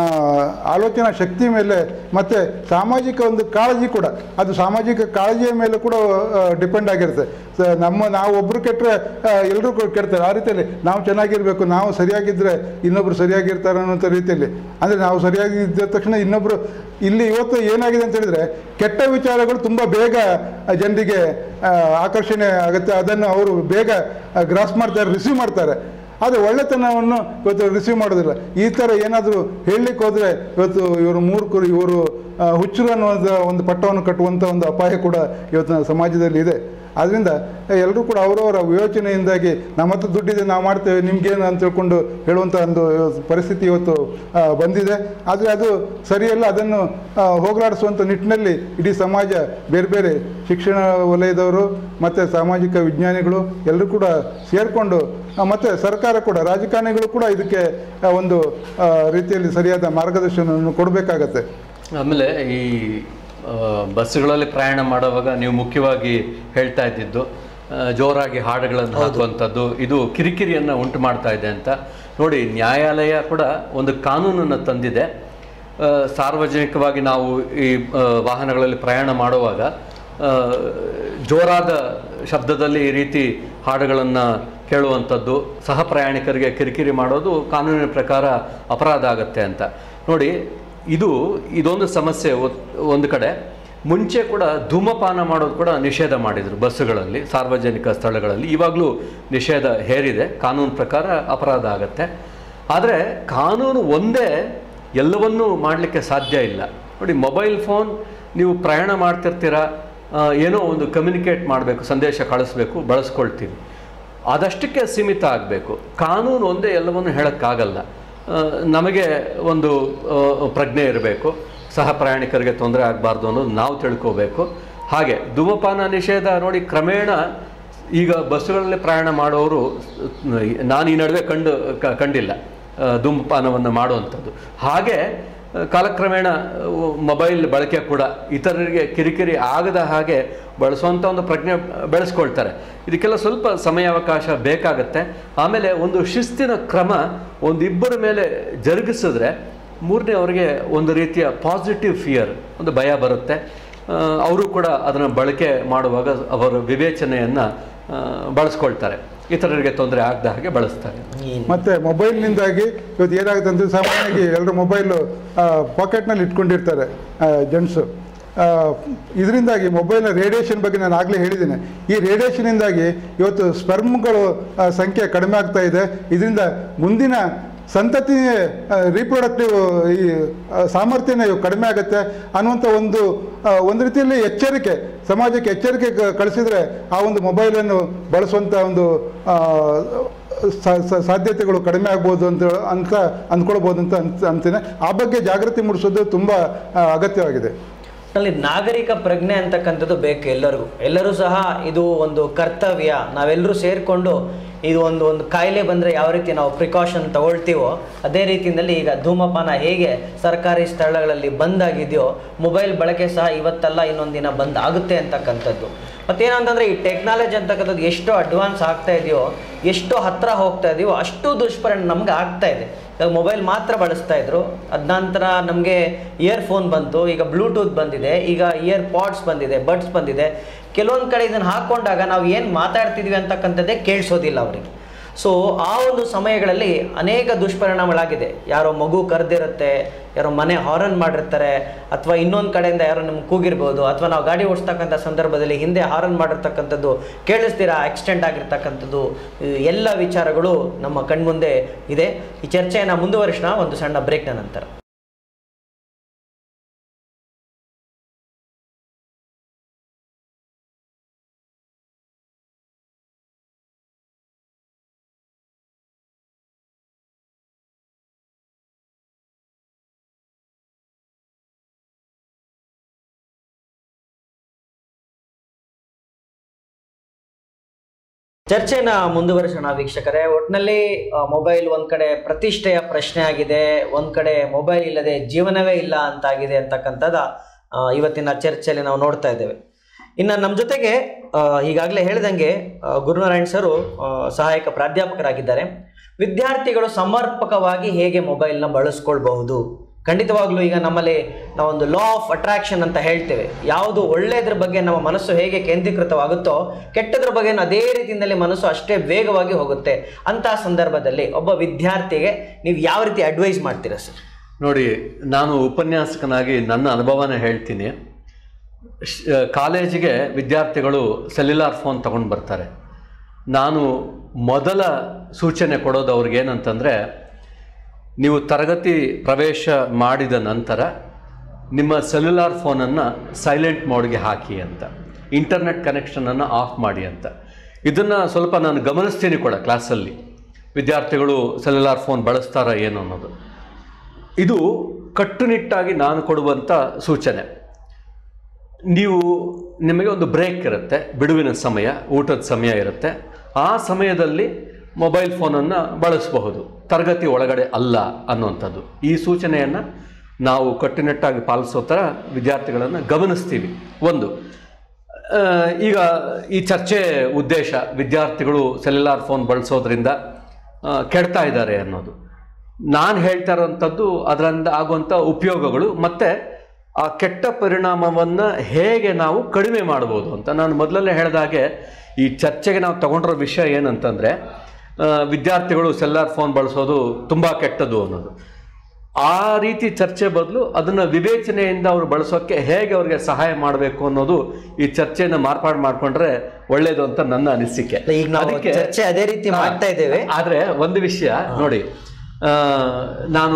ಆಲೋಚನಾ ಶಕ್ತಿ ಮೇಲೆ ಮತ್ತು ಸಾಮಾಜಿಕ ಒಂದು ಕಾಳಜಿ ಕೂಡ ಅದು ಸಾಮಾಜಿಕ ಕಾಳಜಿಯ ಮೇಲೆ ಕೂಡ ಡಿಪೆಂಡ್ ಆಗಿರುತ್ತೆ ಸ- ನಮ್ಮ ನಾವು ಒಬ್ಬರು ಕೆಟ್ಟರೆ ಎಲ್ಲರೂ ಕೆಡ್ತಾರೆ ಆ ರೀತಿಯಲ್ಲಿ ನಾವು ಚೆನ್ನಾಗಿರಬೇಕು ನಾವು ಸರಿಯಾಗಿದ್ದರೆ ಇನ್ನೊಬ್ರು ಸರಿಯಾಗಿರ್ತಾರೆ ಅನ್ನೋಂಥ ರೀತಿಯಲ್ಲಿ ಅಂದರೆ ನಾವು ಸರಿಯಾಗಿದ್ದ ತಕ್ಷಣ ಇನ್ನೊಬ್ಬರು ಇಲ್ಲಿ ಇವತ್ತು ಏನಾಗಿದೆ ಅಂತ ಹೇಳಿದ್ರೆ ಕೆಟ್ಟ ವಿಚಾರಗಳು ತುಂಬ ಬೇಗ ಜನರಿಗೆ ಆ, ಆಕರ್ಷಣೆ ಆಗುತ್ತೆ ಅದನ್ನು ಅವರು ಬೇಗ ಗ್ರಾಸ್ ಮಾಡ್ತಾರೆ ರಿಸೀವ್ ಮಾಡ್ತಾರೆ ಆದರೆ ಒಳ್ಳೆತನವನ್ನು ಇವತ್ತು ರಿಸೀವ್ ಮಾಡೋದಿಲ್ಲ ಈ ಥರ ಏನಾದರೂ ಹೇಳಲಿಕ್ಕೆ ಹೋದರೆ ಇವತ್ತು ಇವರು ಮೂರ್ಖರು ಇವರು ಆ, ಹುಚ್ಚರು ಅನ್ನುವಂಥ ಒಂದು ಪಟ್ಟವನ್ನು ಕಟ್ಟುವಂಥ ಒಂದು ಅಪಾಯ ಕೂಡ ಇವತ್ತು ಸಮಾಜದಲ್ಲಿ ಇದೆ ಆದ್ದರಿಂದ ಎಲ್ಲರೂ ಕೂಡ ಅವರವರ ವಿವೇಚನೆಯಿಂದಾಗಿ ನಮ್ಮ ಹತ್ರ ದುಡ್ಡಿದೆ ನಾವು ಮಾಡ್ತೇವೆ ನಿಮ್ಗೇನು ಅಂತ ತಿಳ್ಕೊಂಡು ಹೇಳುವಂಥ ಒಂದು ಪರಿಸ್ಥಿತಿ ಇವತ್ತು ಆ, ಬಂದಿದೆ ಆದರೆ ಅದು ಸರಿಯಲ್ಲ ಅದನ್ನು ಆ, ಹೋಗಲಾಡಿಸುವಂಥ ನಿಟ್ಟಿನಲ್ಲಿ ಇಡೀ ಸಮಾಜ ಬೇರೆ ಬೇರೆ ಶಿಕ್ಷಣ ವಲಯದವರು ಮತ್ತು ಸಾಮಾಜಿಕ ವಿಜ್ಞಾನಿಗಳು ಎಲ್ಲರೂ ಕೂಡ ಸೇರಿಕೊಂಡು ಮತ್ತು ಸರ್ಕಾರ ಕೂಡ ರಾಜಕಾರಣಿಗಳು ಕೂಡ ಇದಕ್ಕೆ ಆ, ಒಂದು ಆ, ರೀತಿಯಲ್ಲಿ ಸರಿಯಾದ ಮಾರ್ಗದರ್ಶನವನ್ನು ಕೊಡಬೇಕಾಗತ್ತೆ ಆಮೇಲೆ ಈ ಆ, ಬಸ್ಸುಗಳಲ್ಲಿ ಪ್ರಯಾಣ ಮಾಡುವಾಗ ನೀವು ಮುಖ್ಯವಾಗಿ ಹೇಳ್ತಾ ಇದ್ದಿದ್ದು ಆ, ಜೋರಾಗಿ ಹಾಡುಗಳನ್ನು ಹಾಕುವಂಥದ್ದು ಇದು ಕಿರಿಕಿರಿಯನ್ನು ಉಂಟು ಮಾಡ್ತಾ ಇದೆ ಅಂತ ನೋಡಿ ನ್ಯಾಯಾಲಯ ಕೂಡ ಒಂದು ಕಾನೂನನ್ನು ತಂದಿದೆ ಆ, ಸಾರ್ವಜನಿಕವಾಗಿ ನಾವು ಈ ಆ, ವಾಹನಗಳಲ್ಲಿ ಪ್ರಯಾಣ ಮಾಡುವಾಗ ಆ, ಜೋರಾದ ಶಬ್ದದಲ್ಲಿ ಈ ರೀತಿ ಹಾಡುಗಳನ್ನು ಕೇಳುವಂಥದ್ದು ಸಹ ಪ್ರಯಾಣಿಕರಿಗೆ ಕಿರಿಕಿರಿ ಮಾಡೋದು ಕಾನೂನಿನ ಪ್ರಕಾರ ಅಪರಾಧ ಆಗತ್ತೆ ಅಂತ ನೋಡಿ ಇದು ಇದೊಂದು ಸಮಸ್ಯೆ ಒ- ಒಂದು ಕಡೆ ಮುಂಚೆ ಕೂಡ ಧೂಮಪಾನ ಮಾಡೋದು ಕೂಡ ನಿಷೇಧ ಮಾಡಿದರು ಬಸ್ಸುಗಳಲ್ಲಿ ಸಾರ್ವಜನಿಕ ಸ್ಥಳಗಳಲ್ಲಿ ಇವಾಗಲೂ ನಿಷೇಧ ಹೇರಿದೆ ಕಾನೂನು ಪ್ರಕಾರ ಅಪರಾಧ ಆಗತ್ತೆ ಆದರೆ ಕಾನೂನು ಒಂದೇ ಎಲ್ಲವನ್ನೂ ಮಾಡಲಿಕ್ಕೆ ಸಾಧ್ಯ ಇಲ್ಲ ನೋಡಿ ಮೊಬೈಲ್ ಫೋನ್ ನೀವು ಪ್ರಯಾಣ ಮಾಡ್ತಿರ್ತೀರ ಆ, ಏನೋ ಒಂದು ಕಮ್ಯುನಿಕೇಟ್ ಮಾಡಬೇಕು ಸಂದೇಶ ಕಳಿಸ್ಬೇಕು ಬಳಸ್ಕೊಳ್ತೀವಿ ಅದಷ್ಟಕ್ಕೆ ಸೀಮಿತ ಆಗಬೇಕು ಕಾನೂನು ಒಂದೇ ಎಲ್ಲವನ್ನು ಹೇಳೋಕ್ಕಾಗಲ್ಲ ಆ, ನಮಗೆ ಒಂದು ಆ, ಪ್ರಜ್ಞೆ ಇರಬೇಕು ಸಹ ಪ್ರಯಾಣಿಕರಿಗೆ ತೊಂದರೆ ಆಗಬಾರ್ದು ಅನ್ನೋದು ನಾವು ತಿಳ್ಕೋಬೇಕು ಹಾಗೆ ಧೂಮಪಾನ ನಿಷೇಧ ನೋಡಿ ಕ್ರಮೇಣ ಈಗ ಬಸ್ಸುಗಳಲ್ಲಿ ಪ್ರಯಾಣ ಮಾಡೋರು ನಾನು ಈ ನಡುವೆ ಕಂಡು ಕ- ಕಂಡಿಲ್ಲ ಆ, ಧೂಮಪಾನವನ್ನು ಮಾಡುವಂಥದ್ದು ಹಾಗೆ ಆ, ಕಾಲಕ್ರಮೇಣ ಆ, ಮೊಬೈಲ್ ಬಳಕೆ ಕೂಡ ಇತರರಿಗೆ ಕಿರಿಕಿರಿ ಆಗದ ಹಾಗೆ ಬಳಸುವಂಥ ಒಂದು ಪ್ರಜ್ಞೆ ಬೆಳೆಸ್ಕೊಳ್ತಾರೆ ಇದಕ್ಕೆಲ್ಲ ಸ್ವಲ್ಪ ಸಮಯಾವಕಾಶ ಬೇಕಾಗತ್ತೆ ಆಮೇಲೆ ಒಂದು ಶಿಸ್ತಿನ ಕ್ರಮ ಒಂದಿಬ್ಬರ ಮೇಲೆ ಜರುಗಿಸಿದ್ರೆ ಮೂರನೇ ಅವರಿಗೆ ಒಂದು ರೀತಿಯ ಪಾಸಿಟಿವ್ ಫಿಯರ್ ಒಂದು ಭಯ ಬರುತ್ತೆ ಅವರು ಕೂಡ ಅದನ್ನು ಬಳಕೆ ಮಾಡುವಾಗ ಅವರ ವಿವೇಚನೆಯನ್ನು ಬಳಸ್ಕೊಳ್ತಾರೆ ಇತರರಿಗೆ ತೊಂದರೆ ಆಗದ ಹಾಗೆ ಬಳಸ್ತಾರೆ ಮತ್ತೆ ಮೊಬೈಲ್ನಿಂದಾಗಿ ಇವತ್ತು ಏನಾಗುತ್ತೆ ಅಂದರೆ ಸಾಮಾನ್ಯವಾಗಿ ಎಲ್ಲರೂ ಮೊಬೈಲು ಪಾಕೆಟ್ನಲ್ಲಿ ಇಟ್ಕೊಂಡಿರ್ತಾರೆ ಜೆಂಟ್ಸು ಇದರಿಂದಾಗಿ ಮೊಬೈಲ್ನ ರೇಡಿಯೇಷನ್ ಬಗ್ಗೆ ನಾನು ಆಗಲೇ ಹೇಳಿದ್ದೇನೆ ಈ ರೇಡಿಯೇಷನಿಂದಾಗಿ ಇವತ್ತು ಸ್ಪರ್ಮ್ಗಳು ಆ, ಸಂಖ್ಯೆ ಕಡಿಮೆ ಆಗ್ತಾ ಇದೆ ಇದರಿಂದ ಮುಂದಿನ ಸಂತತಿ ರೀಪ್ರೊಡಕ್ಟಿವ್ ಈ ಆ, ಸಾಮರ್ಥ್ಯನೇ ಇವಾಗ ಕಡಿಮೆ ಆಗುತ್ತೆ ಅನ್ನುವಂಥ ಒಂದು ಆ, ಒಂದು ರೀತಿಯಲ್ಲಿ ಎಚ್ಚರಿಕೆ ಸಮಾಜಕ್ಕೆ ಎಚ್ಚರಿಕೆ ಕ- ಕಳಿಸಿದ್ರೆ ಆ ಒಂದು ಮೊಬೈಲನ್ನು ಬಳಸುವಂಥ ಒಂದು ಆ, ಸಾ- ಸಾ- ಸಾಧ್ಯತೆಗಳು ಕಡಿಮೆ ಆಗ್ಬೋದು ಅಂತ ಅಂತ ಅಂದ್ಕೊಳ್ಬೋದು ಅಂತ ಅನ್ಸ್ ಅಂತೀನಿ ಆ ಬಗ್ಗೆ ಜಾಗೃತಿ ಮೂಡಿಸೋದು ತುಂಬ ಆ, ಅಗತ್ಯವಾಗಿದೆ ಅಲ್ಲಿ ನಾಗರಿಕ ಪ್ರಜ್ಞೆ ಅಂತಕ್ಕಂಥದ್ದು ಬೇಕು ಎಲ್ಲರಿಗೂ ಎಲ್ಲರೂ ಸಹ ಇದು ಒಂದು ಕರ್ತವ್ಯ ನಾವೆಲ್ಲರೂ ಸೇರಿಕೊಂಡು ಇದು ಒಂದು ಒಂದು ಕಾಯಿಲೆ ಬಂದರೆ ಯಾವ ರೀತಿ ನಾವು ಪ್ರಿಕಾಷನ್ ತಗೊಳ್ತೀವೋ ಅದೇ ರೀತಿಯಲ್ಲಿ ಈಗ ಧೂಮಪಾನ ಹೇಗೆ ಸರ್ಕಾರಿ ಸ್ಥಳಗಳಲ್ಲಿ ಬಂದ್ ಆಗಿದೆಯೋ ಮೊಬೈಲ್ ಬಳಕೆ ಸಹ ಇವತ್ತಲ್ಲ ಇನ್ನೊಂದು ದಿನ ಬಂದ್ ಆಗುತ್ತೆ ಅಂತಕ್ಕಂಥದ್ದು ಮತ್ತೇನಂತಂದರೆ ಈ ಟೆಕ್ನಾಲಜಿ ಅಂತಕ್ಕಂಥದ್ದು ಎಷ್ಟು ಅಡ್ವಾನ್ಸ್ ಆಗ್ತಾ ಇದೆಯೋ ಎಷ್ಟು ಹತ್ತಿರ ಹೋಗ್ತಾ ಇದೆಯೋ ಅಷ್ಟು ದುಷ್ಪರಿಣಾಮ ನಮ್ಗೆ ಆಗ್ತಾ ಇದೆ ಇವಾಗ ಮೊಬೈಲ್ ಮಾತ್ರ ಬಳಸ್ತಾ ಇದ್ರು ಅದ ನಂತರ ನಮಗೆ ಇಯರ್ಫೋನ್ ಬಂತು ಈಗ ಬ್ಲೂಟೂತ್ ಬಂದಿದೆ ಈಗ ಇಯರ್ ಪಾಡ್ಸ್ ಬಂದಿದೆ ಬಡ್ಸ್ ಬಂದಿದೆ ಕೆಲವೊಂದು ಕಡೆ ಇದನ್ನು ಹಾಕ್ಕೊಂಡಾಗ ನಾವು ಏನು ಮಾತಾಡ್ತಿದ್ವಿ ಅಂತಕ್ಕಂಥದ್ದೇ ಕೇಳಿಸೋದಿಲ್ಲ ಅವರಿಗೆ ಸೊ ಆ ಒಂದು ಸಮಯಗಳಲ್ಲಿ ಅನೇಕ ದುಷ್ಪರಿಣಾಮಗಳಾಗಿದೆ ಯಾರೋ ಮಗು ಕರೆದಿರುತ್ತೆ ಯಾರೋ ಮನೆ ಹಾರನ್ ಮಾಡಿರ್ತಾರೆ ಅಥವಾ ಇನ್ನೊಂದು ಕಡೆಯಿಂದ ಯಾರೋ ನಿಮ್ಗೆ ಕೂಗಿರ್ಬೋದು ಅಥವಾ ನಾವು ಗಾಡಿ ಓಡಿಸ್ತಕ್ಕಂಥ ಸಂದರ್ಭದಲ್ಲಿ ಹಿಂದೆ ಹಾರನ್ ಮಾಡಿರ್ತಕ್ಕಂಥದ್ದು ಕೇಳಿಸ್ತೀರಾ ಆಕ್ಸಿಡೆಂಟ್ ಆಗಿರ್ತಕ್ಕಂಥದ್ದು ಈ ಎಲ್ಲ ವಿಚಾರಗಳು ನಮ್ಮ ಕಣ್ಮುಂದೆ ಇದೆ ಈ ಚರ್ಚೆಯನ್ನು ಮುಂದುವರಿಸೋಣ ಒಂದು ಸಣ್ಣ ಬ್ರೇಕ್ನ ನಂತರ ಚರ್ಚೆನ ಮುಂದುವರಿಸೋಣ ವೀಕ್ಷಕರೇ ಒಟ್ಟಿನಲ್ಲಿ ಮೊಬೈಲ್ ಒಂದ್ ಕಡೆ ಪ್ರತಿಷ್ಠೆಯ ಪ್ರಶ್ನೆ ಆಗಿದೆ ಒಂದ್ ಕಡೆ ಮೊಬೈಲ್ ಇಲ್ಲದೆ ಜೀವನವೇ ಇಲ್ಲ ಅಂತಾಗಿದೆ ಅಂತಕ್ಕಂಥದ್ದು ಆ, ಇವತ್ತಿನ ಚರ್ಚೆಯಲ್ಲಿ ನಾವು ನೋಡ್ತಾ ಇದ್ದೇವೆ ಇನ್ನು ನಮ್ಮ ಜೊತೆಗೆ ಆ, ಈಗಾಗಲೇ ಹೇಳ್ದಂಗೆ ಆ, ಗುರುನಾರಾಯಣ್ ಸರು ಆ, ಸಹಾಯಕ ಪ್ರಾಧ್ಯಾಪಕರಾಗಿದ್ದಾರೆ ವಿದ್ಯಾರ್ಥಿಗಳು ಸಮರ್ಪಕವಾಗಿ ಹೇಗೆ ಮೊಬೈಲ್ನ ಬಳಸ್ಕೊಳ್ಬಹುದು ಖಂಡಿತವಾಗ್ಲೂ ಈಗ ನಮ್ಮಲ್ಲಿ ನಾವೊಂದು ಲಾ ಆಫ್ ಅಟ್ರಾಕ್ಷನ್ ಅಂತ ಹೇಳ್ತೇವೆ ಯಾವುದು ಒಳ್ಳೆಯದ್ರ ಬಗ್ಗೆ ನಮ್ಮ ಮನಸ್ಸು ಹೇಗೆ ಕೇಂದ್ರೀಕೃತವಾಗುತ್ತೋ ಕೆಟ್ಟದ್ರ ಬಗ್ಗೆ ಅದೇ ರೀತಿಯಿಂದಲೇ ಮನಸ್ಸು ಅಷ್ಟೇ ವೇಗವಾಗಿ ಹೋಗುತ್ತೆ ಅಂತಹ ಸಂದರ್ಭದಲ್ಲಿ ಒಬ್ಬ ವಿದ್ಯಾರ್ಥಿಗೆ ನೀವು ಯಾವ ರೀತಿ ಅಡ್ವೈಸ್ ಮಾಡ್ತೀರಾ ಸರ್ ನೋಡಿ ನಾನು ಉಪನ್ಯಾಸಕನಾಗಿ ನನ್ನ ಅನುಭವನ ಹೇಳ್ತೀನಿ ಶ್- ಕಾಲೇಜಿಗೆ ವಿದ್ಯಾರ್ಥಿಗಳು ಸೆಲ್ಯುಲಾರ್ ಫೋನ್ ತಗೊಂಡು ಬರ್ತಾರೆ ನಾನು ಮೊದಲ ಸೂಚನೆ ಕೊಡೋದು ಅವ್ರಿಗೆ ಏನಂತಂದರೆ ನೀವು ತರಗತಿ ಪ್ರವೇಶ ಮಾಡಿದ ನಂತರ ನಿಮ್ಮ ಸೆಲ್ಯುಲಾರ್ ಫೋನನ್ನು ಸೈಲೆಂಟ್ ಮೋಡ್ಗೆ ಹಾಕಿ ಅಂತ ಇಂಟರ್ನೆಟ್ ಕನೆಕ್ಷನನ್ನು ಆಫ್ ಮಾಡಿ ಅಂತ ಇದನ್ನು ಸ್ವಲ್ಪ ನಾನು ಗಮನಿಸ್ತೀನಿ ಕೂಡ ಕ್ಲಾಸಲ್ಲಿ ವಿದ್ಯಾರ್ಥಿಗಳು ಸೆಲ್ಯುಲಾರ್ ಫೋನ್ ಬಳಸ್ತಾರಾ ಏನು ಅನ್ನೋದು ಇದು ಕಟ್ಟುನಿಟ್ಟಾಗಿ ನಾನು ಕೊಡುವಂಥ ಸೂಚನೆ ನೀವು ನಿಮಗೆ ಒಂದು ಬ್ರೇಕ್ ಇರುತ್ತೆ ಬಿಡುವಿನ ಸಮಯ ಊಟದ ಸಮಯ ಇರುತ್ತೆ ಆ ಸಮಯದಲ್ಲಿ ಮೊಬೈಲ್ ಫೋನನ್ನು ಬಳಸಬಹುದು ತರಗತಿ ಒಳಗಡೆ ಅಲ್ಲ ಅನ್ನುವಂಥದ್ದು ಈ ಸೂಚನೆಯನ್ನು ನಾವು ಕಟ್ಟುನಿಟ್ಟಾಗಿ ಪಾಲಿಸೋ ಥರ ವಿದ್ಯಾರ್ಥಿಗಳನ್ನು ಗಮನಿಸ್ತೀವಿ ಒಂದು ಆ, ಈಗ ಈ ಚರ್ಚೆ ಉದ್ದೇಶ ವಿದ್ಯಾರ್ಥಿಗಳು ಸೆಲ್ಯುಲಾರ್ ಫೋನ್ ಬಳಸೋದ್ರಿಂದ ಆ, ಕೆಡ್ತಾ ಇದ್ದಾರೆ ಅನ್ನೋದು ನಾನು ಹೇಳ್ತಾ ಇರೋವಂಥದ್ದು ಅದರಿಂದ ಆಗುವಂಥ ಉಪಯೋಗಗಳು ಮತ್ತು ಆ ಕೆಟ್ಟ ಪರಿಣಾಮವನ್ನು ಹೇಗೆ ನಾವು ಕಡಿಮೆ ಮಾಡ್ಬೋದು ಅಂತ ನಾನು ಮೊದಲಲ್ಲೇ ಹೇಳಿದಾಗೆ ಈ ಚರ್ಚೆಗೆ ನಾವು ತಗೊಂಡಿರೋ ವಿಷಯ ಏನಂತಂದರೆ ವಿದ್ಯಾರ್ಥಿಗಳು ಸೆಲ್ಲಾರ್ ಫೋನ್ ಬಳಸೋದು ತುಂಬ ಕೆಟ್ಟದ್ದು ಅನ್ನೋದು ಆ ರೀತಿ ಚರ್ಚೆ ಬದಲು ಅದನ್ನು ವಿವೇಚನೆಯಿಂದ ಅವರು ಬಳಸೋಕ್ಕೆ ಹೇಗೆ ಅವರಿಗೆ ಸಹಾಯ ಮಾಡಬೇಕು ಅನ್ನೋದು ಈ ಚರ್ಚೆಯನ್ನು ಮಾರ್ಪಾಡು ಮಾಡಿಕೊಂಡ್ರೆ ಒಳ್ಳೆಯದು ಅಂತ ನನ್ನ ಅನಿಸಿಕೆ ಈಗ ನಾವು ಅದಕ್ಕೆ- ಚರ್ಚೆ ಅದೇ ರೀತಿ ಹಾ. ಮಾಡ್ತಾ ಇದ್ದೇವೆ ಆದರೆ ಒಂದು ವಿಷಯ ನೋಡಿ ಆ, ನಾನು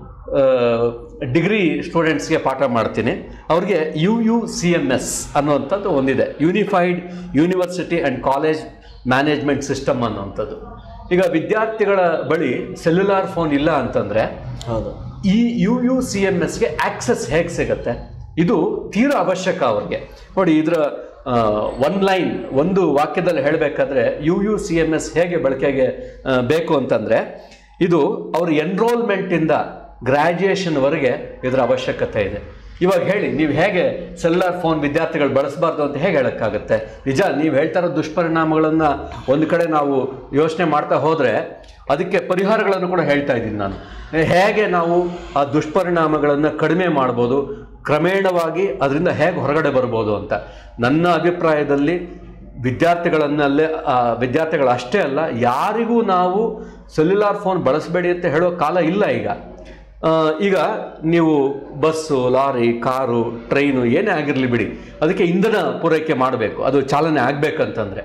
ಡಿಗ್ರಿ ಸ್ಟೂಡೆಂಟ್ಸ್ಗೆ ಪಾಠ ಮಾಡ್ತೀನಿ ಅವ್ರಿಗೆ U U C M S ಅನ್ನುವಂಥದ್ದು ಒಂದಿದೆ unified university and college management system ಅನ್ನುವಂಥದ್ದು ಈಗ ವಿದ್ಯಾರ್ಥಿಗಳ ಬಳಿ ಸೆಲ್ಯುಲಾರ್ ಫೋನ್ ಇಲ್ಲ ಅಂತಂದರೆ ಹೌದು ಈ ಯು ಯು ಸಿ ಎಮ್ ಎಸ್ಗೆ ಆಕ್ಸೆಸ್ ಹೇಗೆ ಸಿಗುತ್ತೆ ಇದು ತೀರಾ ಅವಶ್ಯಕ ಅವ್ರಿಗೆ ನೋಡಿ ಇದರ ಒನ್ ಲೈನ್ ಒಂದು ವಾಕ್ಯದಲ್ಲಿ ಹೇಳಬೇಕಾದ್ರೆ U U C M S ಹೇಗೆ ಬಳಕೆಗೆ ಆ, ಬೇಕು ಅಂತಂದರೆ ಇದು ಅವ್ರ ಎನ್ರೋಲ್ಮೆಂಟಿಂದ ಗ್ರ್ಯಾಜುಯೇಷನ್ವರೆಗೆ ಇದರ ಅವಶ್ಯಕತೆ ಇದೆ ಇವಾಗ ಹೇಳಿ ನೀವು ಹೇಗೆ ಸೆಲ್ಯುಲಾರ್ ಫೋನ್ ವಿದ್ಯಾರ್ಥಿಗಳು ಬಳಸಬಾರ್ದು ಅಂತ ಹೇಗೆ ಹೇಳೋಕ್ಕಾಗುತ್ತೆ ನಿಜ ನೀವು ಹೇಳ್ತಾ ಇರೋ ದುಷ್ಪರಿಣಾಮಗಳನ್ನು ಒಂದು ಕಡೆ ನಾವು ಯೋಚನೆ ಮಾಡ್ತಾ ಹೋದರೆ ಅದಕ್ಕೆ ಪರಿಹಾರಗಳನ್ನು ಕೂಡ ಹೇಳ್ತಾ ಇದ್ದೀನಿ ನಾನು ಹೇಗೆ ನಾವು ಆ ದುಷ್ಪರಿಣಾಮಗಳನ್ನು ಕಡಿಮೆ ಮಾಡ್ಬೋದು ಕ್ರಮೇಣವಾಗಿ ಅದರಿಂದ ಹೇಗೆ ಹೊರಗಡೆ ಬರ್ಬೋದು ಅಂತ ನನ್ನ ಅಭಿಪ್ರಾಯದಲ್ಲಿ ವಿದ್ಯಾರ್ಥಿಗಳನ್ನಲ್ಲೇ ಆ, ವಿದ್ಯಾರ್ಥಿಗಳು ಅಷ್ಟೇ ಅಲ್ಲ ಯಾರಿಗೂ ನಾವು ಸೆಲ್ಯುಲಾರ್ ಫೋನ್ ಬಳಸಬೇಡಿ ಅಂತ ಹೇಳೋ ಕಾಲ ಇಲ್ಲ ಈಗ ಆ, ಈಗ ನೀವು ಬಸ್ಸು ಲಾರಿ ಕಾರು ಟ್ರೈನು ಏನೇ ಆಗಿರಲಿ ಬಿಡಿ ಅದಕ್ಕೆ ಇಂಧನ ಪೂರೈಕೆ ಮಾಡಬೇಕು ಅದು ಚಾಲನೆ ಆಗಬೇಕಂತಂದರೆ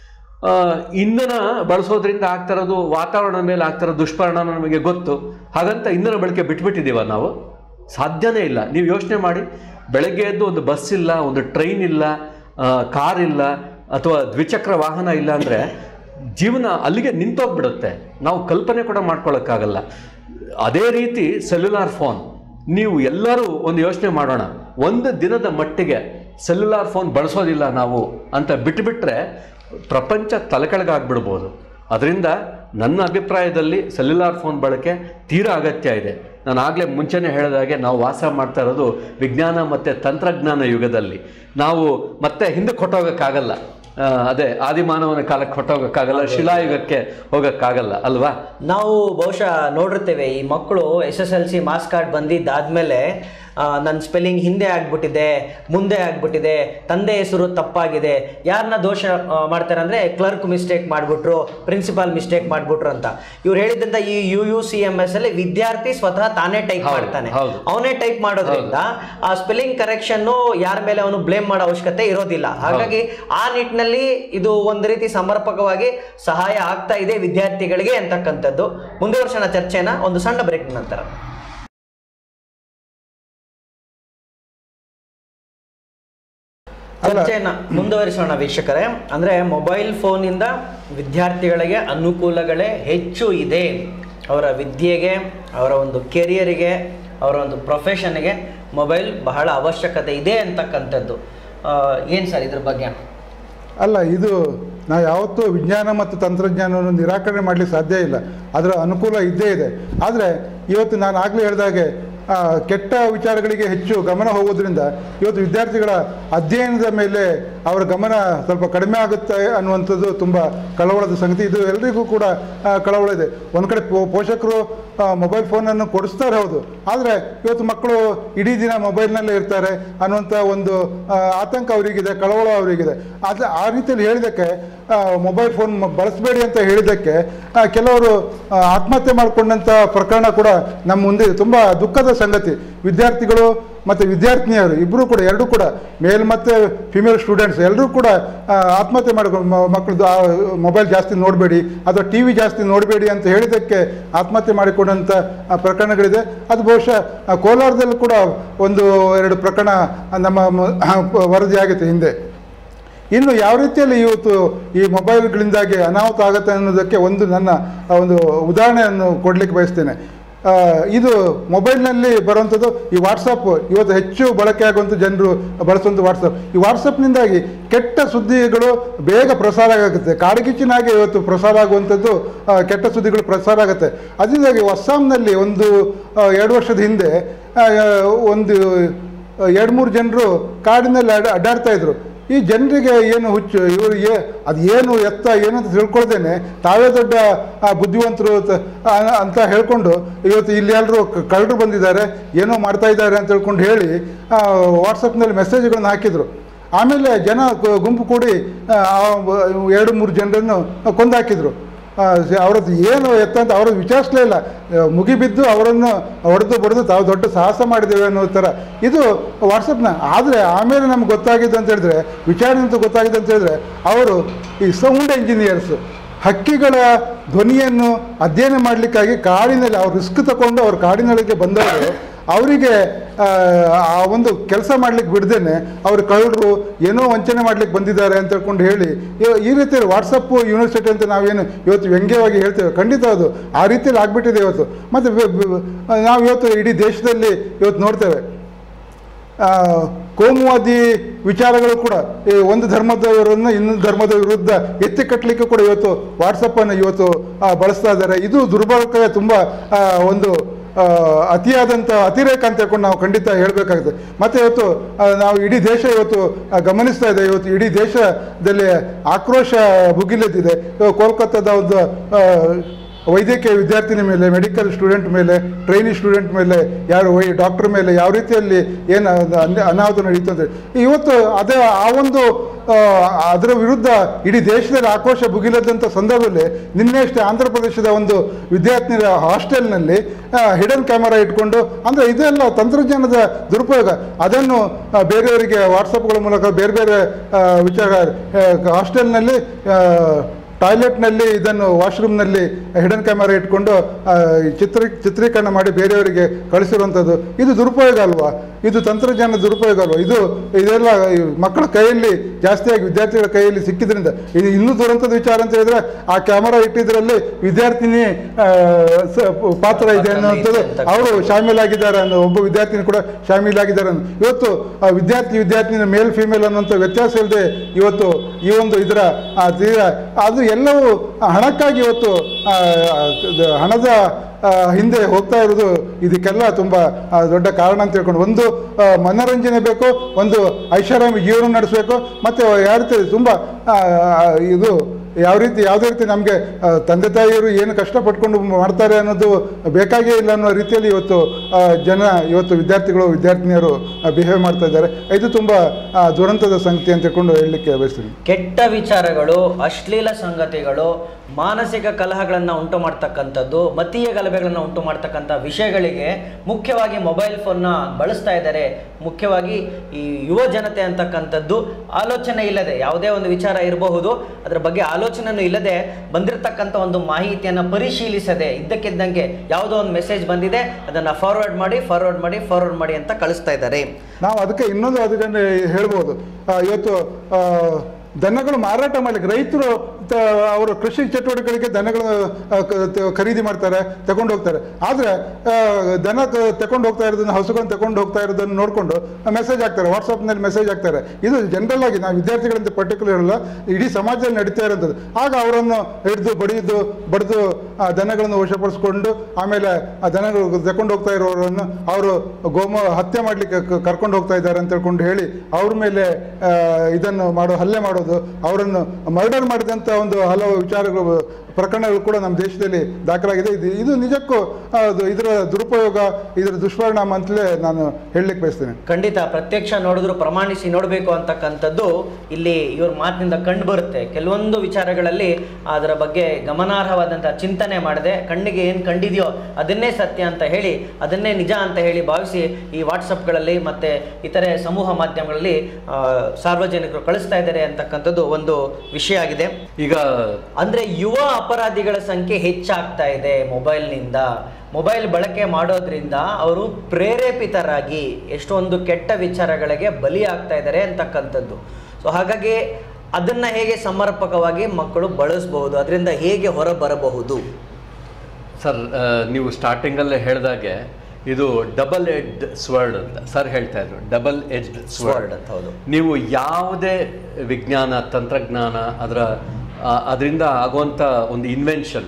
ಇಂಧನ ಬಳಸೋದ್ರಿಂದ ಆಗ್ತಿರೋದು ವಾತಾವರಣದ ಮೇಲೆ ಆಗ್ತಿರೋ ದುಷ್ಪರಿಣಾಮ ನಮಗೆ ಗೊತ್ತು ಹಾಗಂತ ಇಂಧನ ಬಳಕೆ ಬಿಟ್ಬಿಟ್ಟಿದ್ದೀವ ನಾವು ಸಾಧ್ಯನೇ ಇಲ್ಲ ನೀವು ಯೋಚನೆ ಮಾಡಿ ಬೆಳಗ್ಗೆ ಎದ್ದು ಒಂದು ಬಸ್ ಇಲ್ಲ ಒಂದು ಟ್ರೈನ್ ಇಲ್ಲ ಆ, ಕಾರ್ ಇಲ್ಲ ಅಥವಾ ದ್ವಿಚಕ್ರ ವಾಹನ ಇಲ್ಲ ಅಂದರೆ ಜೀವನ ಅಲ್ಲಿಗೆ ನಿಂತೋಗ್ಬಿಡುತ್ತೆ ನಾವು ಕಲ್ಪನೆ ಕೂಡ ಮಾಡ್ಕೊಳ್ಳೋಕ್ಕಾಗಲ್ಲ ಅದೇ ರೀತಿ ಸೆಲ್ಯುಲಾರ್ ಫೋನ್ ನೀವು ಎಲ್ಲರೂ ಒಂದು ಯೋಚನೆ ಮಾಡೋಣ ಒಂದು ದಿನದ ಮಟ್ಟಿಗೆ ಸೆಲ್ಯುಲಾರ್ ಫೋನ್ ಬಳಸೋದಿಲ್ಲ ನಾವು ಅಂತ ಬಿಟ್ಟುಬಿಟ್ರೆ ಪ್ರಪಂಚ ತಲೆಕೆಳಗಾಗ್ಬಿಡ್ಬೋದು ಅದರಿಂದ ನನ್ನ ಅಭಿಪ್ರಾಯದಲ್ಲಿ ಸೆಲ್ಯುಲಾರ್ ಫೋನ್ ಬಳಕೆ ತೀರಾ ಅಗತ್ಯ ಇದೆ ನಾನು ಆಗಲೇ ಮುಂಚೆನೇ ಹೇಳಿದಾಗೆ ನಾವು ವಾಸ ಮಾಡ್ತಾ ಇರೋದು ವಿಜ್ಞಾನ ಮತ್ತು ತಂತ್ರಜ್ಞಾನ ಯುಗದಲ್ಲಿ ನಾವು ಮತ್ತೆ ಹಿಂದಕ್ಕೆ ಹೊಟ್ಟೋಗೋಕ್ಕಾಗಲ್ಲ ಆ, ಅದೇ ಆದಿಮಾನವನ ಕಾಲಕ್ಕೆ ಹೊಟ್ಟೋಗೋಕ್ಕಾಗಲ್ಲ ಶಿಲಾಯುಗಕ್ಕೆ ಹೋಗೋಕ್ಕಾಗಲ್ಲ ಅಲ್ವಾ ನಾವು ಬಹುಶಃ ನೋಡಿರ್ತೇವೆ ಈ ಮಕ್ಕಳು S S L C marks card ಬಂದಿದ್ದಾದ್ಮೇಲೆ ನನ್ನ ಸ್ಪೆಲ್ಲಿಂಗ್ ಹಿಂದೆ ಆಗ್ಬಿಟ್ಟಿದೆ ಮುಂದೆ ಆಗ್ಬಿಟ್ಟಿದೆ ತಂದೆ ಹೆಸರು ತಪ್ಪಾಗಿದೆ ಯಾರನ್ನ ದೋಷ ಆ, ಮಾಡ್ತಾರೆ ಅಂದರೆ ಕ್ಲರ್ಕ್ ಮಿಸ್ಟೇಕ್ ಮಾಡಿಬಿಟ್ರು ಪ್ರಿನ್ಸಿಪಾಲ್ ಮಿಸ್ಟೇಕ್ ಮಾಡಿಬಿಟ್ರು ಅಂತ ಇವ್ರು ಹೇಳಿದ್ರಿಂದ ಈ U U C M S ಅಲ್ಲಿ ವಿದ್ಯಾರ್ಥಿ ಸ್ವತಃ ತಾನೇ ಟೈಪ್ ಹೌದು, ಮಾಡ್ತಾನೆ ಹೌದು. ಅವನೇ ಟೈಪ್ ಮಾಡೋದ್ರಿಂದ ಆ ಸ್ಪೆಲ್ಲಿಂಗ್ ಕರೆಕ್ಷನ್ ಯಾರ ಮೇಲೆ ಅವನು ಬ್ಲೇಮ್ ಮಾಡೋ ಅವಶ್ಯಕತೆ ಇರೋದಿಲ್ಲ ಹಾಗಾಗಿ ಆ ನಿಟ್ಟಿನಲ್ಲಿ ಇದು ಒಂದು ರೀತಿ ಸಮರ್ಪಕವಾಗಿ ಸಹಾಯ ಆಗ್ತಾ ಇದೆ ವಿದ್ಯಾರ್ಥಿಗಳಿಗೆ ಅಂತಕ್ಕಂಥದ್ದು ಮುಂದುವರ್ಸೋಣ ಚರ್ಚೆನ ಒಂದು ಸಣ್ಣ ಬ್ರೇಕ್ ನಂತರ ಚರ್ಚೆನ ಮುಂದುವರಿಸೋಣ ವೀಕ್ಷಕರೇ ಅಂದ್ರೆ ಮೊಬೈಲ್ ಫೋನಿಂದ ವಿದ್ಯಾರ್ಥಿಗಳಿಗೆ ಅನುಕೂಲಗಳೇ ಹೆಚ್ಚು ಇದೆ ಅವರ ವಿದ್ಯೆಗೆ ಅವರ ಒಂದು ಕೆರಿಯರಿಗೆ ಅವರ ಒಂದು ಪ್ರೊಫೆಷನ್ಗೆ ಮೊಬೈಲ್ ಬಹಳ ಅವಶ್ಯಕತೆ ಇದೆ ಅಂತಕ್ಕಂಥದ್ದು ಏನು ಸರ್ ಇದ್ರ ಬಗ್ಗೆ ಅಲ್ಲ ಇದು ನಾವು ಯಾವತ್ತೂ ವಿಜ್ಞಾನ ಮತ್ತು ತಂತ್ರಜ್ಞಾನವನ್ನು ನಿರಾಕರಣೆ ಮಾಡಲಿಕ್ಕೆ ಸಾಧ್ಯ ಇಲ್ಲ ಅದರ ಅನುಕೂಲ ಇದ್ದೇ ಇದೆ ಆದರೆ ಇವತ್ತು ನಾನು ಆಗಲೇ ಹೇಳಿದಾಗೆ ಆ, ಕೆಟ್ಟ ವಿಚಾರಗಳಿಗೆ ಹೆಚ್ಚು ಗಮನ ಹೋಗೋದ್ರಿಂದ ಇವತ್ತು ವಿದ್ಯಾರ್ಥಿಗಳ ಅಧ್ಯಯನದ ಮೇಲೆ ಅವರ ಗಮನ ಸ್ವಲ್ಪ ಕಡಿಮೆ ಆಗುತ್ತೆ ಅನ್ನುವಂಥದ್ದು ತುಂಬ ಕಳವಳದ ಸಂಗತಿ ಇದು ಎಲ್ರಿಗೂ ಕೂಡ ಆ, ಕಳವಳ ಇದೆ ಒಂದು ಕಡೆ ಪೋ- ಪೋಷಕರು ಮೊಬೈಲ್ ಫೋನನ್ನು ಕೊಡಿಸ್ತಾರೆ ಹೌದು ಆದರೆ ಇವತ್ತು ಮಕ್ಕಳು ಇಡೀ ದಿನ ಮೊಬೈಲ್ನಲ್ಲೇ ಇರ್ತಾರೆ ಅನ್ನುವಂಥ ಒಂದು ಆ, ಆತಂಕ ಅವರಿಗಿದೆ ಕಳವಳ ಅವರಿಗಿದೆ ಆದರೆ ಆ ರೀತಿಯಲ್ಲಿ ಹೇಳಿದ್ದಕ್ಕೆ ಮೊಬೈಲ್ ಫೋನ್ ಬಳಸಬೇಡಿ ಅಂತ ಹೇಳಿದ್ದಕ್ಕೆ ಆ, ಕೆಲವರು ಆ, ಆತ್ಮಹತ್ಯೆ ಮಾಡಿಕೊಂಡಂಥ ಪ್ರಕರಣ ಕೂಡ ನಮ್ಮ ಮುಂದೆ ಇದೆ. ತುಂಬ ದುಃಖದ ಸಂಗತಿ ವಿದ್ಯಾರ್ಥಿಗಳು ಮತ್ತು ವಿದ್ಯಾರ್ಥಿನಿಯರು ಇಬ್ಬರು ಕೂಡ ಎರಡೂ ಕೂಡ ಮೇಲ್ ಮತ್ತು ಫಿಮೇಲ್ ಸ್ಟೂಡೆಂಟ್ಸ್ ಎಲ್ಲರೂ ಕೂಡ ಆ, ಆತ್ಮಹತ್ಯೆ ಮಾಡ್ಕೊಂಡು ಮ- ಮಕ್ಕಳದ್ದು ಮೊಬೈಲ್ ಜಾಸ್ತಿ ನೋಡಬೇಡಿ ಅಥವಾ ಟಿ ವಿ ಜಾಸ್ತಿ ನೋಡಬೇಡಿ ಅಂತ ಹೇಳಿದ್ದಕ್ಕೆ ಆತ್ಮಹತ್ಯೆ ಮಾಡಿಕೊಂಡಂಥ ಆ, ಪ್ರಕರಣಗಳಿದೆ ಅದು ಬಹುಶಃ ಆ, ಕೋಲಾರದಲ್ಲೂ ಕೂಡ ಒಂದು ಎರಡು ಪ್ರಕರಣ ನಮ್ಮ ಮ- ವರದಿ ಆಗಿತ್ತು ಹಿಂದೆ ಇನ್ನು ಯಾವ ರೀತಿಯಲ್ಲಿ ಇವತ್ತು ಈ ಮೊಬೈಲ್ಗಳಿಂದಾಗಿ ಅನಾಹುತ ಆಗುತ್ತೆ ಅನ್ನೋದಕ್ಕೆ ಒಂದು ನನ್ನ ಆ, ಒಂದು ಉದಾಹರಣೆಯನ್ನು ಕೊಡಲಿಕ್ಕೆ ಬಯಸ್ತೇನೆ ಆ, ಇದು ಮೊಬೈಲ್ನಲ್ಲಿ ಬರುವಂಥದ್ದು ಈ ವಾಟ್ಸಪ್ ಇವತ್ತು ಹೆಚ್ಚು ಬಳಕೆ ಆಗುವಂಥ ಜನರು ಬಳಸುವಂಥ ವಾಟ್ಸಪ್ ಈ ವಾಟ್ಸಪ್ನಿಂದಾಗಿ ಕೆಟ್ಟ ಸುದ್ದಿಗಳು ಬೇಗ ಪ್ರಸಾರ ಆಗುತ್ತೆ ಕಾಡ್ಗಿಚ್ಚಿನಾಗೆ ಇವತ್ತು ಪ್ರಸಾರ ಆಗುವಂಥದ್ದು ಆ, ಕೆಟ್ಟ ಸುದ್ದಿಗಳು ಪ್ರಸಾರ ಆಗುತ್ತೆ ಅದರಿಂದಾಗಿ ಅಸ್ಸಾಂನಲ್ಲಿ ಒಂದು ಆ, ಎರಡು ವರ್ಷದ ಹಿಂದೆ ಆ, ಒಂದು ಎರಡು ಮೂರು ಜನರು ಕಾಡಿನಲ್ಲಿ ಅಡ ಅಡ್ಡಾಡ್ತಾ ಇದ್ರು ಈ ಜನರಿಗೆ ಏನು ಹುಚ್ಚು ಇವರು ಏ ಅದು ಏನು ಎತ್ತ ಏನು ಅಂತ ತಿಳ್ಕೊಳ್ದೇನೆ ತಾವೇ ದೊಡ್ಡ ಆ, ಬುದ್ಧಿವಂತರು ತ- ಆ- ಅಂತ ಹೇಳ್ಕೊಂಡು ಇವತ್ತು ಇಲ್ಲಿ ಎಲ್ಲರೂ ಕಳ್ಳರು ಬಂದಿದ್ದಾರೆ ಏನೋ ಮಾಡ್ತಾ ಇದ್ದಾರೆ ಅಂತ ಹೇಳ್ಕೊಂಡು ಹೇಳಿ ವಾಟ್ಸಪ್ನಲ್ಲಿ ಮೆಸೇಜ್ಗಳನ್ನು ಹಾಕಿದರು ಆಮೇಲೆ ಜನ gu- ಗುಂಪು ಕೂಡಿ ಆ, ಆ ಎರಡು ಮೂರು ಜನರನ್ನು ಕೊಂದಾಕಿದ್ರು ಆ, ಸ- ಅವ್ರದ್ದು ಏನು ಎತ್ತ ಅಂತ ಅವ್ರದ್ದು ವಿಚಾರಿಸಲೇ ಇಲ್ಲ ಆ, ಮುಗಿಬಿದ್ದು ಅವರನ್ನು ಹೊಡೆದು ಬಡಿದು ತಾವು ದೊಡ್ಡ ಸಾಹಸ ಮಾಡಿದ್ದೇವೆ ಅನ್ನೋ ಥರ ಇದು ವಾಟ್ಸಪ್ನ ಆದರೆ ಆಮೇಲೆ ನಮ್ಗೆ ಗೊತ್ತಾಗಿದ್ದು ಅಂತ ಹೇಳಿದ್ರೆ ವಿಚಾರಣೆ ಅಂತ ಗೊತ್ತಾಗಿದೆ ಅಂತ ಹೇಳಿದ್ರೆ ಅವರು ಈ ಸೌಂಡ್ ಇಂಜಿನಿಯರ್ಸ್ ಹಕ್ಕಿಗಳ ಧ್ವನಿಯನ್ನು ಅಧ್ಯಯನ ಮಾಡಲಿಕ್ಕಾಗಿ ಕಾಡಿನಲ್ಲಿ ಅವ್ರು ರಿಸ್ಕ್ ತಗೊಂಡು ಅವ್ರ ಕಾಡಿನೊಳಗೆ ಬಂದವರು ಅವರಿಗೆ ಆ, ಆ ಒಂದು ಕೆಲಸ ಮಾಡ್ಲಿಕ್ಕೆ ಬಿಡ್ದೇನೆ ಅವ್ರ ಕಳ್ಳರು ಏನೋ ವಂಚನೆ ಮಾಡ್ಲಿಕ್ಕೆ ಬಂದಿದ್ದಾರೆ ಅಂತ ಹೇಳ್ಕೊಂಡು ಹೇಳಿ ಇವ- ಈ ರೀತಿ ವಾಟ್ಸಪ್ ಯೂನಿವರ್ಸಿಟಿ ಅಂತ ನಾವೇನು ಇವತ್ತು ವ್ಯಂಗ್ಯವಾಗಿ ಹೇಳ್ತೇವೆ ಖಂಡಿತ ಅದು ಆ ರೀತಿಯಲ್ಲಿ ಆಗ್ಬಿಟ್ಟಿದೆ ಇವತ್ತು ಮತ್ತು ನಾವು ಇವತ್ತು ಇಡೀ ದೇಶದಲ್ಲಿ ಇವತ್ತು ನೋಡ್ತೇವೆ ಆ, ಕೋಮುವಾದಿ ವಿಚಾರಗಳು ಕೂಡ ಈ ಒಂದು ಧರ್ಮದವರನ್ನು ಇನ್ನೊಂದು ಧರ್ಮದ ವಿರುದ್ಧ ಎತ್ತಿ ಕಟ್ಟಲಿಕ್ಕೆ ಕೂಡ ಇವತ್ತು ವಾಟ್ಸಪ್ಪನ್ನು ಇವತ್ತು ಆ, ಬಳಸ್ತಾ ಇದ್ದಾರೆ ಇದು ದುರ್ಬಳಕೆ ತುಂಬ ಆ, ಒಂದು ಆ, ಅತಿಯಾದಂಥ ಅತಿರೇಕ ಅಂತ ಹೇಳ್ಕೊಂಡು ನಾವು ಖಂಡಿತ ಹೇಳಬೇಕಾಗುತ್ತೆ ಮತ್ತು ಇವತ್ತು ಆ, ನಾವು ಇಡೀ ದೇಶ ಇವತ್ತು ಆ, ಗಮನಿಸ್ತಾ ಇದೆ ಇವತ್ತು ಇಡೀ ದೇಶದಲ್ಲಿ ಆಕ್ರೋಶ ಭುಗಿಲೆದ್ದಿದೆ ಇವಾಗ ಕೋಲ್ಕತ್ತಾದ ಒಂದು ಆ, ವೈದ್ಯಕೀಯ ವಿದ್ಯಾರ್ಥಿನಿ ಮೇಲೆ ಮೆಡಿಕಲ್ ಸ್ಟೂಡೆಂಟ್ ಮೇಲೆ ಟ್ರೈನಿ ಸ್ಟೂಡೆಂಟ್ ಮೇಲೆ ಯಾರು ವೈ ಡಾಕ್ಟರ್ ಮೇಲೆ ಯಾವ ರೀತಿಯಲ್ಲಿ ಏನು ಅದು ಅನ್ಯ- ಅನಾಹುತ ನಡೀತು ಅಂತ ಹೇಳಿ. ಇವತ್ತು ಅದೇ ಆ ಒಂದು ಆ, ಅದರ ವಿರುದ್ಧ ಇಡೀ ದೇಶದಲ್ಲಿ ಆಕ್ರೋಶ ಭುಗಿಲದಂಥ ಸಂದರ್ಭದಲ್ಲಿ ನಿನ್ನೆ ಅಷ್ಟೇ ಆಂಧ್ರ ಪ್ರದೇಶದ ಒಂದು ವಿದ್ಯಾರ್ಥಿನಿಯರ ಹಾಸ್ಟೆಲ್ನಲ್ಲಿ ಹಿಡನ್ ಕ್ಯಾಮರಾ ಇಟ್ಕೊಂಡು ಅಂದರೆ ಇದೆಲ್ಲ ತಂತ್ರಜ್ಞಾನದ ದುರುಪಯೋಗ ಅದನ್ನು ಆ, ಬೇರೆಯವರಿಗೆ ವಾಟ್ಸಪ್ಗಳ ಮೂಲಕ ಬೇರೆ ಬೇರೆ ಆ, ವಿಚಾರ ಹಾಸ್ಟೆಲ್ನಲ್ಲಿ ಟಾಯ್ಲೆಟ್ನಲ್ಲಿ ಇದನ್ನು ವಾಶ್ರೂಮ್ನಲ್ಲಿ ಹಿಡನ್ ಕ್ಯಾಮರಾ ಇಟ್ಕೊಂಡು ಆ, ಈ ಚಿತ್ರ ಚಿತ್ರೀಕರಣ ಮಾಡಿ ಬೇರೆಯವರಿಗೆ ಕಳಿಸಿರುವಂಥದ್ದು ಇದು ದುರುಪಯೋಗ ಅಲ್ವಾ ಇದು ತಂತ್ರಜ್ಞಾನ ದುರುಪಯೋಗ ಅಲ್ವಾ ಇದು ಇದೆಲ್ಲ ಈ ಮಕ್ಕಳ ಕೈಯಲ್ಲಿ ಜಾಸ್ತಿಯಾಗಿ ವಿದ್ಯಾರ್ಥಿಗಳ ಕೈಯಲ್ಲಿ ಸಿಕ್ಕಿದ್ರಿಂದ ಇದು ಇನ್ನೂ ದುರಂತದ ವಿಚಾರ ಅಂತ ಹೇಳಿದ್ರೆ ಆ ಕ್ಯಾಮರಾ ಇಟ್ಟಿದ್ರಲ್ಲಿ ವಿದ್ಯಾರ್ಥಿನಿ ಆ, ಸ- ಪಾತ್ರ ಇದೆ ಅನ್ನುವಂಥದ್ದು ಅವರು ಶಾಮೀಲಾಗಿದ್ದಾರೆ ಅನ್ನೋ ಒಬ್ಬ ವಿದ್ಯಾರ್ಥಿನಿ ಕೂಡ ಶಾಮೀಲಾಗಿದ್ದಾರೆ ಅನ್ನೋ ಇವತ್ತು ಆ ವಿದ್ಯಾರ್ಥಿ ವಿದ್ಯಾರ್ಥಿನಿ ಮೇಲ್ ಫಿಮೇಲ್ ಅನ್ನುವಂಥ ವ್ಯತ್ಯಾಸ ಇಲ್ಲದೆ ಇವತ್ತು ಈ ಒಂದು ಇದರ ಆ ತೀರಾ ಅದು ಎಲ್ಲವೂ ಹಣಕ್ಕಾಗಿ ಇವತ್ತು ಆ, ಅದು ಹಣದ ಆ, ಹಿಂದೆ ಹೋಗ್ತಾ ಇರೋದು ಇದಕ್ಕೆಲ್ಲ ತುಂಬ ಆ, ದೊಡ್ಡ ಕಾರಣ ಅಂತ ಹೇಳ್ಕೊಂಡು ಒಂದು ಆ, ಮನೋರಂಜನೆ ಬೇಕು ಒಂದು ಐಷಾರಾಮಿ ಜೀವನ ನಡೆಸಬೇಕು ಮತ್ತು ಯಾವ ರೀತಿ ತುಂಬ ಆ, ಇದು ಯಾವ ರೀತಿ ಯಾವುದೇ ರೀತಿ ನಮಗೆ ತಂದೆ ತಾಯಿಯರು ಏನು ಕಷ್ಟಪಟ್ಕೊಂಡು ಮಾಡ್ತಾರೆ ಅನ್ನೋದು ಬೇಕಾಗೇ ಇಲ್ಲ ಅನ್ನೋ ರೀತಿಯಲ್ಲಿ ಇವತ್ತು ಆ, ಜನ ಇವತ್ತು ವಿದ್ಯಾರ್ಥಿಗಳು ವಿದ್ಯಾರ್ಥಿನಿಯರು ಬಿಹೇವ್ ಮಾಡ್ತಾ ಇದ್ದಾರೆ ಇದು ತುಂಬ ಆ, ದುರಂತದ ಸಂಗತಿ ಅಂತ ತಿಳ್ಕೊಂಡು ಹೇಳಲಿಕ್ಕೆ ಬಯಸ್ತೀನಿ ಕೆಟ್ಟ ವಿಚಾರಗಳು ಅಶ್ಲೀಲ ಸಂಗತಿಗಳು ಮಾನಸಿಕ ಕಲಹಗಳನ್ನು ಉಂಟು ಮಾಡ್ತಕ್ಕಂಥದ್ದು ಮತೀಯ ಗಲಭೆಗಳನ್ನು ಉಂಟು ಮಾಡ್ತಕ್ಕಂಥ ವಿಷಯಗಳಿಗೆ ಮುಖ್ಯವಾಗಿ ಮೊಬೈಲ್ ಫೋನ್ನ ಬಳಸ್ತಾ ಇದ್ದಾರೆ ಮುಖ್ಯವಾಗಿ ಈ ಯುವ ಜನತೆ ಅಂತಕ್ಕಂಥದ್ದು ಆಲೋಚನೆ ಇಲ್ಲದೆ ಯಾವುದೇ ಒಂದು ವಿಚಾರ ಇರಬಹುದು ಅದರ ಬಗ್ಗೆ ಆಲೋಚನೆನೂ ಇಲ್ಲದೆ ಬಂದಿರತಕ್ಕಂಥ ಒಂದು ಮಾಹಿತಿಯನ್ನು ಪರಿಶೀಲಿಸದೆ ಇದ್ದಕ್ಕಿದ್ದಂಗೆ ಯಾವುದೋ ಒಂದು ಮೆಸೇಜ್ ಬಂದಿದೆ ಅದನ್ನು ಫಾರ್ವರ್ಡ್ ಮಾಡಿ ಫಾರ್ವರ್ಡ್ ಮಾಡಿ ಫಾರ್ವರ್ಡ್ ಮಾಡಿ ಅಂತ ಕಳಿಸ್ತಾ ಇದ್ದಾರೆ ನಾವು ಅದಕ್ಕೆ ಇನ್ನೊಂದು ಅದಕ್ಕೆ ಹೇಳ್ಬೋದು ಆ, ಇವತ್ತು ಆ, ದನಗಳು ಮಾರಾಟ ಮಾಡ್ಲಿಕ್ಕೆ ರೈತರು ತ- ಅವರು ಕೃಷಿ ಚಟುವಟಿಕೆಗಳಿಗೆ ದನಗಳು ಆ, ಕ- ತ- ಖರೀದಿ ಮಾಡ್ತಾರೆ ತಗೊಂಡು ಹೋಗ್ತಾರೆ ಆದರೆ ದನ ಕ- ತಗೊಂಡು ಹೋಗ್ತಾ ಇರೋದನ್ನ ಹಸುಗಳನ್ನು ತಗೊಂಡು ಹೋಗ್ತಾ ಇರೋದನ್ನು ನೋಡಿಕೊಂಡು ಮೆಸೇಜ್ ಹಾಕ್ತಾರೆ ವಾಟ್ಸಪ್ನಲ್ಲಿ ಮೆಸೇಜ್ ಹಾಕ್ತಾರೆ ಇದು ಜನರಲ್ ಆಗಿ ನಾವು ವಿದ್ಯಾರ್ಥಿಗಳಂತ ಪರ್ಟಿಕ್ಯುಲರ್ ಅಲ್ಲ ಇಡೀ ಸಮಾಜದಲ್ಲಿ ನಡೀತಾ ಇರೋಂಥದ್ದು ಆಗ ಅವರನ್ನು ಹಿಡಿದು ಬಡಿದು ಬಡಿದು ಆ ದನಗಳನ್ನು ವಶಪಡಿಸ್ಕೊಂಡು ಆಮೇಲೆ ಆ ದನಗಳು ತಗೊಂಡು ಹೋಗ್ತಾ ಇರೋರನ್ನು ಅವರು ಗೋಮ ಹತ್ಯೆ ಮಾಡಲಿಕ್ಕೆ ಕರ್ಕೊಂಡು ಹೋಗ್ತಾ ಇದ್ದಾರೆ ಅಂತ ಹೇಳ್ಕೊಂಡು ಹೇಳಿ ಅವ್ರ ಮೇಲೆ ಆ, ಇದನ್ನು ಮಾಡೋ ಹಲ್ಲೆ ಮಾಡೋದು ಅವರನ್ನು ಮರ್ಡರ್ ಮಾಡಿದಂಥ ಒಂದು ಹಲವು ವಿಚಾರಗಳು ಪ್ರಕರಣಗಳು ಕೂಡ ನಮ್ಮ ದೇಶದಲ್ಲಿ ದಾಖಲಾಗಿದೆ ಇದು ಇದು ನಿಜಕ್ಕೂ ಆ, ಅದು ಇದರ ದುರುಪಯೋಗ ಇದರ ದುಷ್ಪರಿಣಾಮ ಅಂತಲೇ ನಾನು ಹೇಳಲಿಕ್ಕೆ ಬಯಸ್ತೇನೆ ಖಂಡಿತ ಪ್ರತ್ಯಕ್ಷ ನೋಡಿದ್ರು ಪ್ರಮಾಣಿಸಿ ನೋಡಬೇಕು ಅಂತಕ್ಕಂಥದ್ದು ಇಲ್ಲಿ ಇವ್ರ ಮಾತಿನಿಂದ ಕಂಡು ಬರುತ್ತೆ ಕೆಲವೊಂದು ವಿಚಾರಗಳಲ್ಲಿ ಅದರ ಬಗ್ಗೆ ಗಮನಾರ್ಹವಾದಂಥ ಚಿಂತನೆ ಮಾಡದೆ ಕಣ್ಣಿಗೆ ಏನು ಕಂಡಿದೆಯೋ ಅದನ್ನೇ ಸತ್ಯ ಅಂತ ಹೇಳಿ ಅದನ್ನೇ ನಿಜ ಅಂತ ಹೇಳಿ ಭಾವಿಸಿ ಈ ವಾಟ್ಸಪ್ಗಳಲ್ಲಿ ಮತ್ತು ಇತರೆ ಸಮೂಹ ಮಾಧ್ಯಮಗಳಲ್ಲಿ ಆ, ಸಾರ್ವಜನಿಕರು ಕಳಿಸ್ತಾ ಇದ್ದಾರೆ ಅಂತಕ್ಕಂಥದ್ದು ಒಂದು ವಿಷಯ ಆಗಿದೆ ಈಗ ಅಂದ್ರೆ ಯುವ ಅಪರಾಧಿಗಳ ಸಂಖ್ಯೆ ಹೆಚ್ಚಾಗ್ತಾ ಇದೆ ಮೊಬೈಲ್ನಿಂದ ಮೊಬೈಲ್ ಬಳಕೆ ಮಾಡೋದ್ರಿಂದ ಅವರು ಪ್ರೇರೇಪಿತರಾಗಿ ಎಷ್ಟೊಂದು ಕೆಟ್ಟ ವಿಚಾರಗಳಿಗೆ ಬಲಿಯಾಗ್ತಾ ಇದ್ದಾರೆ ಅಂತಕ್ಕಂಥದ್ದು ಸೊ ಹಾಗಾಗಿ ಅದನ್ನ ಹೇಗೆ ಸಮರ್ಪಕವಾಗಿ ಮಕ್ಕಳು ಬಳಸಬಹುದು ಅದರಿಂದ ಹೇಗೆ ಹೊರ ಬರಬಹುದು ಸರ್ ಆ, ನೀವು ಸ್ಟಾರ್ಟಿಂಗಲ್ಲೇ ಹೇಳಿದಾಗೆ ಇದು ಡಬಲ್ ಎಡ್ಡ್ ಸ್ವರ್ಡ್ ಅಂತ ಸರ್ ಹೇಳ್ತಾ ಇದ್ರು ಡಬಲ್ ಎಡ್ಡ್ Sword ಸ್ವರ್ಡ್ ಅಂತ ಹೌದು ನೀವು ಯಾವುದೇ ವಿಜ್ಞಾನ ತಂತ್ರಜ್ಞಾನ ಅದರ ಆ, ಅದರಿಂದ ಆಗುವಂಥ ಒಂದು ಇನ್ವೆನ್ಷನ್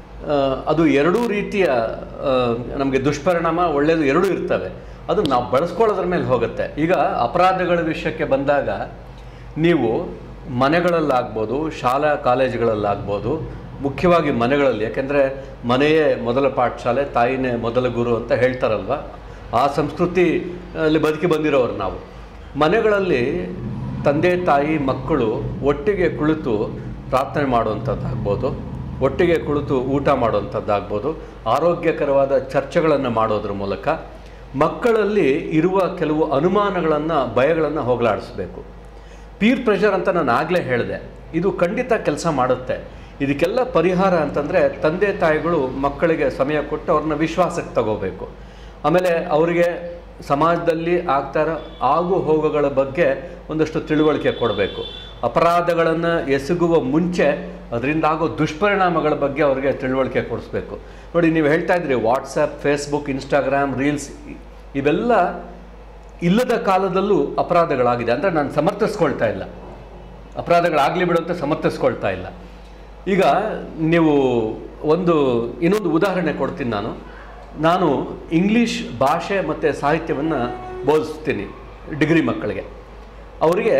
ಅದು ಎರಡೂ ರೀತಿಯ ನಮಗೆ ದುಷ್ಪರಿಣಾಮ ಒಳ್ಳೆಯದು ಎರಡೂ ಇರ್ತವೆ ಅದು ನಾವು ಬಳಸ್ಕೊಳ್ಳೋದ್ರ ಮೇಲೆ ಹೋಗುತ್ತೆ ಈಗ ಅಪರಾಧಗಳ ವಿಷಯಕ್ಕೆ ಬಂದಾಗ ನೀವು ಮನೆಗಳಲ್ಲಾಗ್ಬೋದು ಶಾಲಾ ಕಾಲೇಜುಗಳಲ್ಲಾಗ್ಬೋದು ಮುಖ್ಯವಾಗಿ ಮನೆಗಳಲ್ಲಿ ಯಾಕೆಂದರೆ ಮನೆಯೇ ಮೊದಲ ಪಾಠಶಾಲೆ ತಾಯಿನೇ ಮೊದಲ ಗುರು ಅಂತ ಹೇಳ್ತಾರಲ್ವ ಆ ಸಂಸ್ಕೃತಿ ಅಲ್ಲಿ ಬದುಕಿ ಬಂದಿರೋರು ನಾವು ಮನೆಗಳಲ್ಲಿ ತಂದೆ ತಾಯಿ ಮಕ್ಕಳು ಒಟ್ಟಿಗೆ ಕುಳಿತು ಪ್ರಾರ್ಥನೆ ಮಾಡುವಂಥದ್ದಾಗ್ಬೋದು ಒಟ್ಟಿಗೆ ಕುಳಿತು ಊಟ ಮಾಡುವಂಥದ್ದಾಗ್ಬೋದು ಆರೋಗ್ಯಕರವಾದ ಚರ್ಚೆಗಳನ್ನು ಮಾಡೋದ್ರ ಮೂಲಕ ಮಕ್ಕಳಲ್ಲಿ ಇರುವ ಕೆಲವು ಅನುಮಾನಗಳನ್ನು ಭಯಗಳನ್ನು ಹೋಗಲಾಡಿಸ್ಬೇಕು ಪೀರ್ ಪ್ರೆಷರ್ ಅಂತ ನಾನು ಆಗಲೇ ಹೇಳಿದೆ ಇದು ಖಂಡಿತ ಕೆಲಸ ಮಾಡುತ್ತೆ ಇದಕ್ಕೆಲ್ಲ ಪರಿಹಾರ ಅಂತಂದರೆ ತಂದೆ ತಾಯಿಗಳು ಮಕ್ಕಳಿಗೆ ಸಮಯ ಕೊಟ್ಟು ಅವ್ರನ್ನ ವಿಶ್ವಾಸಕ್ಕೆ ತಗೋಬೇಕು ಆಮೇಲೆ ಅವರಿಗೆ ಸಮಾಜದಲ್ಲಿ ಆಗ್ತಾ ಇರೋ ಆಗು ಹೋಗುಗಳ ಬಗ್ಗೆ ಒಂದಷ್ಟು ತಿಳುವಳಿಕೆ ಕೊಡಬೇಕು ಅಪರಾಧಗಳನ್ನು ಎಸಗುವ ಮುಂಚೆ ಅದರಿಂದ ಆಗೋ ದುಷ್ಪರಿಣಾಮಗಳ ಬಗ್ಗೆ ಅವರಿಗೆ ತಿಳುವಳಿಕೆ ಕೊಡಿಸ್ಬೇಕು ನೋಡಿ ನೀವು ಹೇಳ್ತಾ ಇದ್ರಿ ವಾಟ್ಸಪ್ ಫೇಸ್ಬುಕ್ ಇನ್ಸ್ಟಾಗ್ರಾಮ್ ರೀಲ್ಸ್ ಇವೆಲ್ಲ ಇಲ್ಲದ ಕಾಲದಲ್ಲೂ ಅಪರಾಧಗಳಾಗಿದೆ ಅಂದರೆ ನಾನು ಸಮರ್ಥಿಸ್ಕೊಳ್ತಾ ಇಲ್ಲ ಅಪರಾಧಗಳಾಗಲಿ ಬಿಡು ಅಂತ ಸಮರ್ಥಿಸ್ಕೊಳ್ತಾ ಇಲ್ಲ ಈಗ ನೀವು ಒಂದು ಇನ್ನೊಂದು ಉದಾಹರಣೆ ಕೊಡ್ತೀನಿ ನಾನು ನಾನು ಇಂಗ್ಲೀಷ್ ಭಾಷೆ ಮತ್ತು ಸಾಹಿತ್ಯವನ್ನು ಬೋಧಿಸ್ತೀನಿ ಡಿಗ್ರಿ ಮಕ್ಕಳಿಗೆ ಅವರಿಗೆ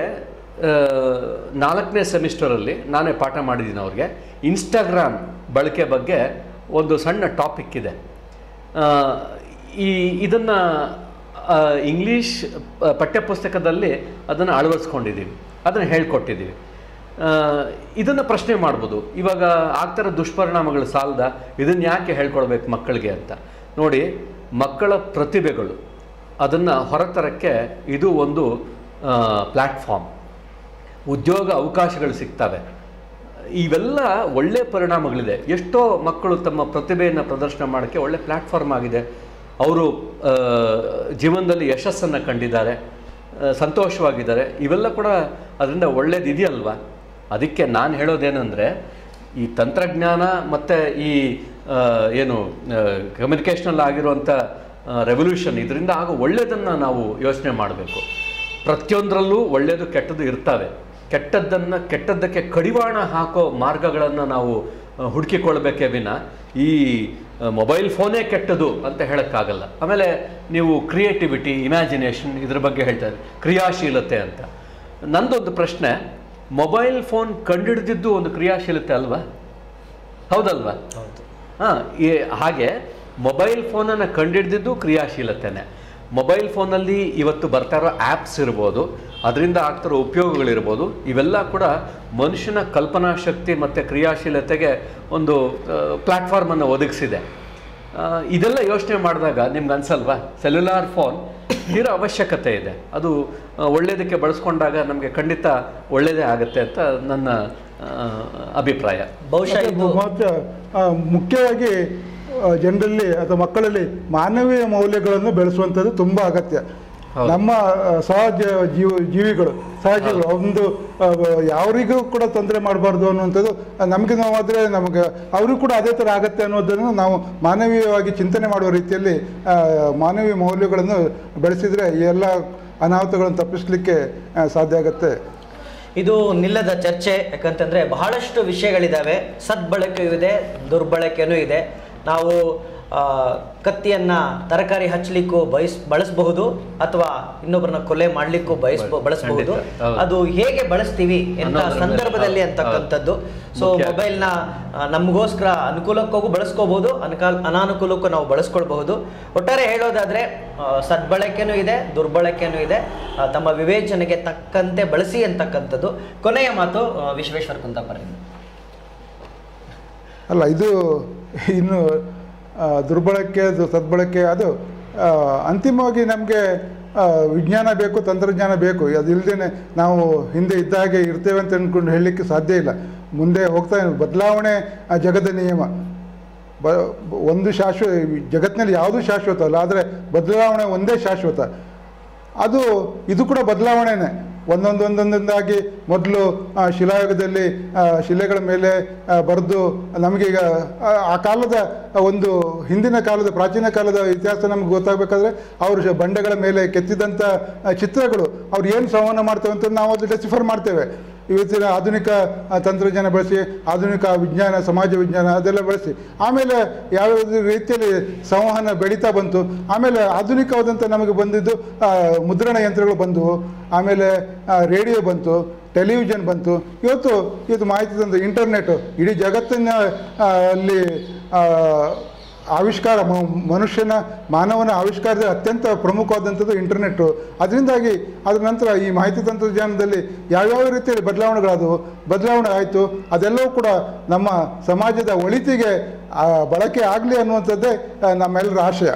ನಾಲ್ಕನೇ ಸೆಮಿಸ್ಟರಲ್ಲಿ ನಾನೇ ಪಾಠ ಮಾಡಿದ್ದೀನಿ ಅವ್ರಿಗೆ ಇನ್ಸ್ಟಾಗ್ರಾಮ್ ಬಳಕೆ ಬಗ್ಗೆ ಒಂದು ಸಣ್ಣ ಟಾಪಿಕ್ ಇದೆ ಆ, ಈ ಇದನ್ನು ಇಂಗ್ಲೀಷ್ ಪ- ಪಠ್ಯಪುಸ್ತಕದಲ್ಲಿ ಅದನ್ನು ಅಳವಡಿಸ್ಕೊಂಡಿದ್ದೀವಿ ಅದನ್ನು ಹೇಳ್ಕೊಟ್ಟಿದ್ದೀವಿ ಇದನ್ನು ಪ್ರಶ್ನೆ ಮಾಡ್ಬೋದು ಇವಾಗ ಆಗ್ತಿರೋ ದುಷ್ಪರಿಣಾಮಗಳು ಸಾಲದ ಇದನ್ನು ಯಾಕೆ ಹೇಳ್ಕೊಡ್ಬೇಕು ಮಕ್ಕಳಿಗೆ ಅಂತ ನೋಡಿ ಮಕ್ಕಳ ಪ್ರತಿಭೆಗಳು ಅದನ್ನು ಹೊರತರಕ್ಕೆ ಇದು ಒಂದು ಪ್ಲ್ಯಾಟ್ಫಾರ್ಮ್ ಉದ್ಯೋಗ ಅವಕಾಶಗಳು ಸಿಗ್ತವೆ ಇವೆಲ್ಲ ಒಳ್ಳೆ ಪರಿಣಾಮಗಳಿದೆ ಎಷ್ಟೋ ಮಕ್ಕಳು ತಮ್ಮ ಪ್ರತಿಭೆಯನ್ನು ಪ್ರದರ್ಶನ ಮಾಡೋಕ್ಕೆ ಒಳ್ಳೆ ಪ್ಲ್ಯಾಟ್ಫಾರ್ಮ್ ಆಗಿದೆ ಅವರು ಆ, ಜೀವನದಲ್ಲಿ ಯಶಸ್ಸನ್ನು ಕಂಡಿದ್ದಾರೆ ಆ, ಸಂತೋಷವಾಗಿದ್ದಾರೆ ಇವೆಲ್ಲ ಕೂಡ ಅದರಿಂದ ಒಳ್ಳೇದಿದೆಯಲ್ವಾ ಅದಕ್ಕೆ ನಾನು ಹೇಳೋದೇನೆಂದರೆ ಈ ತಂತ್ರಜ್ಞಾನ ಮತ್ತು ಈ ಆ, ಏನು ಕಮ್ಯುನಿಕೇಷನಲ್ಲಿ ಆಗಿರುವಂಥ ರೆವಲ್ಯೂಷನ್ ಇದರಿಂದ ಆಗೋ ಒಳ್ಳೆಯದನ್ನು ನಾವು ಯೋಚನೆ ಮಾಡಬೇಕು ಪ್ರತಿಯೊಂದರಲ್ಲೂ ಒಳ್ಳೆಯದು ಕೆಟ್ಟದ್ದು ಇರ್ತವೆ ಕೆಟ್ಟದ್ದನ್ನು ಕೆಟ್ಟದ್ದಕ್ಕೆ ಕಡಿವಾಣ ಹಾಕೋ ಮಾರ್ಗಗಳನ್ನು ನಾವು ಆ, ಹುಡುಕಿಕೊಳ್ಬೇಕೇ ವಿನ ಈ ಆ, ಮೊಬೈಲ್ ಫೋನೇ ಕೆಟ್ಟದು ಅಂತ ಹೇಳೋಕ್ಕಾಗಲ್ಲ ಆಮೇಲೆ ನೀವು ಕ್ರಿಯೇಟಿವಿಟಿ ಇಮ್ಯಾಜಿನೇಷನ್ ಇದ್ರ ಬಗ್ಗೆ ಹೇಳ್ತಾ ಇದ್ರಿ ಕ್ರಿಯಾಶೀಲತೆ ಅಂತ ನಂದೊಂದು ಪ್ರಶ್ನೆ ಮೊಬೈಲ್ ಫೋನ್ ಕಂಡುಹಿಡಿದಿದ್ದು ಒಂದು ಕ್ರಿಯಾಶೀಲತೆ ಅಲ್ವಾ ಹೌದಲ್ವಾ ಹೌದು ಹಾಂ ಹಾಗೆ ಮೊಬೈಲ್ ಫೋನನ್ನು ಕಂಡುಹಿಡಿದಿದ್ದು ಕ್ರಿಯಾಶೀಲತೆನೆ ಮೊಬೈಲ್ ಫೋನಲ್ಲಿ ಇವತ್ತು ಬರ್ತಾ ಇರೋ ಆ್ಯಪ್ಸ್ ಇರ್ಬೋದು ಅದರಿಂದ ಆಗ್ತಿರೋ ಉಪಯೋಗಗಳಿರ್ಬೋದು ಇವೆಲ್ಲ ಕೂಡ ಮನುಷ್ಯನ ಕಲ್ಪನಾ ಶಕ್ತಿ ಮತ್ತು ಕ್ರಿಯಾಶೀಲತೆಗೆ ಒಂದು ಪ್ಲ್ಯಾಟ್ಫಾರ್ಮನ್ನು ಒದಗಿಸಿದೆ ಆ, ಇದೆಲ್ಲ ಯೋಚನೆ ಮಾಡಿದಾಗ ನಿಮ್ಗೆ ಅನ್ಸಲ್ವಾ ಸೆಲ್ಯುಲಾರ್ ಫೋನ್ ತೀರಾ ಅವಶ್ಯಕತೆ ಇದೆ ಅದು ಆ, ಒಳ್ಳೆಯದಕ್ಕೆ ಬಳಸ್ಕೊಂಡಾಗ ನಮಗೆ ಖಂಡಿತ ಒಳ್ಳೆಯದೇ ಆಗುತ್ತೆ ಅಂತ ನನ್ನ ಆ, ಅಭಿಪ್ರಾಯ ಬಹುಶಃ ಇದು ಮತ್ತು ಆ, ಮುಖ್ಯವಾಗಿ ಜನರಲ್ಲಿ ಅಥವಾ ಮಕ್ಕಳಲ್ಲಿ ಮಾನವೀಯ ಮೌಲ್ಯಗಳನ್ನು ಬೆಳೆಸುವಂಥದ್ದು ತುಂಬ ಅಗತ್ಯ ಹೌದು. ನಮ್ಮ ಆ, ಸಹಜ ಜೀವ ಜೀವಿಗಳು ಸಹಜೀವಿಗಳು ಒಂದು ಆ, ಯಾರಿಗೂ ಕೂಡ ತೊಂದರೆ ಮಾಡಬಾರ್ದು ಅನ್ನುವಂಥದ್ದು ನಮಗೆ ನೋವಾದರೆ ನಮಗೆ ಅವ್ರಿಗೂ ಕೂಡ ಅದೇ ಥರ ಆಗತ್ತೆ ಅನ್ನೋದನ್ನು ನಾವು ಮಾನವೀಯವಾಗಿ ಚಿಂತನೆ ಮಾಡುವ ರೀತಿಯಲ್ಲಿ ಆ, ಮಾನವೀಯ ಮೌಲ್ಯಗಳನ್ನು ಬೆಳೆಸಿದರೆ ಈ ಎಲ್ಲ ಅನಾಹುತಗಳನ್ನು ತಪ್ಪಿಸಲಿಕ್ಕೆ ಆ, ಸಾಧ್ಯ ಆಗುತ್ತೆ ಇದು ನಿಲ್ಲದ ಚರ್ಚೆ ಯಾಕಂತಂದ್ರೆ ಬಹಳಷ್ಟು ವಿಷಯಗಳಿದ್ದಾವೆ ಸದ್ಬಳಕೆಯೂ ಇದೆ ದುರ್ಬಳಕೆನೂ ಇದೆ ನಾವು ಆ, ಕತ್ತಿಯನ್ನ ತರಕಾರಿ ಹಚ್ಚಲಿಕ್ಕೂ ಬಯಸ್ ಬಳಸಬಹುದು ಅಥವಾ ಇನ್ನೊಬ್ಬರನ್ನ ಕೊಲೆ ಮಾಡ್ಲಿಕ್ಕೂ ಬಯಸ್ ಬಳಸಬಹುದು ಖಂಡಿತ, ಹೌದು. ಅದು ಹೇಗೆ ಬಳಸ್ತೀವಿ ಎಂತ ಅನ್ನೋದ್ರ ಮೇಲೆ, ಸಂದರ್ಭದಲ್ಲಿ ಹೌದು, ಅಂತಕ್ಕಂಥದ್ದು ಸೊ ಮುಖ್ಯ. ಮೊಬೈಲ್ನ ನಮಗೋಸ್ಕರ ಅನುಕೂಲಕ್ಕೋಗೂ ಬಳಸ್ಕೋಬಹುದು ಅನುಕಾಲ ಅನಾನುಕೂಲಕ್ಕೂ ನಾವು ಬಳಸ್ಕೊಳ್ಬಹುದು ಒಟ್ಟಾರೆ ಹೇಳೋದಾದ್ರೆ ಆ, ಸದ್ಬಳಕೆನೂ ಇದೆ ದುರ್ಬಳಕೆನೂ ಇದೆ ಆ, ತಮ್ಮ ವಿವೇಚನೆಗೆ ತಕ್ಕಂತೆ ಬಳಸಿ ಅಂತಕ್ಕಂಥದ್ದು ಕೊನೆಯ ಮಾತು ಆ, ವಿಶ್ವೇಶ್ವರ ಕುಂತಾಪುರ ಅಲ್ಲ ಇದು ಇನ್ನು ಆ, ದುರ್ಬಳಕೆ ಅದು ಸದ್ಬಳಕೆ ಅದು ಆ, ಅಂತಿಮವಾಗಿ ನಮಗೆ ವಿಜ್ಞಾನ ಬೇಕು ತಂತ್ರಜ್ಞಾನ ಬೇಕು ಅದು ಇಲ್ಲದೇ ನಾವು ಹಿಂದೆ ಇದ್ದ ಹಾಗೆ ಇರ್ತೇವೆ ಅಂತ ಅಂದ್ಕೊಂಡು ಹೇಳಲಿಕ್ಕೆ ಸಾಧ್ಯ ಇಲ್ಲ ಮುಂದೆ ಹೋಗ್ತಾ ಬದಲಾವಣೆ ಆ ಜಗದ ನಿಯಮ ಬ ಒಂದು ಶಾಶ್ವತ ಜಗತ್ತಿನಲ್ಲಿ ಯಾವುದೂ ಶಾಶ್ವತ ಅಲ್ಲ ಆದರೆ ಬದಲಾವಣೆ ಒಂದೇ ಶಾಶ್ವತ ಅದು ಇದು ಕೂಡ ಬದಲಾವಣೆನೇ ಒಂದೊಂದು ಒಂದೊಂದೊಂದಾಗಿ ಮೊದಲು ಆ, ಶಿಲಾಯುಗದಲ್ಲಿ ಆ, ಶಿಲೆಗಳ ಮೇಲೆ ಬರೆದು ನಮಗೀಗ ಆ, ಆ ಕಾಲದ ಒಂದು ಹಿಂದಿನ ಕಾಲದ ಪ್ರಾಚೀನ ಕಾಲದ ಇತಿಹಾಸ ನಮ್ಗೆ ಗೊತ್ತಾಗಬೇಕಾದ್ರೆ ಅವರು ಬಂಡೆಗಳ ಮೇಲೆ ಕೆತ್ತಿದಂಥ ಆ, ಚಿತ್ರಗಳು ಅವ್ರು ಏನು ಸಂವಹನ ಮಾಡ್ತೇವೆ ಅಂತ ನಾವು ಅದು ಡೆಸಿಫರ್ ಮಾಡ್ತೇವೆ ಇವತ್ತಿನ ಆಧುನಿಕ ಆ, ತಂತ್ರಜ್ಞಾನ ಬಳಸಿ ಆಧುನಿಕ ವಿಜ್ಞಾನ ಸಮಾಜ ವಿಜ್ಞಾನ ಅದೆಲ್ಲ ಬಳಸಿ ಆಮೇಲೆ ಯಾವ್ಯಾವ ರೀತಿಯಲ್ಲಿ ಸಂವಹನ ಬೆಳೀತಾ ಬಂತು ಆಮೇಲೆ ಆಧುನಿಕವಾದಂಥ ನಮಗೆ ಬಂದಿದ್ದು ಆ, ಮುದ್ರಣ ಯಂತ್ರಗಳು ಬಂದವು ಆಮೇಲೆ ಆ, ರೇಡಿಯೋ ಬಂತು ಟೆಲಿವಿಷನ್ ಬಂತು ಇವತ್ತು ಇವತ್ತು ಮಾಹಿತಿ ತಂದು ಇಂಟರ್ನೆಟ್ ಇಡೀ ಜಗತ್ತಿನ ಆ, ಅಲ್ಲಿ ಆ, ಆವಿಷ್ಕಾರ ಮ- ಮನುಷ್ಯನ ಮಾನವನ ಆವಿಷ್ಕಾರದ ಅತ್ಯಂತ ಪ್ರಮುಖವಾದಂಥದ್ದು ಇಂಟರ್ನೆಟ್ಟು ಅದರಿಂದಾಗಿ ಅದರ ನಂತರ ಈ ಮಾಹಿತಿ ತಂತ್ರಜ್ಞಾನದಲ್ಲಿ ಯಾವ್ಯಾವ ರೀತಿಯಲ್ಲಿ ಬದಲಾವಣೆಗಳಾದವು ಬದಲಾವಣೆ ಆಯಿತು ಅದೆಲ್ಲವೂ ಕೂಡ ನಮ್ಮ ಸಮಾಜದ ಒಳಿತಿಗೆ ಆ, ಬಳಕೆ ಆಗಲಿ ಅನ್ನುವಂಥದ್ದೇ ಆ, ನಮ್ಮೆಲ್ಲರ ಆಶಯ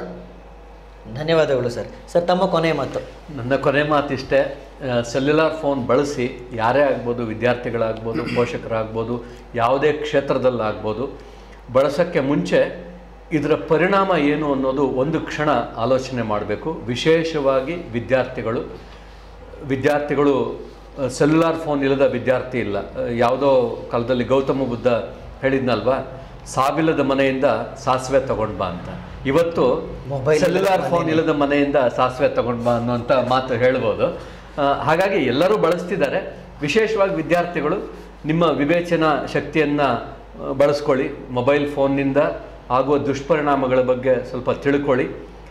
ಧನ್ಯವಾದಗಳು ಸರ್ ಸರ್ ತಮ್ಮ ಕೊನೆಯ ಮಾತು ನನ್ನ ಕೊನೆ ಮಾತಿಷ್ಟೇ ಸೆಲ್ಯುಲಾರ್ ಫೋನ್ ಬಳಸಿ ಯಾರೇ ಆಗ್ಬೋದು ವಿದ್ಯಾರ್ಥಿಗಳಾಗ್ಬೋದು ಪೋಷಕರಾಗ್ಬೋದು ಯಾವುದೇ ಕ್ಷೇತ್ರದಲ್ಲಾಗ್ಬೋದು ಬಳಸೋಕ್ಕೆ ಮುಂಚೆ ಇದರ ಪರಿಣಾಮ ಏನು ಅನ್ನೋದು ಒಂದು ಕ್ಷಣ ಆಲೋಚನೆ ಮಾಡಬೇಕು ವಿಶೇಷವಾಗಿ ವಿದ್ಯಾರ್ಥಿಗಳು ವಿದ್ಯಾರ್ಥಿಗಳು ಸೆಲ್ಯುಲಾರ್ ಫೋನ್ ಇಲ್ಲದ ವಿದ್ಯಾರ್ಥಿ ಇಲ್ಲ ಆ, ಯಾವುದೋ ಕಾಲದಲ್ಲಿ ಗೌತಮ ಬುದ್ಧ ಹೇಳಿದ್ನಲ್ವಾ ಸಾವಿಲ್ಲದ ಮನೆಯಿಂದ ಸಾಸಿವೆ ತಗೊಂಡ್ ಬಾ ಅಂತ ಇವತ್ತು Mobile ಸೆಲ್ಯುಲಾರ್ ಇಲ್ಲದ ಫೋನ್ ಮನೆನೇ. ಇಲ್ಲದ ಮನೆಯಿಂದ ಸಾಸಿವೆ ತಗೊಂಡ್ ಬಾ ಅನ್ನುವಂಥ ಮಾತು ಹೇಳ್ಬೋದು ಆ, ಹಾಗಾಗಿ ಎಲ್ಲರೂ ಬಳಸ್ತಿದ್ದಾರೆ ವಿಶೇಷವಾಗಿ ವಿದ್ಯಾರ್ಥಿಗಳು ನಿಮ್ಮ ವಿವೇಚನಾ ಶಕ್ತಿಯನ್ನು ಬಳಸ್ಕೊಳ್ಳಿ ಮೊಬೈಲ್ ಫೋನ್ನಿಂದ ಆಗುವ ದುಷ್ಪರಿಣಾಮಗಳ ಬಗ್ಗೆ ಸ್ವಲ್ಪ ತಿಳ್ಕೊಳ್ಳಿ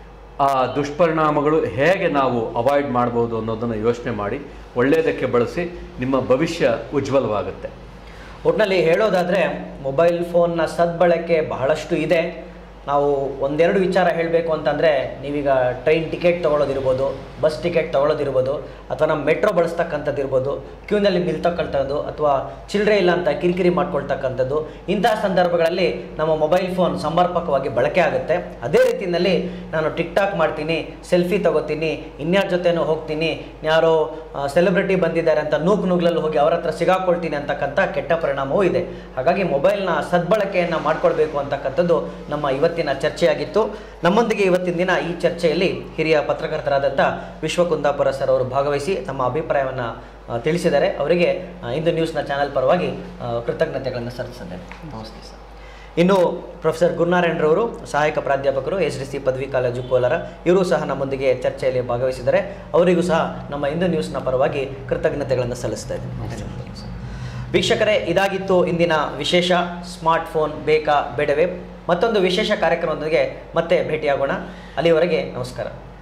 ಆ ದುಷ್ಪರಿಣಾಮಗಳು ಹೇಗೆ ನಾವು ಅವಾಯ್ಡ್ ಮಾಡ್ಬೋದು ಅನ್ನೋದನ್ನು ಯೋಚನೆ ಮಾಡಿ ಒಳ್ಳೆಯದಕ್ಕೆ ಬಳಸಿ ನಿಮ್ಮ ಭವಿಷ್ಯ ಉಜ್ವಲವಾಗುತ್ತೆ ಒಟ್ಟಿನಲ್ಲಿ ಹೇಳೋದಾದರೆ ಮೊಬೈಲ್ ಫೋನ್ನ ಸದ್ಬಳಕೆ ಬಹಳಷ್ಟು ಇದೆ ನಾವು ಒಂದೆರಡು ವಿಚಾರ ಹೇಳಬೇಕು ಅಂತಂದರೆ ನೀವೀಗ ಟ್ರೈನ್ ಟಿಕೆಟ್ ತೊಗೊಳೋದಿರ್ಬೋದು ಬಸ್ ಟಿಕೆಟ್ ತೊಗೊಳೋದಿರ್ಬೋದು ಅಥವಾ ನಮ್ಮ ಮೆಟ್ರೋ ಬಳಸ್ತಕ್ಕಂಥದ್ದು ಇರ್ಬೋದು ಕ್ಯೂನಲ್ಲಿ ನಿಲ್ತಕ್ಕಂಥದ್ದು ಅಥವಾ ಚಿಲ್ಲರೆ ಇಲ್ಲ ಅಂತ ಕಿರಿಕಿರಿ ಮಾಡ್ಕೊಳ್ತಕ್ಕಂಥದ್ದು ಇಂತಹ ಸಂದರ್ಭಗಳಲ್ಲಿ ನಮ್ಮ ಮೊಬೈಲ್ ಫೋನ್ ಸಮರ್ಪಕವಾಗಿ ಬಳಕೆ ಆಗುತ್ತೆ ಅದೇ ರೀತಿಯಲ್ಲಿ ನಾನು ಟಿಕ್ ಟಾಕ್ ಮಾಡ್ತೀನಿ ಸೆಲ್ಫಿ ತಗೋತೀನಿ ಇನ್ಯಾರ ಜೊತೆನೂ ಹೋಗ್ತೀನಿ ಯಾರೋ ಸೆಲೆಬ್ರಿಟಿ ಬಂದಿದ್ದಾರೆ ಅಂತ ನೂಕು ನುಗ್ಲಲ್ಲಿ ಹೋಗಿ ಅವ್ರ ಹತ್ರ ಸಿಗಾಕೊಳ್ತೀನಿ ಅಂತಕ್ಕಂಥ ಕೆಟ್ಟ ಪರಿಣಾಮವೂ ಇದೆ ಹಾಗಾಗಿ ಮೊಬೈಲ್ನ ಸದ್ಬಳಕೆಯನ್ನು ಮಾಡ್ಕೊಳ್ಬೇಕು ಅಂತಕ್ಕಂಥದ್ದು ನಮ್ಮ ಇವತ್ತಿನ ಚರ್ಚೆಯಾಗಿತ್ತು ನಮ್ಮೊಂದಿಗೆ ಇವತ್ತಿನ ದಿನ ಈ ಚರ್ಚೆಯಲ್ಲಿ ಹಿರಿಯ ಪತ್ರಕರ್ತರಾದಂಥ ವಿಶ್ವಕುಂದಾಪುರ ಸರ್ ಅವರು ಭಾಗವಹಿಸಿ ತಮ್ಮ ಅಭಿಪ್ರಾಯವನ್ನು ತಿಳಿಸಿದ್ದಾರೆ ಅವರಿಗೆ ಆ, ಇಂದು ನ್ಯೂಸ್ನ ಚಾನೆಲ್ ಪರವಾಗಿ ಆ, ಕೃತಜ್ಞತೆಗಳನ್ನು ಸಲ್ಲಿಸಿದ್ದೇನೆ ನಮಸ್ತೆ ಸರ್ ಇನ್ನು ಪ್ರೊಫೆಸರ್ ಗುರುನಾರಾಯಣರವರು ಸಹಾಯಕ ಪ್ರಾಧ್ಯಾಪಕರು ಎಸ್ ಡಿ ಸಿ ಪದವಿ ಕಾಲೇಜು ಕೋಲಾರ ಇವರು ಸಹ ನಮ್ಮೊಂದಿಗೆ ಚರ್ಚೆಯಲ್ಲಿ ಭಾಗವಹಿಸಿದ್ದಾರೆ ಅವರಿಗೂ ಸಹ ನಮ್ಮ ಇಂದು ನ್ಯೂಸ್ನ ಪರವಾಗಿ ಕೃತಜ್ಞತೆಗಳನ್ನು ಸಲ್ಲಿಸ್ತಾ ಇದ್ದೇನೆ ವೀಕ್ಷಕರೇ ಇದಾಗಿತ್ತು ಇಂದಿನ ವಿಶೇಷ ಸ್ಮಾರ್ಟ್ ಫೋನ್ ಬೇಕಾ ಬೇಡವೇ ಮತ್ತೊಂದು ವಿಶೇಷ ಕಾರ್ಯಕ್ರಮದೊಂದಿಗೆ ಮತ್ತೆ ಭೇಟಿಯಾಗೋಣ ಅಲ್ಲಿಯವರೆಗೆ ನಮಸ್ಕಾರ